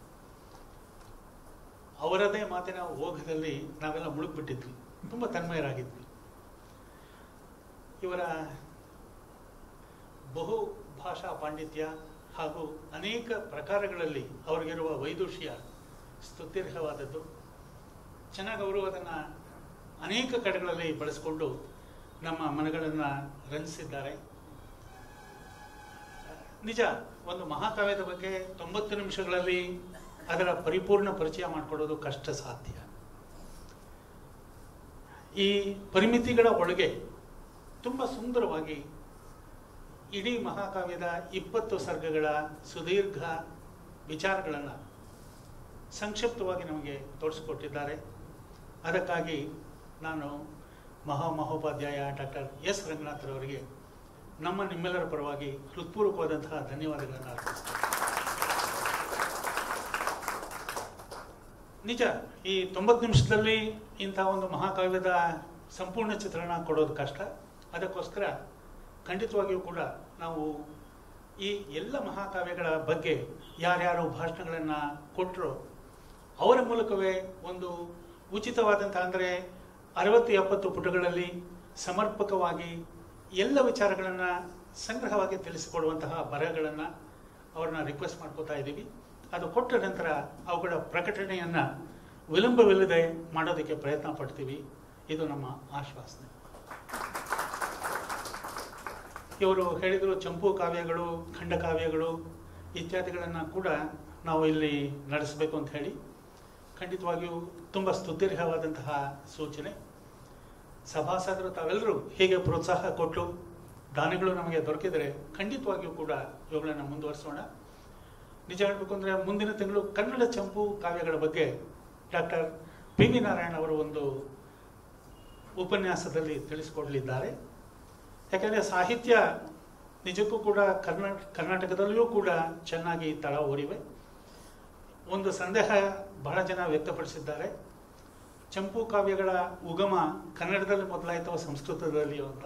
ಅವರದೇ ಮಾತಿನ ಓಘದಲ್ಲಿ ನಾವೆಲ್ಲ ಮುಳುಗ್ಬಿಟ್ಟಿದ್ವಿ ತುಂಬ ತನ್ಮಯರಾಗಿದ್ವಿ ಇವರ ಬಹು ಭಾಷಾ ಪಾಂಡಿತ್ಯ ಹಾಗೂ ಅನೇಕ ಪ್ರಕಾರಗಳಲ್ಲಿ ಅವರಿಗಿರುವ ವೈದುಷ್ಯ ಸ್ತುತ್ಯರ್ಹವಾದದ್ದು ಚೆನ್ನಾಗಿ ಅವರು ಅದನ್ನು ಅನೇಕ ಕಡೆಗಳಲ್ಲಿ ಬಳಸಿಕೊಂಡು ನಮ್ಮ ಮನಗಳನ್ನು ರಂಜಿಸಿದ್ದಾರೆ ನಿಜ ಒಂದು ಮಹಾಕಾವ್ಯದ ಬಗ್ಗೆ ತೊಂಬತ್ತು ನಿಮಿಷಗಳಲ್ಲಿ ಅದರ ಪರಿಪೂರ್ಣ ಪರಿಚಯ ಮಾಡಿಕೊಡೋದು ಕಷ್ಟ ಸಾಧ್ಯ ಈ ಪರಿಮಿತಿಗಳ ಒಳಗೆ ತುಂಬ ಸುಂದರವಾಗಿ ಇಡೀ ಮಹಾಕಾವ್ಯದ ಇಪ್ಪತ್ತು ಸರ್ಗಗಳ ಸುದೀರ್ಘ ವಿಚಾರಗಳನ್ನು ಸಂಕ್ಷಿಪ್ತವಾಗಿ ನಮಗೆ ತೋರಿಸಿಕೊಟ್ಟಿದ್ದಾರೆ ಅದಕ್ಕಾಗಿ ನಾನು ಮಹಾ ಮಹೋಪಾಧ್ಯಾಯ ಡಾಕ್ಟರ್ ಎಸ್ ರಂಗನಾಥ್ರವರಿಗೆ ನಮ್ಮ ನಿಮ್ಮೆಲ್ಲರ ಪರವಾಗಿ ಹೃತ್ಪೂರ್ವಕವಾದಂತಹ ಧನ್ಯವಾದಗಳನ್ನು ಅರ್ಪಿಸ್ತೇನೆ ನಿಜ ಈ ತೊಂಬತ್ತು ನಿಮಿಷದಲ್ಲಿ ಇಂಥ ಒಂದು ಮಹಾಕಾವ್ಯದ ಸಂಪೂರ್ಣ ಚಿತ್ರಣ ಕೊಡೋದು ಕಷ್ಟ ಅದಕ್ಕೋಸ್ಕರ ಖಂಡಿತವಾಗಿಯೂ ಕೂಡ ನಾವು ಈ ಎಲ್ಲ ಮಹಾಕಾವ್ಯಗಳ ಬಗ್ಗೆ ಯಾರ್ಯಾರು ಭಾಷಣಗಳನ್ನು ಕೊಟ್ಟರು ಅವರ ಮೂಲಕವೇ ಒಂದು ಉಚಿತವಾದಂಥ ಅಂದರೆ ಅರವತ್ತು ಎಪ್ಪತ್ತು ಪುಟಗಳಲ್ಲಿ ಸಮರ್ಪಕವಾಗಿ ಎಲ್ಲ ವಿಚಾರಗಳನ್ನು ಸಂಗ್ರಹವಾಗಿ ತಿಳಿಸಿಕೊಡುವಂತಹ ಬರಹಗಳನ್ನು ಅವ್ರನ್ನ ರಿಕ್ವೆಸ್ಟ್ ಮಾಡ್ಕೋತಾ ಇದ್ದೀವಿ ಅದು ಕೊಟ್ಟ ನಂತರ ಅವುಗಳ ಪ್ರಕಟಣೆಯನ್ನು ವಿಳಂಬವಿಲ್ಲದೆ ಮಾಡೋದಕ್ಕೆ ಪ್ರಯತ್ನ ಪಡ್ತೀವಿ ಇದು ನಮ್ಮ ಆಶ್ವಾಸನೆ ಇವರು ಹೇಳಿದರು ಚಂಪು ಕಾವ್ಯಗಳು ಖಂಡಕಾವ್ಯಗಳು ಇತ್ಯಾದಿಗಳನ್ನು ಕೂಡ ನಾವು ಇಲ್ಲಿ ನಡೆಸಬೇಕು ಅಂತ ಹೇಳಿ ಖಂಡಿತವಾಗಿಯೂ ತುಂಬ ಸ್ತುತ್ಯರ್ಹವಾದಂತಹ ಸೂಚನೆ ಸಭಾಸದರು ತಾವೆಲ್ಲರೂ ಹೀಗೆ ಪ್ರೋತ್ಸಾಹ ಕೊಟ್ಟು ದಾನಿಗಳು ನಮಗೆ ದೊರಕಿದರೆ ಖಂಡಿತವಾಗಿಯೂ ಕೂಡ ಇವುಗಳನ್ನು ಮುಂದುವರಿಸೋಣ ನಿಜ ಹೇಳಬೇಕು ಅಂದರೆ ಮುಂದಿನ ತಿಂಗಳು ಕನ್ನಡ ಚಂಪು ಕಾವ್ಯಗಳ ಬಗ್ಗೆ ಡಾಕ್ಟರ್ ಪಿ ವಿ ನಾರಾಯಣ ಅವರು ಒಂದು ಉಪನ್ಯಾಸದಲ್ಲಿ ತಿಳಿಸಿಕೊಡಲಿದ್ದಾರೆ ಯಾಕಂದರೆ ಸಾಹಿತ್ಯ ನಿಜಕ್ಕೂ ಕೂಡ ಕರ್ನಾ ಕರ್ನಾಟಕದಲ್ಲಿಯೂ ಕೂಡ ಚೆನ್ನಾಗಿ ತಳ ಓರಿವೆ ಒಂದು ಸಂದೇಹ ಬಹಳ ಜನ ವ್ಯಕ್ತಪಡಿಸಿದ್ದಾರೆ ಚಂಪು ಕಾವ್ಯಗಳ ಉಗಮ ಕನ್ನಡದಲ್ಲಿ ಮೊದಲಾಯಿತವ ಸಂಸ್ಕೃತದಲ್ಲಿಯೋ ಅಂತ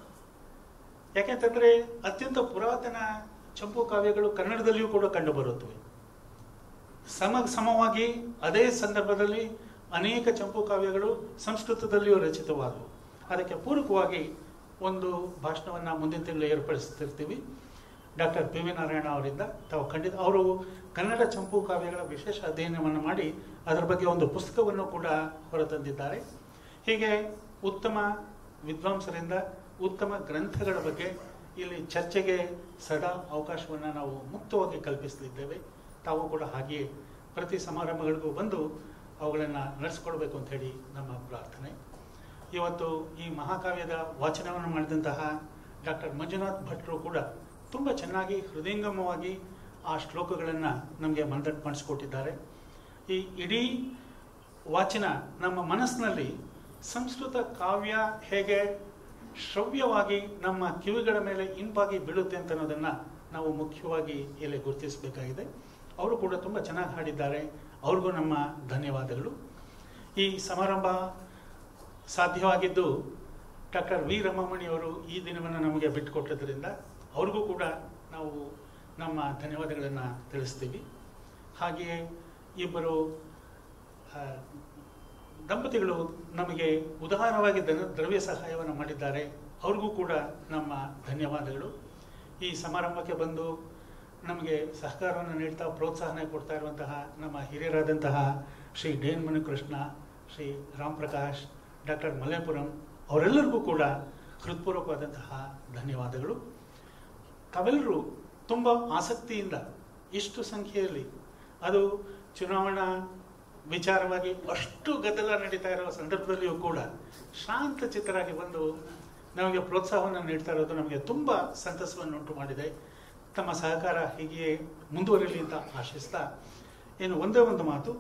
ಯಾಕೆಂತಂದ್ರೆ ಅತ್ಯಂತ ಪುರಾತನ ಚಂಪು ಕಾವ್ಯಗಳು ಕನ್ನಡದಲ್ಲಿಯೂ ಕೂಡ ಕಂಡುಬರುತ್ತವೆ ಸಮ ಸಮವಾಗಿ ಅದೇ ಸಂದರ್ಭದಲ್ಲಿ ಅನೇಕ ಚಂಪು ಕಾವ್ಯಗಳು ಸಂಸ್ಕೃತದಲ್ಲಿಯೂ ರಚಿತವಾದವು ಅದಕ್ಕೆ ಪೂರಕವಾಗಿ ಒಂದು ಭಾಷಣವನ್ನು ಮುಂದಿನ ತಿಂಗಳು ಏರ್ಪಡಿಸ್ತಿರ್ತೀವಿ ಡಾಕ್ಟರ್ ಪಿ ವಿ ನಾರಾಯಣ ಅವರಿಂದ ತಾವು ಖಂಡಿತ ಅವರು ಕನ್ನಡ ಚಂಪು ಕಾವ್ಯಗಳ ವಿಶೇಷ ಅಧ್ಯಯನವನ್ನು ಮಾಡಿ ಅದರ ಬಗ್ಗೆ ಒಂದು ಪುಸ್ತಕವನ್ನು ಕೂಡ ಹೊರತಂದಿದ್ದಾರೆ ಹೀಗೆ ಉತ್ತಮ ವಿದ್ವಾಂಸರಿಂದ ಉತ್ತಮ ಗ್ರಂಥಗಳ ಬಗ್ಗೆ ಇಲ್ಲಿ ಚರ್ಚೆಗೆ ಸದಾ ಅವಕಾಶವನ್ನು ನಾವು ಮುಕ್ತವಾಗಿ ಕಲ್ಪಿಸಲಿದ್ದೇವೆ ತಾವು ಕೂಡ ಹಾಗೆಯೇ ಪ್ರತಿ ಸಮಾರಂಭಗಳಿಗೂ ಬಂದು ಅವುಗಳನ್ನು ನಡೆಸ್ಕೊಳ್ಬೇಕು ಅಂತ ಹೇಳಿ ನಮ್ಮ ಪ್ರಾರ್ಥನೆ ಇವತ್ತು ಈ ಮಹಾಕಾವ್ಯದ ವಾಚನವನ್ನು ಮಾಡಿದಂತಹ ಡಾಕ್ಟರ್ ಮಂಜುನಾಥ್ ಭಟ್ರು ಕೂಡ ತುಂಬ ಚೆನ್ನಾಗಿ ಹೃದಯಂಗಮವಾಗಿ ಆ ಶ್ಲೋಕಗಳನ್ನು ನಮಗೆ ಮನದಟ್ಟು ಮಾಡಿಸ್ಕೊಟ್ಟಿದ್ದಾರೆ ಈ ಇಡೀ ವಾಚನ ನಮ್ಮ ಮನಸ್ಸಿನಲ್ಲಿ ಸಂಸ್ಕೃತ ಕಾವ್ಯ ಹೇಗೆ ಶ್ರವ್ಯವಾಗಿ ನಮ್ಮ ಕಿವಿಗಳ ಮೇಲೆ ಇಂಪಾಗಿ ಬೀಳುತ್ತೆ ಅಂತ ಅನ್ನೋದನ್ನು ನಾವು ಮುಖ್ಯವಾಗಿ ಇಲ್ಲಿ ಗುರುತಿಸಬೇಕಾಗಿದೆ ಅವರು ಕೂಡ ತುಂಬ ಚೆನ್ನಾಗಿ ಹಾಡಿದ್ದಾರೆ ಅವ್ರಿಗೂ ನಮ್ಮ ಧನ್ಯವಾದಗಳು ಈ ಸಮಾರಂಭ ಸಾಧ್ಯವಾಗಿದ್ದು ಡಾಕ್ಟರ್ ವಿ ರಮಮಣಿ ಅವರು ಈ ದಿನವನ್ನು ನಮಗೆ ಬಿಟ್ಟುಕೊಟ್ಟಿದ್ದರಿಂದ ಅವ್ರಿಗೂ ಕೂಡ ನಾವು ನಮ್ಮ ಧನ್ಯವಾದಗಳನ್ನು ತಿಳಿಸ್ತೀವಿ ಹಾಗೆಯೇ ಇಬ್ಬರು ಆ, ದಂಪತಿಗಳು ನಮಗೆ ಉದಾರವಾಗಿ ಧನ ದ್ರವ್ಯ ಸಹಾಯವನ್ನು ಮಾಡಿದ್ದಾರೆ ಅವ್ರಿಗೂ ಕೂಡ ನಮ್ಮ ಧನ್ಯವಾದಗಳು ಈ ಸಮಾರಂಭಕ್ಕೆ ಬಂದು ನಮಗೆ ಸಹಕಾರವನ್ನು ನೀಡ್ತಾ ಪ್ರೋತ್ಸಾಹನ ಕೊಡ್ತಾ ಇರುವಂತಹ ನಮ್ಮ ಹಿರಿಯರಾದಂತಹ ಶ್ರೀ ಡೇನ್ ಮಣಿಕೃಷ್ಣ ಶ್ರೀ ರಾಮ್ ಪ್ರಕಾಶ್ ಡಾಕ್ಟರ್ ಮಲ್ಲೇಪುರಂ ಅವರೆಲ್ಲರಿಗೂ ಕೂಡ ಹೃತ್ಪೂರ್ವಕವಾದಂತಹ ಧನ್ಯವಾದಗಳು ತಾವೆಲ್ಲರೂ ತುಂಬ ಆಸಕ್ತಿಯಿಂದ ಇಷ್ಟು ಸಂಖ್ಯೆಯಲ್ಲಿ ಅದು ಚುನಾವಣಾ ವಿಚಾರವಾಗಿ ಅಷ್ಟು ಗದ್ದಲ ನಡೀತಾ ಇರುವ ಸಂದರ್ಭದಲ್ಲಿಯೂ ಕೂಡ ಶಾಂತ ಚಿತ್ತರಾಗಿ ಬಂದು ನಮಗೆ ಪ್ರೋತ್ಸಾಹವನ್ನು ನೀಡ್ತಾ ಇರೋದು ನಮಗೆ ತುಂಬ ಸಂತಸವನ್ನು ಉಂಟು ಮಾಡಿದೆ ತಮ್ಮ ಸಹಕಾರ ಹೀಗೆಯೇ ಮುಂದುವರಿಯಲಿ ಅಂತ ಆಶಿಸ್ತಾ ಏನು ಒಂದೇ ಒಂದು ಮಾತು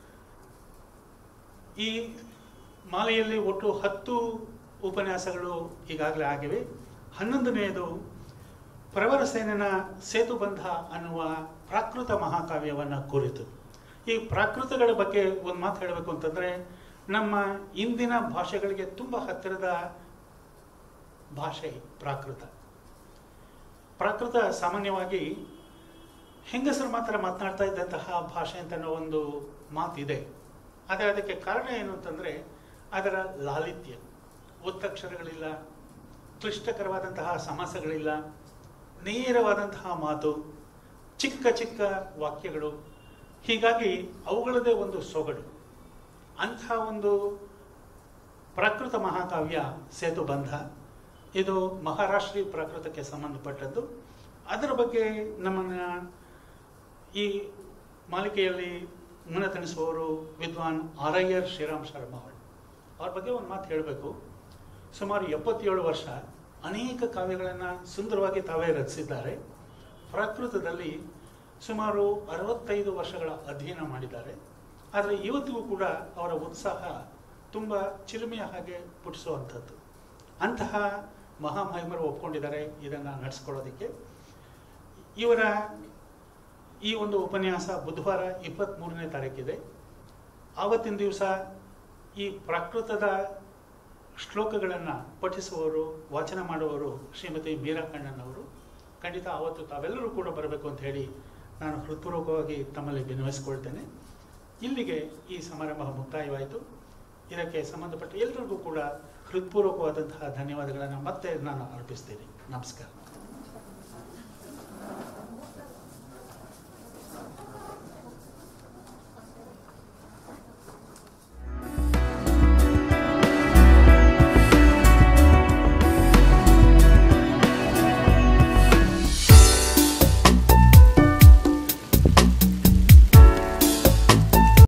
ಈ ಮಾಲೆಯಲ್ಲಿ ಒಟ್ಟು ಹತ್ತು ಉಪನ್ಯಾಸಗಳು ಈಗಾಗಲೇ ಆಗಿವೆ ಹನ್ನೊಂದನೆಯದು ಪ್ರವರಸೇನನ ಸೇತುಬಂಧ ಅನ್ನುವ ಪ್ರಾಕೃತ ಮಹಾಕಾವ್ಯವನ್ನು ಕುರಿತು ಈ ಪ್ರಾಕೃತಗಳ ಬಗ್ಗೆ ಒಂದು ಮಾತು ಹೇಳಬೇಕು ಅಂತಂದರೆ ನಮ್ಮ ಇಂದಿನ ಭಾಷೆಗಳಿಗೆ ತುಂಬ ಹತ್ತಿರದ ಭಾಷೆ ಪ್ರಾಕೃತ ಪ್ರಾಕೃತ ಸಾಮಾನ್ಯವಾಗಿ ಹೆಂಗಸರು ಮಾತ್ರ ಮಾತನಾಡ್ತಾ ಇದ್ದಂತಹ ಭಾಷೆ ಅಂತ ಅನ್ನೋ ಒಂದು ಮಾತಿದೆ ಆದರೆ ಅದಕ್ಕೆ ಕಾರಣ ಏನು ಅಂತಂದರೆ ಅದರ ಲಾಲಿತ್ಯ ಒತ್ತಕ್ಷರಗಳಿಲ್ಲ ಕ್ಲಿಷ್ಟಕರವಾದಂತಹ ಸಮಾಸಗಳಿಲ್ಲ ನೇರವಾದಂತಹ ಮಾತು ಚಿಕ್ಕ ಚಿಕ್ಕ ವಾಕ್ಯಗಳು ಹೀಗಾಗಿ ಅವುಗಳದೇ ಒಂದು ಸೊಗಡು ಅಂಥ ಒಂದು ಪ್ರಾಕೃತ ಮಹಾಕಾವ್ಯ ಸೇತುಬಂಧ ಇದು ಮಹಾರಾಷ್ಟ್ರೀ ಪ್ರಾಕೃತಕ್ಕೆ ಸಂಬಂಧಪಟ್ಟದ್ದು ಅದರ ಬಗ್ಗೆ ನಮ್ಮನ್ನ ಈ ಮಾಲಿಕೆಯಲ್ಲಿ ಮುನತಣಿಸುವವರು ವಿದ್ವಾನ್ ಆರಯ್ಯರ್ ಶ್ರೀರಾಮ್ ಶರ್ಮಾ ಅವರು ಅವ್ರ ಬಗ್ಗೆ ಒಂದು ಮಾತು ಹೇಳಬೇಕು ಸುಮಾರು ಎಪ್ಪತ್ತೇಳು ವರ್ಷ ಅನೇಕ ಕಾವ್ಯಗಳನ್ನು ಸುಂದರವಾಗಿ ತಾವೇ ರಚಿಸಿದ್ದಾರೆ ಪ್ರಾಕೃತದಲ್ಲಿ ಸುಮಾರು ಅರವತ್ತೈದು ವರ್ಷಗಳ ಅಧ್ಯಯನ ಮಾಡಿದ್ದಾರೆ ಆದರೆ ಇವತ್ತಿಗೂ ಕೂಡ ಅವರ ಉತ್ಸಾಹ ತುಂಬ ಚಿಲುಮೆಯ ಹಾಗೆ ಪುಟಿಸುವಂಥದ್ದು ಅಂತಹ ಮಹಾಮಹಿಮರು ಒಪ್ಕೊಂಡಿದ್ದಾರೆ ಇದನ್ನು ನಡೆಸ್ಕೊಳ್ಳೋದಕ್ಕೆ ಇವರ ಈ ಒಂದು ಉಪನ್ಯಾಸ ಬುಧವಾರ ಇಪ್ಪತ್ತ್ಮೂರನೇ ತಾರೀಕಿದೆ ಆವತ್ತಿನ ದಿವಸ ಈ ಪ್ರಾಕೃತದ ಶ್ಲೋಕಗಳನ್ನು ಪಠಿಸುವವರು ವಾಚನ ಮಾಡುವವರು ಶ್ರೀಮತಿ ಮೀರಾ ಕಣ್ಣನ್ ಅವರು ಖಂಡಿತ ಆವತ್ತು ತಾವೆಲ್ಲರೂ ಕೂಡ ಬರಬೇಕು ಅಂತ ಹೇಳಿ ನಾನು ಹೃತ್ಪೂರ್ವಕವಾಗಿ ತಮ್ಮಲ್ಲಿ ವಿನವಿಸ್ಕೊಳ್ತೇನೆ ಇಲ್ಲಿಗೆ ಈ ಸಮಾರಂಭ ಮುಕ್ತಾಯವಾಯಿತು ಇದಕ್ಕೆ ಸಂಬಂಧಪಟ್ಟ ಎಲ್ಲರಿಗೂ ಕೂಡ ಹೃತ್ಪೂರ್ವಕವಾದಂತಹ ಧನ್ಯವಾದಗಳನ್ನು ಮತ್ತೆ ನಾನು ಅರ್ಪಿಸ್ತೀನಿ ನಮಸ್ಕಾರ